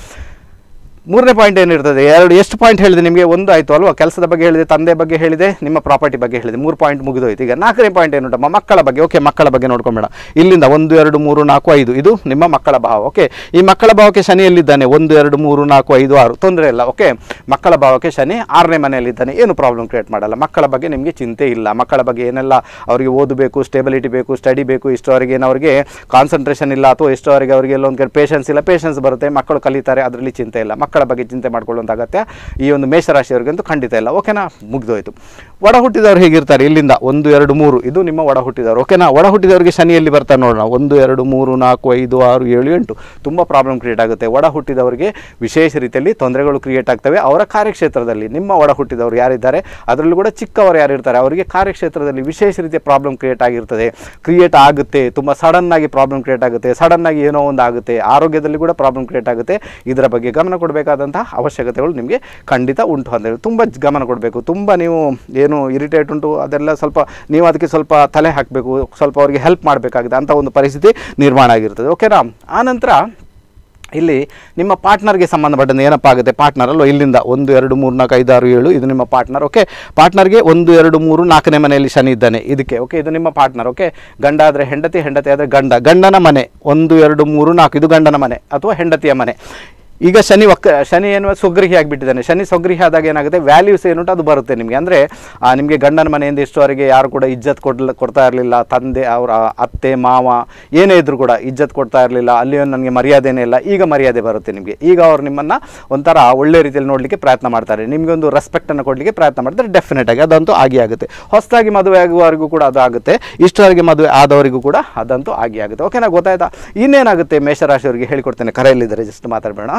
[SPEAKER 1] ಮೂರನೇ ಪಾಯಿಂಟ್ ಏನಿರ್ತದೆ ಎರಡು ಎಷ್ಟು ಪಾಯಿಂಟ್ ಹೇಳಿದೆ ನಿಮಗೆ ಒಂದು ಆಯಿತು ಅಲ್ವಾ ಕೆಲಸದ ಬಗ್ಗೆ ಹೇಳಿದೆ ತಂದೆ ಬಗ್ಗೆ ಹೇಳಿದೆ ನಿಮ್ಮ ಪ್ರಾಪರ್ಟಿ ಬಗ್ಗೆ ಹೇಳಿದೆ ಮೂರು ಪಾಯಿಂಟ್ ಮುಗಿದೋಯ್ತು ಈಗ ನಾಲ್ಕನೇ ಪಾಯಿಂಟ್ ಏನುಂಟಮ್ಮ ಮಕ್ಕಳ ಬಗ್ಗೆ ಓಕೆ ಮಕ್ಕಳ ಬಗ್ಗೆ ನೋಡ್ಕೊಂಬೇಡ ಇಲ್ಲಿಂದ ಒಂದು ಎರಡು ಮೂರು ನಾಲ್ಕು ಐದು ಇದು ನಿಮ್ಮ ಮಕ್ಕಳ ಭಾವ ಓಕೆ ಈ ಮಕ್ಕಳ ಭಾವಕ್ಕೆ ಶನಿ ಎಲ್ಲಿದ್ದಾನೆ ಒಂದು ಎರಡು ಮೂರು ನಾಲ್ಕು ಐದು ಆರು ತೊಂದರೆ ಇಲ್ಲ ಓಕೆ ಮಕ್ಕಳ ಭಾವಕ್ಕೆ ಶನಿ ಆರನೇ ಮನೆಯಲ್ಲಿದ್ದಾನೆ ಏನು ಪ್ರಾಬ್ಲಮ್ ಕ್ರಿಯೇಟ್ ಮಾಡಲ್ಲ ಮಕ್ಕಳ ಬಗ್ಗೆ ನಿಮಗೆ ಚಿಂತೆ ಇಲ್ಲ ಮಕ್ಕಳ ಬಗ್ಗೆ ಏನೆಲ್ಲ ಅವರಿಗೆ ಓದಬೇಕು ಸ್ಟೆಬಿಲಿಟಿ ಬೇಕು ಸ್ಟಡಿ ಬೇಕು ಇಷ್ಟವರೆಗೆ ಏನು ಅವರಿಗೆ ಕಾನ್ಸಂಟ್ರೇಷನ್ ಇಲ್ಲ ಅಥವಾ ಇಷ್ಟವರೆಗೆ ಅವರಿಗೆ ಎಲ್ಲೊಂದು ಕಡೆ ಪೇಷನ್ಸ್ ಇಲ್ಲ ಪೇಷನ್ಸ್ ಬರುತ್ತೆ ಮಕ್ಕಳು ಕಲಿತಾರೆ ಅದರಲ್ಲಿ ಚಿಂತೆ ಇಲ್ಲ ಮಕ್ಕಳ ಬಗ್ಗೆ ಚಿಂತೆ ಮಾಡ್ಕೊಳ್ಳುವಂಥ ಅಗತ್ಯ ಈ ಒಂದು ಮೇಷರಾಶಿಯವರಿಗಂತೂ ಖಂಡಿತ ಇಲ್ಲ ಓಕೆನಾ ಮುಗಿದೋಯ್ತು ಒಡ ಹುಟ್ಟಿದವರು ಹೇಗಿರ್ತಾರೆ ಇಲ್ಲಿಂದ ಒಂದು ಎರಡು ಮೂರು ಇದು ನಿಮ್ಮ ಒಡ ಹುಟ್ಟಿದವರು ಓಕೆನಾ ಒಡ ಹುಟ್ಟಿದವರಿಗೆ ಶನಿಯಲ್ಲಿ ಬರ್ತಾರೆ ನೋಡೋಣ ಒಂದು ಎರಡು ಮೂರು ನಾಲ್ಕು ಐದು ಆರು ಏಳು ಎಂಟು ತುಂಬ ಪ್ರಾಬ್ಲಮ್ ಕ್ರಿಯೇಟ್ ಆಗುತ್ತೆ ಒಡ ಹುಟ್ಟಿದವರಿಗೆ ವಿಶೇಷ ರೀತಿಯಲ್ಲಿ ತೊಂದರೆಗಳು ಕ್ರಿಯೇಟ್ ಆಗ್ತವೆ ಅವರ ಕಾರ್ಯಕ್ಷೇತ್ರದಲ್ಲಿ ನಿಮ್ಮ ಒಡ ಹುಟ್ಟಿದವರು ಯಾರಿದ್ದಾರೆ ಅದರಲ್ಲೂ ಕೂಡ ಚಿಕ್ಕವರು ಯಾರಿರ್ತಾರೆ ಅವರಿಗೆ ಕಾರ್ಯಕ್ಷೇತ್ರದಲ್ಲಿ ವಿಶೇಷ ರೀತಿಯ ಪ್ರಾಬ್ಲಮ್ ಕ್ರಿಯೇಟ್ ಆಗಿರ್ತದೆ ಕ್ರಿಯೇಟ್ ಆಗುತ್ತೆ ತುಂಬ ಸಡನ್ ಆಗಿ ಪ್ರಾಬ್ಲಮ್ ಕ್ರಿಯೇಟ್ ಆಗುತ್ತೆ ಸಡನ್ ಆಗಿ ಏನೋ ಒಂದು ಆಗುತ್ತೆ ಆರೋಗ್ಯದಲ್ಲಿ ಕೂಡ ಪ್ರಾಬ್ಲಮ್ ಕ್ರಿಯೇಟ್ ಆಗುತ್ತೆ ಇದರ ಬಗ್ಗೆ ಗಮನ ಕೊಡಬೇಕಾದಂತಹ ಅವಶ್ಯಕತೆಗಳು ನಿಮಗೆ ಖಂಡಿತ ಉಂಟು ಅಂತ ಹೇಳಿ ತುಂಬ ಗಮನ ಕೊಡಬೇಕು ತುಂಬ ನೀವು ಏನು ಇರಿಟೇಟ್ ಉಂಟು ಅದೆಲ್ಲ ಸ್ವಲ್ಪ ನೀವು ಅದಕ್ಕೆ ಸ್ವಲ್ಪ ತಲೆ ಹಾಕಬೇಕು ಸ್ವಲ್ಪ ಅವರಿಗೆ ಹೆಲ್ಪ್ ಮಾಡಬೇಕಾಗಿದೆ ಅಂತ ಒಂದು ಪರಿಸ್ಥಿತಿ ನಿರ್ಮಾಣ ಆಗಿರ್ತದೆ ಓಕೆನಾ ಆನಂತರ ಇಲ್ಲಿ ನಿಮ್ಮ ಪಾರ್ಟ್ನರ್ಗೆ ಸಂಬಂಧಪಟ್ಟಂತೆ ಏನಪ್ಪ ಆಗುತ್ತೆ ಪಾರ್ಟ್ನರ್ ಅಲ್ವಾ ಇಲ್ಲಿಂದ ಒಂದು ಎರಡು ಮೂರು ನಾಲ್ಕು ಐದು ಆರು ಏಳು ಇದು ನಿಮ್ಮ ಪಾರ್ಟ್ನರ್ ಓಕೆ ಪಾರ್ಟ್ನರ್ಗೆ ಒಂದು ಎರಡು ಮೂರು ನಾಲ್ಕನೇ ಮನೆಯಲ್ಲಿ ಶನಿ ಇದ್ದಾನೆ ಇದಕ್ಕೆ ಓಕೆ ಇದು ನಿಮ್ಮ ಪಾರ್ಟ್ನರ್ ಓಕೆ ಗಂಡ ಆದರೆ ಹೆಂಡತಿ ಹೆಂಡತಿ ಆದರೆ ಗಂಡ ಗಂಡನ ಮನೆ ಒಂದು ಎರಡು ಮೂರು ನಾಲ್ಕು ಇದು ಗಂಡನ ಮನೆ ಅಥವಾ ಹೆಂಡತಿಯ ಮನೆ ಈಗ ಶನಿ ವಕ್ ಶನಿ ಏನು ಸೊಗ್ರಿಹಿ ಆಗಿಬಿಟ್ಟಿದ್ದಾನೆ ಶನಿ ಸೊಗ್ರಿಹಿ ಆದಾಗ ಏನಾಗುತ್ತೆ ವ್ಯಾಲ್ಯೂಸ್ ಏನುಂಟು ಅದು ಬರುತ್ತೆ ನಿಮಗೆ ಅಂದರೆ ನಿಮಗೆ ಗಂಡನ ಮನೆಯಿಂದ ಇಷ್ಟವರೆಗೆ ಯಾರು ಕೂಡ ಇಜ್ಜತ್ ಕೊಡ್ಲ ಕೊಡ್ತಾ ಇರಲಿಲ್ಲ ತಂದೆ ಅವರ ಅತ್ತೆ ಮಾವ ಏನೇ ಇದ್ರು ಕೂಡ ಇಜ್ಜತ್ ಕೊಡ್ತಾ ಇರಲಿಲ್ಲ ಅಲ್ಲಿ ನನಗೆ ಮರ್ಯಾದೆನೇ ಇಲ್ಲ ಈಗ ಮರ್ಯಾದೆ ಬರುತ್ತೆ ನಿಮಗೆ ಈಗ ಅವ್ರು ನಿಮ್ಮನ್ನು ಒಂಥರ ಒಳ್ಳೆ ರೀತಿಯಲ್ಲಿ ನೋಡಲಿಕ್ಕೆ ಪ್ರಯತ್ನ ಮಾಡ್ತಾರೆ ನಿಮಗೆ ಒಂದು ರೆಸ್ಪೆಕ್ಟನ್ನು ಕೊಡಲಿಕ್ಕೆ ಪ್ರಯತ್ನ ಮಾಡ್ತಾರೆ ಡೆಫಿನೆಟ್ ಆಗಿ ಅದಂತೂ ಆಗಿ ಆಗುತ್ತೆ ಹೊಸದಾಗಿ ಮದುವೆ ಆಗುವವರೆಗೂ ಕೂಡ ಅದು ಆಗುತ್ತೆ ಇಷ್ಟವರೆಗೆ ಮದುವೆ ಆದವರಿಗೂ ಕೂಡ ಅದಂತೂ ಆಗಿ ಆಗುತ್ತೆ ಓಕೆನಾ ಗೊತ್ತಾಯ್ತಾ ಇನ್ನೇನಾಗುತ್ತೆ ಮೇಷರಾಶಿಯವರಿಗೆ ಹೇಳಿಕೊಡ್ತೇನೆ ಕರೆಯಲ್ಲಿದ್ದಾರೆ ಜಸ್ಟ್ ಮಾತಾಡಬೇಡ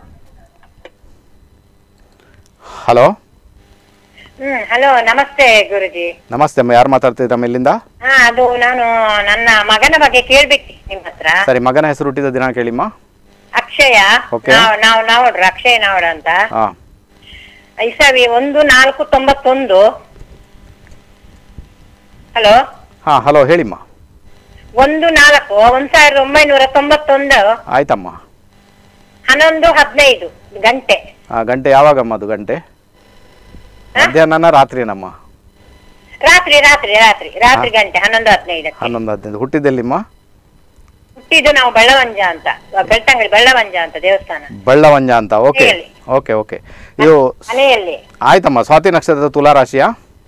[SPEAKER 1] ಹಲೋ
[SPEAKER 5] ಹ್ಮ್ ಹಲೋ ನಮಸ್ತೆ ಗುರುಜಿ
[SPEAKER 1] ನಮಸ್ತೆ ಅಮ್ಮ ಯಾರು ಮಾತಾಡ್ತಿದ್ದೀರಮ್ಮ ಇಲ್ಲಿಂದ
[SPEAKER 5] ಹಾ ಅದು ನಾನು ನನ್ನ ಮಗನ ಬಗ್ಗೆ ಕೇಳ್ಬೇಕು ನಿಮ್ ಹತ್ರ
[SPEAKER 1] ಸರಿ ಮಗನ ಹೆಸರು ಹುಟ್ಟಿದ ದಿನ ಕೇಳಿಮ್ಮ
[SPEAKER 5] ಅಕ್ಷಯ
[SPEAKER 1] Okay.
[SPEAKER 5] ನಾವ್ ನಾವ್ ನಾವಡ್ರು ಅಕ್ಷಯ ನಾವಡ್ ಅಂತ
[SPEAKER 1] ಹಾಂ
[SPEAKER 5] ಇಸವಿ ಒಂದು ನಾಲ್ಕು ತೊಂಬತ್ತೊಂದು ಹಲೋ
[SPEAKER 1] ಹಾಂ ಹಲೋ ಹೇಳಿಮ್ಮ
[SPEAKER 5] ಒಂದು ನಾಲ್ಕು ಒಂದ್ ಸಾವಿರದ ಒಂಬೈನೂರ ತೊಂಬತ್ತೊಂದು
[SPEAKER 1] ಆಯ್ತಮ್ಮ
[SPEAKER 5] ಹನ್ನೊಂದು ಹದಿನೈದು ಗಂಟೆ
[SPEAKER 1] ಆ, ಗಂಟೆ ಯಾವಾಗಮ್ಮ ಅದು ಗಂಟೆ ಮಧ್ಯಾಹ್ನನ ರಾತ್ರಿನಮ್ಮ
[SPEAKER 5] ರಾತ್ರಿ ರಾತ್ರಿ ರಾತ್ರಿ ರಾತ್ರಿ ಗಂಟೆ ಹನ್ನೊಂದು ಹದಿನೈದಕ್ಕೆ
[SPEAKER 1] ಹನ್ನೊಂದು ಹದಿನೈದು ಹುಟ್ಟಿದ್ದೆಲ್ಲಿಮ್ಮ
[SPEAKER 5] ಹುಟ್ಟಿದ್ದು ನಾವು ಬೆಳ್ಳವಂಜ ಅಂತ ಬೆಳ್ತಂಗಡಿ ಬೆಳ್ಳವಂಜ ಅಂತ ದೇವಸ್ಥಾನ
[SPEAKER 1] ಬಳ್ಳವಂಜ ಅಂತ ಓಕೆ
[SPEAKER 5] ಹೇಳಿ.
[SPEAKER 1] ಓಕೆ ಓಕೆ ಇದು
[SPEAKER 5] ಮನೆಯಲ್ಲಿ
[SPEAKER 1] ಆಯ್ತಮ್ಮ ಸ್ವಾತಿ ನಕ್ಷತ್ರದ ತುಲಾರಾಶಿಯಾ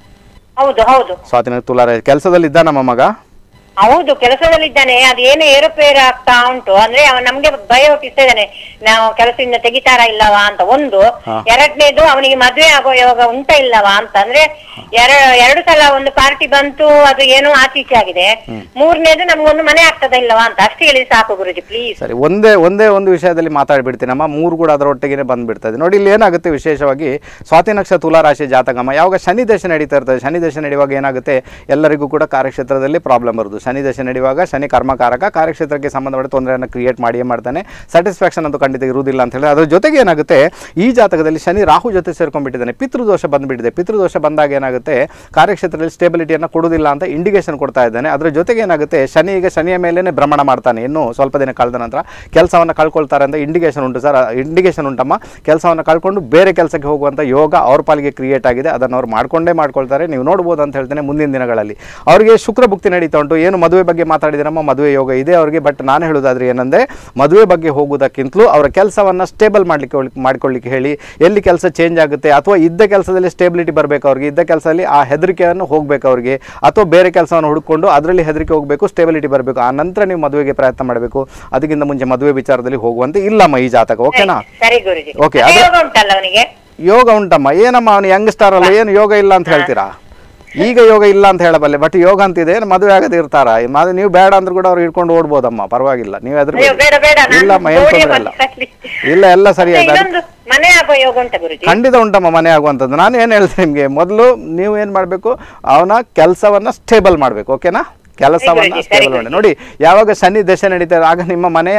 [SPEAKER 5] ಹೌದು ಹೌದು
[SPEAKER 1] ಸ್ವಾತಿ ನಕ್ಷತ್ರ ತುಲಾರಾಶಿ ಕೆಲಸದಲ್ಲಿ ಇದ್ದಾನಮ್ಮ ಮಗ
[SPEAKER 5] ಹೌದು ಕೆಲಸದಲ್ಲಿದ್ದಾನೆ ಅದೇನು ಏರುಪೇರು ಆಗ್ತಾ ಉಂಟು ಅಂದ್ರೆ ಅವ ನಮ್ಗೆ ಭಯ ಹುಟ್ಟಿಸ್ತಾ ಇದ್ದಾನೆ ನಾವು ಕೆಲಸದಿಂದ ತೆಗಿತಾರ ಇಲ್ಲವಾ ಅಂತ ಒಂದು
[SPEAKER 1] ಹಾ.
[SPEAKER 5] ಎರಡನೇದು ಅವನಿಗೆ ಮದ್ವೆ ಆಗೋ ಯೋಗ ಉಂಟ ಇಲ್ಲವಾ ಅಂತ ಅಂದ್ರೆ ಎರ ಎರಡು ಸಲ ಒಂದು ಪಾರ್ಟಿ ಬಂತು ಅದು ಏನೋ ಆಚೀಚೆ ಆಗಿದೆ ಮೂರನೇದು ನಮ್ಗೊಂದು ಮನೆ ಆಗ್ತದ ಇಲ್ಲವಾ ಅಂತ ಅಷ್ಟು ಹೇಳಿ ಸಾಕು ಗುರುಜಿ ಪ್ಲೀಸ್
[SPEAKER 1] ಸರಿ ಒಂದೇ ಒಂದೇ ಒಂದು ವಿಷಯದಲ್ಲಿ ಮಾತಾಡ್ಬಿಡ್ತೀನಮ್ಮ ಮೂರು ಕೂಡ ಅದರೊಟ್ಟಿಗೆ ಬಂದ್ಬಿಡ್ತದೆ ನೋಡಿ ಇಲ್ಲಿ ಏನಾಗುತ್ತೆ ವಿಶೇಷವಾಗಿ ಸ್ವಾತಿ ನಕ್ಷತ್ರ ತುಲಾರಾಶಿ ಜಾತಕಮ್ಮ ಯಾವಾಗ ಶನಿ ದಶೆ ನಡೀತಾ ಇರ್ತದೆ ಶನಿ ದಶೆ ನಡೆಯುವಾಗ ಏನಾಗುತ್ತೆ ಎಲ್ಲರಿಗೂ ಕೂಡ ಕಾರ್ಯಕ್ಷೇತ್ರದಲ್ಲಿ ಪ್ರಾಬ್ಲಮ್ ಬರೋದು ಶನಿ ದಶೆ ನಡೆಯುವಾಗ ಶನಿ ಕರ್ಮಕಾರಕ ಕಾರ್ಯಕ್ಷೇತ್ರಕ್ಕೆ ಸಂಬಂಧಪಟ್ಟ ತೊಂದರೆಯನ್ನು ಕ್ರಿಯೇಟ್ ಮಾಡಿಯೇ ಮಾಡ್ತಾನೆ ಸ್ಯಾಟಿಸ್ಫ್ಯಾಕ್ಷನ್ ಅಂತೂ ಖಂಡಿತ ಇರುವುದಿಲ್ಲ ಅಂತ ಹೇಳಿ ಅದ್ರ ಜೊತೆಗೆ ಏನಾಗುತ್ತೆ ಈ ಜಾತಕದಲ್ಲಿ ಶನಿ ರಾಹು ಜೊತೆ ಸೇರ್ಕೊಂಡ್ಬಿಟ್ಟಿದ್ದಾನೆ ಪಿತೃದೋಷ ಬಂದ್ಬಿಟ್ಟಿದೆ ಪಿತೃದೋಷ ಬಂದಾಗ ಏನಾಗುತ್ತೆ ಕಾರ್ಯಕ್ಷೇತ್ರದಲ್ಲಿ ಸ್ಟೇಬಿಲಿಟಿಯನ್ನು ಕೊಡುವುದಿಲ್ಲ ಅಂತ ಇಂಡಿಕೇಶನ್ ಕೊಡ್ತಾ ಇದ್ದಾನೆ ಅದರ ಜೊತೆಗೆ ಏನಾಗುತ್ತೆ ಶನಿ ಈಗ ಶನಿಯ ಮೇಲೇ ಭ್ರಮಣ ಮಾಡ್ತಾನೆ ಇನ್ನು ಸ್ವಲ್ಪ ದಿನ ಕಳೆದ ನಂತರ ಕೆಲಸವನ್ನು ಕಳ್ಕೊಳ್ತಾರೆ ಅಂತ ಇಂಡಿಕೇಶನ್ ಉಂಟು ಸರ್ ಇಂಡಿಕೇಶನ್ ಉಂಟಮ್ಮ ಕೆಲಸವನ್ನು ಕಳ್ಕೊಂಡು ಬೇರೆ ಕೆಲಸಕ್ಕೆ ಹೋಗುವಂಥ ಯೋಗ ಅವ್ರ ಪಾಲಿಗೆ ಕ್ರಿಯೇಟ್ ಆಗಿದೆ ಅದನ್ನು ಅವ್ರು ಮಾಡ್ಕೊಂಡೇ ಮಾಡ್ಕೊಳ್ತಾರೆ ನೀವು ನೋಡ್ಬೋದು ಅಂತ ಹೇಳ್ತೇನೆ ಮುಂದಿನ ದಿನಗಳಲ್ಲಿ ಅವರಿಗೆ ಶುಕ್ರ ಭುಕ್ತಿ ನಡೀತಾ ಉಂಟು ಏನು ಮದುವೆ ಬಗ್ಗೆ ಮಾತಾಡಿದಿರಮ್ಮ ಮದುವೆ ಯೋಗ ಇದೆ ಅವರಿಗೆ ಬಟ್ ನಾನು ಹೇಳೋದಾದ್ರೆ ಏನಂದರೆ ಮದುವೆ ಬಗ್ಗೆ ಹೋಗೋದಕ್ಕಿಂತಲೂ ಅವರ ಕೆಲಸವನ್ನು ಸ್ಟೇಬಲ್ ಮಾಡಲಿಕ್ಕೆ ಮಾಡ್ಕೊಳ್ಳಿಕ್ಕೆ ಹೇಳಿ ಎಲ್ಲಿ ಕೆಲಸ ಚೇಂಜ್ ಆಗುತ್ತೆ ಅಥವಾ ಇದ್ದ ಕೆಲಸದಲ್ಲಿ ಸ್ಟೇಬಿಲಿಟಿ ಬರಬೇಕು ಅವ್ರಿಗೆ ಇದ್ದ ಕೆಲಸದಲ್ಲಿ ಆ ಹೆದರಿಕೆಯನ್ನು ಹೋಗಬೇಕು ಅವರಿಗೆ ಅಥವಾ ಬೇರೆ ಕೆಲಸವನ್ನು ಹುಡುಕೊಂಡು ಅದರಲ್ಲಿ ಹೆದರಿಕೆ ಹೋಗಬೇಕು ಸ್ಟೇಬಿಲಿಟಿ ಬರಬೇಕು ಆ ನಂತರ ನೀವು ಮದುವೆಗೆ ಪ್ರಯತ್ನ ಮಾಡಬೇಕು ಅದಕ್ಕಿಂತ ಮುಂಚೆ ಮದುವೆ ವಿಚಾರದಲ್ಲಿ ಹೋಗುವಂತೆ ಇಲ್ಲಮ್ಮ ಈ ಜಾತಕ ಓಕೆನಾ
[SPEAKER 5] ಸರಿ ಗುರುಜಿ
[SPEAKER 1] Okay,
[SPEAKER 5] ಅದೇ
[SPEAKER 1] ಅದು-
[SPEAKER 5] ಯೋಗ ಉಂಟಲ್ಲ ಅವನಿಗೆ
[SPEAKER 1] ಯೋಗ ಉಂಟಮ್ಮ ಏನಮ್ಮ ಅವನು ಯಂಗ್ಸ್ಟಾರ್ ಅಲ್ಲ ಏನು ಯೋಗ ಇಲ್ಲ ಅಂತ ಹೇಳ್ತೀರಾ ಈಗ ಯೋಗ ಇಲ್ಲ ಅಂತ ಹೇಳಬಲ್ಲೆ ಬಟ್ ಯೋಗ ಅಂತಿದೆ ಮದುವೆ ಆಗದೆ ಇರ್ತಾರ ಮದುವೆ ನೀವು ಬೇಡ ಅಂದ್ರೂ ಕೂಡ ಅವ್ರು ಹಿಡ್ಕೊಂಡು ಓಡ್ಬೋದಮ್ಮ ಪರವಾಗಿಲ್ಲ ನೀವು ಅದ್ರ
[SPEAKER 5] ಅಯ್ಯೋ ಬೇಡ ಬೇಡ ನಾನು
[SPEAKER 1] ಇಲ್ಲಮ್ಮ ಏನು
[SPEAKER 5] ಜೋಡಿಯ
[SPEAKER 1] ತೊಂದರೆ ಇಲ್ಲ
[SPEAKER 5] ಮಧ್ಯದಲ್ಲಿ.
[SPEAKER 1] ಇಲ್ಲ ಎಲ್ಲ
[SPEAKER 5] ಮತ್ತೆ
[SPEAKER 1] ಸರಿಯಾಗಿ
[SPEAKER 5] ಇನ್ನೊಂದು ಮನೆ ಆಗೋ ಯೋಗ ಉಂಟ ಗುರುಜಿ
[SPEAKER 1] ಖಂಡಿತ ಉಂಟಮ್ಮ ಮನೆ ಆಗುವಂಥದ್ದು ನಾನು ಏನು ಹೇಳ್ತೀನಿ ನಿಮಗೆ ಮೊದಲು ನೀವು ಏನು ಮಾಡಬೇಕು ಅವನ ಕೆಲಸವನ್ನು ಸ್ಟೇಬಲ್ ಮಾಡಬೇಕು ಓಕೆನಾ ಕೆಲಸವನ್ನು
[SPEAKER 5] ಗುರೂಜಿ, ಸರಿ
[SPEAKER 1] ಸ್ಟೇಬಲ್ ಮಾಡಿ ನೋಡಿ ಯಾವಾಗ ಶನಿ ದಶೆ ನಡೀತಾರೆ ಆಗ ನಿಮ್ಮ ಮನೆಯ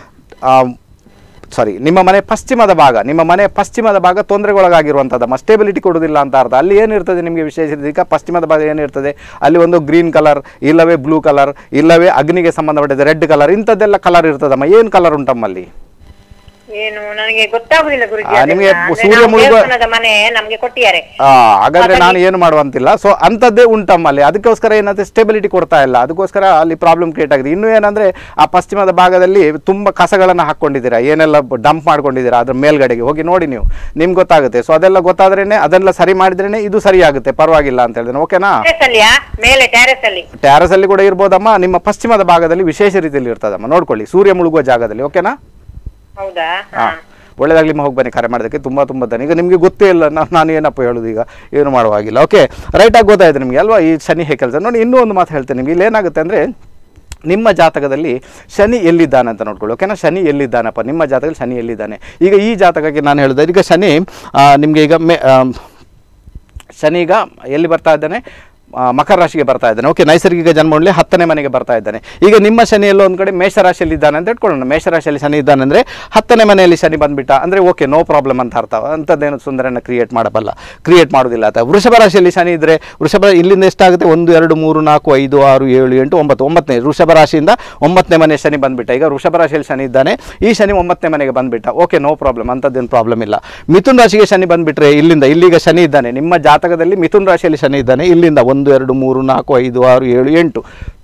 [SPEAKER 1] ಸಾರಿ ನಿಮ್ಮ ಮನೆ ಪಶ್ಚಿಮದ ಭಾಗ ನಿಮ್ಮ ಮನೆ ಪಶ್ಚಿಮದ ಭಾಗ ತೊಂದರೆಗೊಳಗಾಗಿರುವಂಥದ್ದಮ್ಮ ಸ್ಟೇಬಿಲಿಟಿ ಕೊಡೋದಿಲ್ಲ ಅಂತ ಅರ್ಥ ಅಲ್ಲಿ ಏನಿರ್ತದೆ ನಿಮಗೆ ವಿಶೇಷ ಈಗ ಪಶ್ಚಿಮದ ಭಾಗ ಏನಿರ್ತದೆ ಅಲ್ಲಿ ಒಂದು ಗ್ರೀನ್ ಕಲರ್ ಇಲ್ಲವೇ ಬ್ಲೂ ಕಲರ್ ಇಲ್ಲವೇ ಅಗ್ನಿಗೆ ಸಂಬಂಧಪಟ್ಟಿದೆ ರೆಡ್ ಕಲರ್ ಇಂಥದ್ದೆಲ್ಲ ಕಲರ್ ಇರ್ತದಮ್ಮ ಏನು ಕಲರ್ ಉಂಟಮ್ಮ ಅಲ್ಲಿ
[SPEAKER 5] ಏನು ನನಗೆ ಗೊತ್ತಾಗುದಿಲ್ಲ ಗುರುಜಿ
[SPEAKER 1] ಆ,
[SPEAKER 5] ಅದೆಲ್ಲ.
[SPEAKER 1] ನಿಮಗೆ
[SPEAKER 5] ಅಂದ್ರೆ
[SPEAKER 1] ಸೂರ್ಯ
[SPEAKER 5] ನಾವು
[SPEAKER 1] ಮುಳುಗುವ-
[SPEAKER 5] ದೇವಸ್ಥಾನದ ಮನೆ ನಮ್ಗೆ ಕೊಟ್ಟಿದ್ದಾರೆ
[SPEAKER 1] ಆ, ಹಾಗಾದ್ರೆ ನಾನು ಏನು ಮಾಡುವಂತಿಲ್ಲ ಸೊ ಅಂಥದ್ದೇ ಉಂಟಮ್ಮ ಅಲ್ಲಿ ಅದಕ್ಕೋಸ್ಕರ ಏನಂದ್ರೆ ಸ್ಟೆಬಿಲಿಟಿ ಕೊಡ್ತಾ ಇಲ್ಲ ಅದಕ್ಕೋಸ್ಕರ ಅಲ್ಲಿ ಪ್ರಾಬ್ಲಮ್ ಕ್ರಿಯೇಟ್ ಆಗಿದೆ ಇನ್ನು ಏನಂದ್ರೆ ಆ ಪಶ್ಚಿಮದ ಭಾಗದಲ್ಲಿ ತುಂಬಾ ಕಸಗಳನ್ನು ಹಾಕೊಂಡಿದ್ದೀರಾ ಏನೆಲ್ಲ ಡಂಪ್ ಮಾಡ್ಕೊಂಡಿದ್ದೀರಾ ಅದ್ರ ಮೇಲ್ಗಡೆಗೆ ಹೋಗಿ ನೋಡಿ ನೀವು ನಿಮ್ಗೆ ಗೊತ್ತಾಗುತ್ತೆ ಸೊ ಅದೆಲ್ಲ ಗೊತ್ತಾದ್ರೇನೆ ಅದೆಲ್ಲ ಸರಿ ಮಾಡಿದ್ರೇನೆ ಇದು ಸರಿ ಆಗುತ್ತೆ ಪರವಾಗಿಲ್ಲ ಅಂತ ಹೇಳಿದ್ರೆ ಓಕೆನಾ
[SPEAKER 5] ಟೆರೆಸ್ ಅಲ್ಲಿಯಾ ಮೇಲೆ ಟೆರೆಸ್ ಅಲ್ಲಿ
[SPEAKER 1] ಟ್ಯಾರಸ್ ಅಲ್ಲಿ ಕೂಡ ಇರ್ಬೋದಮ್ಮ ನಿಮ್ಮ ಪಶ್ಚಿಮದ ಭಾಗದಲ್ಲಿ ವಿಶೇಷ ರೀತಿಯಲ್ಲಿ ಇರ್ತದಮ್ಮ ನೋಡ್ಕೊಳ್ಳಿ ಸೂರ್ಯ ಮುಳುಗುವ ಜಾಗದಲ್ಲಿ ಓಕೆನಾ
[SPEAKER 5] ಹೌದಾ
[SPEAKER 1] ಹಾ
[SPEAKER 5] ಹಾ
[SPEAKER 1] ಒಳ್ಳೆದಾಗ್ಲಿ ಹೋಗಿ ಬನ್ನಿ ಕರೆ ಮಾಡೋದಕ್ಕೆ ತುಂಬ ತುಂಬ ಧನ್ಯ ಈಗ ನಿಮಗೆ ಗೊತ್ತೇ ಇಲ್ಲ ನಾನು ನಾನು ಏನಪ್ಪ ಹೇಳೋದು ಈಗ ಏನು ಮಾಡುವ ಹಾಗಿಲ್ಲ ಓಕೆ ರೈಟಾಗಿ ಗೊತ್ತಾಯ್ತು ನಿಮಗೆ ಅಲ್ವಾ ಈ ಶನಿ ಹೇಗೆ ಕೆಲಸ ನೋಡಿ ಇನ್ನೂ ಒಂದು ಮಾತು ಹೇಳ್ತೇನೆ ನಿಮಗೆ ಇಲ್ಲಿ ಏನಾಗುತ್ತೆ ಅಂದರೆ ನಿಮ್ಮ ಜಾತಕದಲ್ಲಿ ಶನಿ ಎಲ್ಲಿದ್ದಾನೆ ಅಂತ ನೋಡ್ಕೊಳ್ಳಿ ಓಕೆನಾ ಶನಿ ಎಲ್ಲಿದ್ದಾನಪ್ಪ ನಿಮ್ಮ ಜಾತಕದಲ್ಲಿ ಶನಿ ಎಲ್ಲಿದ್ದಾನೆ ಈಗ ಈ ಜಾತಕಕ್ಕೆ ನಾನು ಹೇಳಿದೆ ಈಗ ಶನಿ ಆ, ನಿಮಗೆ ಈಗ ಮೇ ಆ, ಶನಿ ಈಗ ಎಲ್ಲಿ ಬರ್ತಾ ಇದ್ದಾನೆ ಆ, ಮಕರ ರಾಶಿಗೆ ಬರ್ತಾ ಇದ್ದಾನೆ ಓಕೆ ನೈಸರ್ಗಿಕ ಜನ್ಮಗಳಲ್ಲಿ ಹತ್ತನೇ ಮನೆಗೆ ಬರ್ತಾ ಇದ್ದಾನೆ ಈಗ ನಿಮ್ಮ ಶನಿ ಎಲ್ಲೋ ಒಂದು ಕಡೆ ಮೇಷರಾಶಿಯಲ್ಲಿ ಇದ್ದಾನೆ ಅಂತ ಇಟ್ಕೊಳ್ಳೋಣ ಮೇಷರಾಶಿಯಲ್ಲಿ ಶನಿ ಇದ್ದಾನೆ ಅಂದರೆ ಹತ್ತನೇ ಮನೆಯಲ್ಲಿ ಶನಿ ಬಂದ್ಬಿಟ್ಟ ಅಂದರೆ ಓಕೆ ನೋ ಪ್ರಾಬ್ಲಮ್ ಅಂತ ಅರ್ಥ ಅಂಥದ್ದೇನು ತೊಂದರೆಯನ್ನು ಕ್ರಿಯೇಟ್ ಮಾಡಬಲ್ಲ ಕ್ರಿಯೇಟ್ ಮಾಡೋದಿಲ್ಲ ಅಂತ ವೃಷಭ ರಾಶಿಯಲ್ಲಿ ಶನಿ ಇದ್ದರೆ ವೃಷಭ ಇಲ್ಲಿಂದ ಎಷ್ಟಾಗುತ್ತೆ ಒಂದು ಎರಡು ಮೂರು ನಾಲ್ಕು ಐದು ಆರು ಏಳು ಎಂಟು ಒಂಬತ್ತು ಒಂಬತ್ತನೇ ವೃಷಭ ರಾಶಿಯಿಂದ ಒಂಬತ್ತನೇ ಮನೆ ಶನಿ ಬಂದ್ಬಿಟ್ಟ ಈಗ ವೃಷಭ ರಾಶಿಯಲ್ಲಿ ಶನಿ ಇದ್ದಾನೆ ಈ ಶನಿ ಒಂಬತ್ತನೇ ಮನೆಗೆ ಬಂದ್ಬಿಟ್ಟ ಓಕೆ ನೋ ಪ್ರಾಬ್ಲಮ್ ಅಂಥದ್ದೇನು ಪ್ರಾಬ್ಲಮ್ ಇಲ್ಲ ಮಿಥುನ್ ರಾಶಿಗೆ ಶನಿ ಬಂದ್ಬಿಟ್ರೆ ಇಲ್ಲಿಂದ ಇಲ್ಲಿಗ ಶನಿ ಇದ್ದಾನೆ ನಿಮ್ಮ ಜಾತಕದಲ್ಲಿ ಮಿಥುನ್ ರಾಶಿಯಲ್ಲಿ ಶನಿ ಇದ್ದಾನೆ ಇಲ್ಲಿಂದ ಒಂದು ಎರಡು ಮೂರು ನಾಲ್ಕು ಐದು ಆರು ಏಳು ಎಂಟು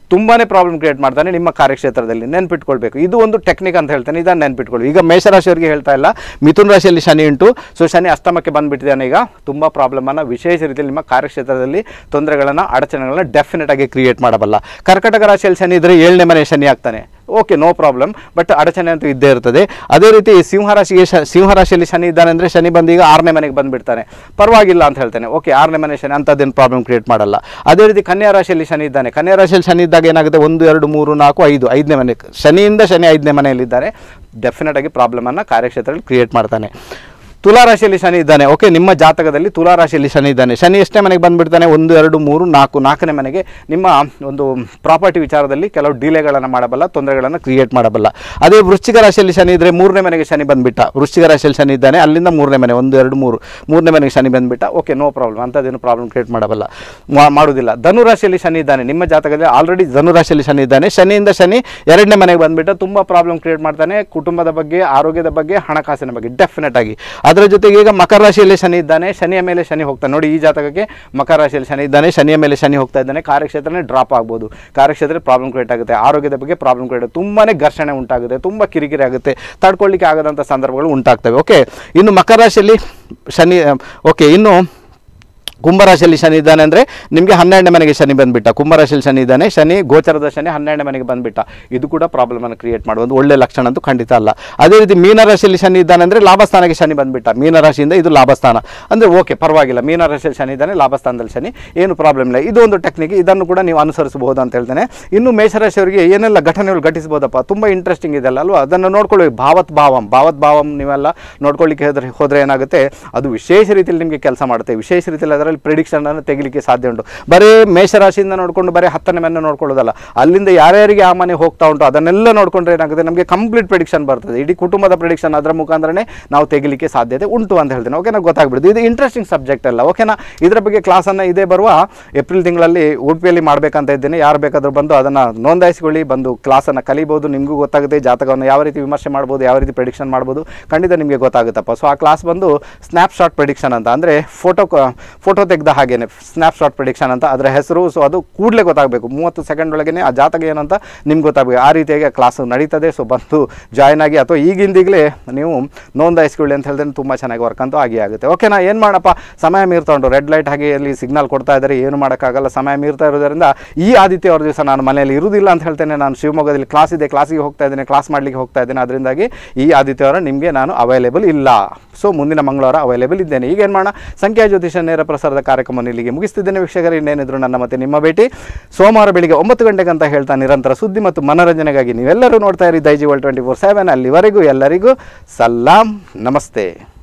[SPEAKER 1] ತುಂಬಾ ಪ್ರಾಬ್ಲಮ್ ಕ್ರಿಯೇಟ್ ಮಾಡ್ತಾನೆ ನಿಮ್ಮ ಕಾರ್ಯಕ್ಷೇತ್ರದಲ್ಲಿ ನೆನ್ಪಿಟ್ಕೊಳ್ಬೇಕು ಇದು ಒಂದು ಟೆಕ್ನಿಕ್ ಅಂತ ಹೇಳ್ತಾನೆ ಇದನ್ನು ನೆನ್ಪಿಟ್ಕೊಳ್ಳಿ ಈಗ ಮೇಷರಾಶಿಯವರಿಗೆ ಹೇಳ್ತಾ ಇಲ್ಲ ಮಿಥುನ್ ರಾಶಿಯಲ್ಲಿ ಶನಿ ಉಂಟು ಸೊ ಶನಿ ಅಷ್ಟಮಕ್ಕೆ ಬಂದುಬಿಟ್ಟಿದ್ದಾನೆ ಈಗ ತುಂಬ ಪ್ರಾಬ್ಲಮನ್ನು ವಿಶೇಷ ರೀತಿಯಲ್ಲಿ ನಿಮ್ಮ ಕಾರ್ಯಕ್ಷೇತ್ರದಲ್ಲಿ ತೊಂದರೆಗಳನ್ನು ಅಡಚಣೆಗಳನ್ನ ಡೆಫಿನೆಟ್ ಆಗಿ ಕ್ರಿಯೇಟ್ ಮಾಡಬಲ್ಲ ಕರ್ಕಟಕ ರಾಶಿಯಲ್ಲಿ ಶನಿ ಇದ್ದರೆ ಏಳನೇ ಮನೆ ಶನಿ ಆಗ್ತಾನೆ ಓಕೆ ನೋ ಪ್ರಾಬ್ಲಮ್ ಬಟ್ ಅಡಚಣೆ ಅಂತೂ ಇದ್ದೇ ಇರ್ತದೆ ಅದೇ ರೀತಿ ಸಿಂಹರಾಶಿಗೆ ಶ ಸಿಂಹರಾಶಿಯಲ್ಲಿ ಶನಿ ಇದ್ದಾನೆ ಅಂದರೆ ಶನಿ ಬಂದು ಈಗ ಆರನೇ ಮನೆಗೆ ಬಂದುಬಿಡ್ತಾನೆ ಪರವಾಗಿಲ್ಲ ಅಂತ ಹೇಳ್ತಾನೆ ಓಕೆ ಆರನೇ ಮನೆ ಶನಿ ಅಂಥದ್ದೇನು ಪ್ರಾಬ್ಲಮ್ ಕ್ರಿಯೇಟ್ ಮಾಡಲ್ಲ ಅದೇ ರೀತಿ ಕನ್ಯಾ ರಾಶಿಯಲ್ಲಿ ಶನಿ ಇದ್ದಾನೆ ಕನ್ಯಾ ರಾಶಿಯಲ್ಲಿ ಶನಿ ಇದ್ದಾಗ ಏನಾಗುತ್ತೆ ಒಂದು ಎರಡು ಮೂರು ನಾಲ್ಕು ಐದು ಐದನೇ ಮನೆ ಶನಿಯಿಂದ ಶನಿ ಐದನೇ ಮನೆಯಲ್ಲಿದ್ದಾರೆ ಡೆಫಿನೆಟ್ ಆಗಿ ಪ್ರಾಬ್ಲಮನ್ನು ಕಾರ್ಯಕ್ಷೇತ್ರದಲ್ಲಿ ಕ್ರಿಯೇಟ್ ಮಾಡ್ತಾನೆ ತುಲಾ ರಾಶಿಯಲ್ಲಿ ಶನಿ ಇದ್ದಾನೆ ಓಕೆ ನಿಮ್ಮ ಜಾತಕದಲ್ಲಿ ತುಲಾ ರಾಶಿಯಲ್ಲಿ ಶನಿ ಇದ್ದಾನೆ ಶನಿ ಎಷ್ಟನೇ ಮನೆಗೆ ಬಂದುಬಿಡ್ತಾನೆ ಒಂದು ಎರಡು ಮೂರು ನಾಲ್ಕು ನಾಲ್ಕನೇ ಮನೆಗೆ ನಿಮ್ಮ ಒಂದು ಪ್ರಾಪರ್ಟಿ ವಿಚಾರದಲ್ಲಿ ಕೆಲವು ಡಿಲೇಗಳನ್ನು ಮಾಡಬಲ್ಲ ತೊಂದರೆಗಳನ್ನು ಕ್ರಿಯೇಟ್ ಮಾಡಬಲ್ಲ ಅದೇ ವೃಶ್ಚಿಕ ರಾಶಿಯಲ್ಲಿ ಶನಿ ಇದ್ದರೆ ಮೂರನೇ ಮನೆಗೆ ಶನಿ ಬಂದುಬಿಟ್ಟ ವೃಶ್ಚಿಕ ರಾಶಿಯಲ್ಲಿ ಶನಿ ಇದ್ದಾನೆ ಅಲ್ಲಿಂದ ಮೂರನೇ ಮನೆ ಒಂದು ಎರಡು ಮೂರು ಮೂರನೇ ಮನೆಗೆ ಶನಿ ಬಂದುಬಿಟ್ಟ ಓಕೆ ನೋ ಪ್ರಾಬ್ಲಮ್ ಅಂಥದ್ದೇನು ಪ್ರಾಬ್ಲಮ್ ಕ್ರಿಯೇಟ್ ಮಾಡಬಲ್ಲ ಮಾ- ಮಾಡುವುದಿಲ್ಲ ಧನು ರಾಶಿಯಲ್ಲಿ ಶನಿ ಇದ್ದಾನೆ ನಿಮ್ಮ ಜಾತಕದಲ್ಲಿ ಆಲ್ರೆಡಿ ಧನು ರಾಶಿಯಲ್ಲಿ ಶನಿ ಇದ್ದಾನೆ ಶನಿಯಿಂದ ಶನಿ ಎರಡನೇ ಮನೆಗೆ ಬಂದುಬಿಟ್ಟು ತುಂಬ ಪ್ರಾಬ್ಲಮ್ ಕ್ರಿಯೇಟ್ ಮಾಡ್ತಾನೆ ಕುಟುಂಬದ ಬಗ್ಗೆ ಆರೋಗ್ಯದ ಬಗ್ಗೆ ಹಣಕಾಸಿನ ಬಗ್ಗೆ ಡೆಫಿನೆಟ್ ಆಗಿ ಅದರ ಜೊತೆಗೆ ಈಗ ಮಕರ ರಾಶಿಯಲ್ಲಿ ಶನಿ ಇದ್ದಾನೆ ಶನಿಯ ಮೇಲೆ ಶನಿ ಹೋಗ್ತಾನೆ ನೋಡಿ ಈ ಜಾತಕಕ್ಕೆ ಮಕರ ರಾಶಿಯಲ್ಲಿ ಶನಿ ಇದ್ದಾನೆ ಶನಿಯ ಮೇಲೆ ಶನಿ ಹೋಗ್ತಾ ಇದ್ದಾನೆ ಕಾರ್ಯಕ್ಷೇತ್ರನೇ ಡ್ರಾಪ್ ಆಗ್ಬೋದು ಕಾರ್ಯಕ್ಷೇತ್ರ ಪ್ರಾಬ್ಲಮ್ ಕ್ರಿಯೇಟ್ ಆಗುತ್ತೆ ಆರೋಗ್ಯದ ಬಗ್ಗೆ ಪ್ರಾಬ್ಲಮ್ ಕ್ರಿಯೇಟ್ ತುಂಬಾ ಘರ್ಷಣೆ ಉಂಟಾಗುತ್ತೆ ತುಂಬ ಕಿರಿಕಿರಿ ಆಗುತ್ತೆ ತಡ್ಕೊಳ್ಳಿಕ್ಕೆ ಆಗದಂಥ ಸಂದರ್ಭಗಳು ಉಂಟಾಗ್ತವೆ ಓಕೆ ಇನ್ನು ಮಕರ ರಾಶಿಯಲ್ಲಿ ಶನಿ ಓಕೆ ಇನ್ನು ಕುಂಭರಾಶಿಯಲ್ಲಿ ಶನಿ ಇದ್ದಾನೆ ಅಂದರೆ ನಿಮಗೆ ಹನ್ನೆರಡನೇ ಮನೆಗೆ ಶನಿ ಬಂದುಬಿಟ್ಟ ಕುಂಭರಾಶಿಯಲ್ಲಿ ಶನಿ ಇದ್ದಾನೆ ಶನಿ ಗೋಚರದ ಶನಿ ಹನ್ನೆರಡನೇ ಮನೆಗೆ ಬಂದುಬಿಟ್ಟ ಇದು ಕೂಡ ಪ್ರಾಬ್ಲಮನ್ನು ಕ್ರಿಯೇಟ್ ಮಾಡುವ ಒಂದು ಒಳ್ಳೆ ಲಕ್ಷಣ ಅಂತೂ ಖಂಡಿತ ಅಲ್ಲ ಅದೇ ರೀತಿ ಮೀನರಾಶಿಯಲ್ಲಿ ಶನಿ ಇದ್ದಾನೆ ಅಂದರೆ ಲಾಭಸ್ಥಾನಕ್ಕೆ ಶನಿ ಬಂದುಬಿಟ್ಟ ಮೀನರಾಶಿಯಿಂದ ಇದು ಲಾಭಸ್ಥಾನ ಅಂದರೆ ಓಕೆ ಪರವಾಗಿಲ್ಲ ಮೀನರಾಶಿಯಲ್ಲಿ ಶನಿ ಇದ್ದಾನೆ ಲಾಭಸ್ಥಾನದಲ್ಲಿ ಶನಿ ಏನು ಪ್ರಾಬ್ಲಮ್ ಇಲ್ಲ ಇದು ಒಂದು ಟೆಕ್ನಿಕ್ ಇದನ್ನು ಕೂಡ ನೀವು ಅನುಸರಿಸಬಹುದು ಅಂತ ಹೇಳ್ತೇನೆ ಇನ್ನು ಮೇಷರಾಶಿಯವರಿಗೆ ಏನೆಲ್ಲ ಘಟನೆಗಳು ಘಟಿಸಬಹುದಪ್ಪ ತುಂಬ ಇಂಟ್ರೆಸ್ಟಿಂಗ್ ಇದೆಲ್ಲ ಅಲ್ವಾ ಅದನ್ನು ನೋಡ್ಕೊಳ್ಳಿ ಭಾವತ್ ಭಾವಂ ಭಾವತ್ ಭಾವಂ ನೀವೆಲ್ಲ ನೋಡ್ಕೊಳ್ಳಿಕ್ಕೆ ಹೋದ್ರೆ ಹೋದರೆ ಏನಾಗುತ್ತೆ ಅದು ವಿಶೇಷ ರೀತಿಯಲ್ಲಿ ನಿಮಗೆ ಕೆಲಸ ಮಾಡುತ್ತೆ ವಿಶೇಷ ರೀತಿಯಲ್ಲಿ ಅದರಲ್ಲಿ ಪ್ರಿಡಿಕ್ಷನ್ ಅನ್ನು ತೆಗಿಲಿಕ್ಕೆ ಸಾಧ್ಯ ಉಂಟು ಬರೀ ಮೇಷರಾಶಿಯಿಂದ ನೋಡಿಕೊಂಡು ಬರೀ ಹತ್ತನೇ ಮನೆ ನೋಡ್ಕೊಳ್ಳೋದಲ್ಲ ಅಲ್ಲಿಂದ ಯಾರ್ಯಾರಿಗೆ ಆ ಮನೆ ಹೋಗ್ತಾ ಉಂಟು ಅದನ್ನೆಲ್ಲ ನೋಡ್ಕೊಂಡ್ರೆ ಏನಾಗುತ್ತೆ ನಮಗೆ ಕಂಪ್ಲೀಟ್ ಪ್ರಿಡಿಕ್ಷನ್ ಬರ್ತದೆ ಇಡೀ ಕುಟುಂಬದ ಪ್ರಿಡಿಕ್ಷನ್ ಅದರ ಮುಖಾಂತರನೇ ನಾವು ತೆಗಿಲಿಕ್ಕೆ ಸಾಧ್ಯತೆ ಉಂಟು ಅಂತ ಹೇಳ್ತೇನೆ ಓಕೆನಾ ಗೊತ್ತಾಗ್ಬಿಡುದು ಇದು ಇಂಟ್ರೆಸ್ಟಿಂಗ್ ಸಬ್ಜೆಕ್ಟ್ ಅಲ್ಲ ಓಕೆನಾ ಇದರ ಬಗ್ಗೆ ಕ್ಲಾಸನ್ನು ಇದೇ ಬರುವ ಏಪ್ರಿಲ್ ತಿಂಗಳಲ್ಲಿ ಉಡುಪಿಯಲ್ಲಿ ಮಾಡಬೇಕಂತ ಇದ್ದೇನೆ ಯಾರು ಬೇಕಾದರೂ ಬಂದು ಅದನ್ನು ನೋಂದಾಯಿಸಿಕೊಳ್ಳಿ ಬಂದು ಕ್ಲಾಸನ್ನು ಕಲಿಬೋದು ನಿಮಗೂ ಗೊತ್ತಾಗುತ್ತೆ ಜಾತಕವನ್ನು ಯಾವ ರೀತಿ ವಿಮರ್ಶೆ ಮಾಡ್ಬೋದು ಯಾವ ರೀತಿ ಪ್ರಿಡಿಕ್ಷನ್ ಮಾಡ್ಬೋದು ಖಂಡಿತ ನಿಮಗೆ ಗೊತ್ತಾಗುತ್ತಪ್ಪ ಸೊ ಆ ಕ್ಲಾಸ್ ಬಂದು ಸ್ನ್ಯಾಪ್ ಶಾಟ್ ಪ್ರಿಡಿಕ್ಷನ್ ಅಂತ ಅಂದರೆ ಫೋಟೋ ಫೋಟೋ ತೆಗೆದ ಹಾಗೇನೆ ಸ್ನ್ಯಾಪ್ ಶಾಟ್ ಪ್ರಿಡಿಕ್ಷನ್ ಅಂತ ಅದರ ಹೆಸರು ಸೊ ಅದು ಕೂಡಲೇ ಗೊತ್ತಾಗಬೇಕು ಮೂವತ್ತು ಸೆಕೆಂಡ್ ಒಳಗೇನೆ ಆ ಜಾತಕ ಏನಂತ ನಿಮ್ಗೆ ಗೊತ್ತಾಗಬೇಕು ಆ ರೀತಿಯಾಗಿ ಕ್ಲಾಸ್ ನಡೀತದೆ ಸೊ ಬಂದು ಜಾಯ್ನ್ ಆಗಿ ಅಥವಾ ಈಗಿಂದೀಗಲೇ ನೀವು ನೋಂದಾಯಿಸ್ಕೊಳ್ಳಿ ಅಂತ ಹೇಳಿದ್ರೆ ತುಂಬ ಚೆನ್ನಾಗಿ ವರ್ಕ್ ಅಂತೂ ಆಗಿ ಆಗುತ್ತೆ ಓಕೆನಾ ಏನು ಮಾಡಪ್ಪ ಸಮಯ ಮೀರ್ತಾ ಉಂಟು ರೆಡ್ ಲೈಟ್ ಹಾಗೆ ಅಲ್ಲಿ ಸಿಗ್ನಲ್ ಕೊಡ್ತಾ ಇದ್ದಾರೆ ಏನು ಮಾಡೋಕ್ಕಾಗಲ್ಲ ಸಮಯ ಮೀರ್ತಾ ಇರೋದ್ರಿಂದ ಈ ಆದಿತ್ಯ ಅವ್ರ ದಿವಸ ನಾನು ಮನೆಯಲ್ಲಿ ಇರುವುದಿಲ್ಲ ಅಂತ ಹೇಳ್ತೇನೆ ನಾನು ಶಿವಮೊಗ್ಗದಲ್ಲಿ ಕ್ಲಾಸ್ ಇದೆ ಕ್ಲಾಸಿಗೆ ಹೋಗ್ತಾ ಇದ್ದೇನೆ ಕ್ಲಾಸ್ ಮಾಡಲಿಕ್ಕೆ ಹೋಗ್ತಾ ಇದ್ದೇನೆ ಅದರಿಂದಾಗಿ ಈ ಆದಿತ್ಯವಾರ ನಿಮಗೆ ನಾನು ಅವೈಲೇಬಲ್ ಇಲ್ಲ ಸೊ ಮುಂದಿನ ಮಂಗಳವಾರ ಅವೈಲೇಬಲ್ ಇದ್ದೇನೆ ಈಗ ಏನು ಮಾಡೋಣ ಸಂಖ್ಯಾ ಜ್ಯೋತಿಷ ನೇರ ಪ್ರಸಾರದ ಕಾರ್ಯಕ್ರಮವನ್ನು ಇಲ್ಲಿಗೆ ಮುಗಿಸ್ತಿದ್ದೇನೆ ವೀಕ್ಷಕರು ಇನ್ನೇನಿದ್ರು ನನ್ನ ಮತ್ತೆ ನಿಮ್ಮ ಭೇಟಿ ಸೋಮವಾರ ಬೆಳಿಗ್ಗೆ ಒಂಬತ್ತು ಗಂಟೆಗೆ ಅಂತ ಹೇಳ್ತಾ ನಿರಂತರ ಸುದ್ದಿ ಮತ್ತು ಮನೋರಂಜನೆಗಾಗಿ ನೀವೆಲ್ಲರೂ ನೋಡ್ತಾ ಇರಿ Daiji world twenty four seven ಅಲ್ಲಿವರೆಗೂ ಎಲ್ಲರಿಗೂ ಸಲಾಂ ನಮಸ್ತೆ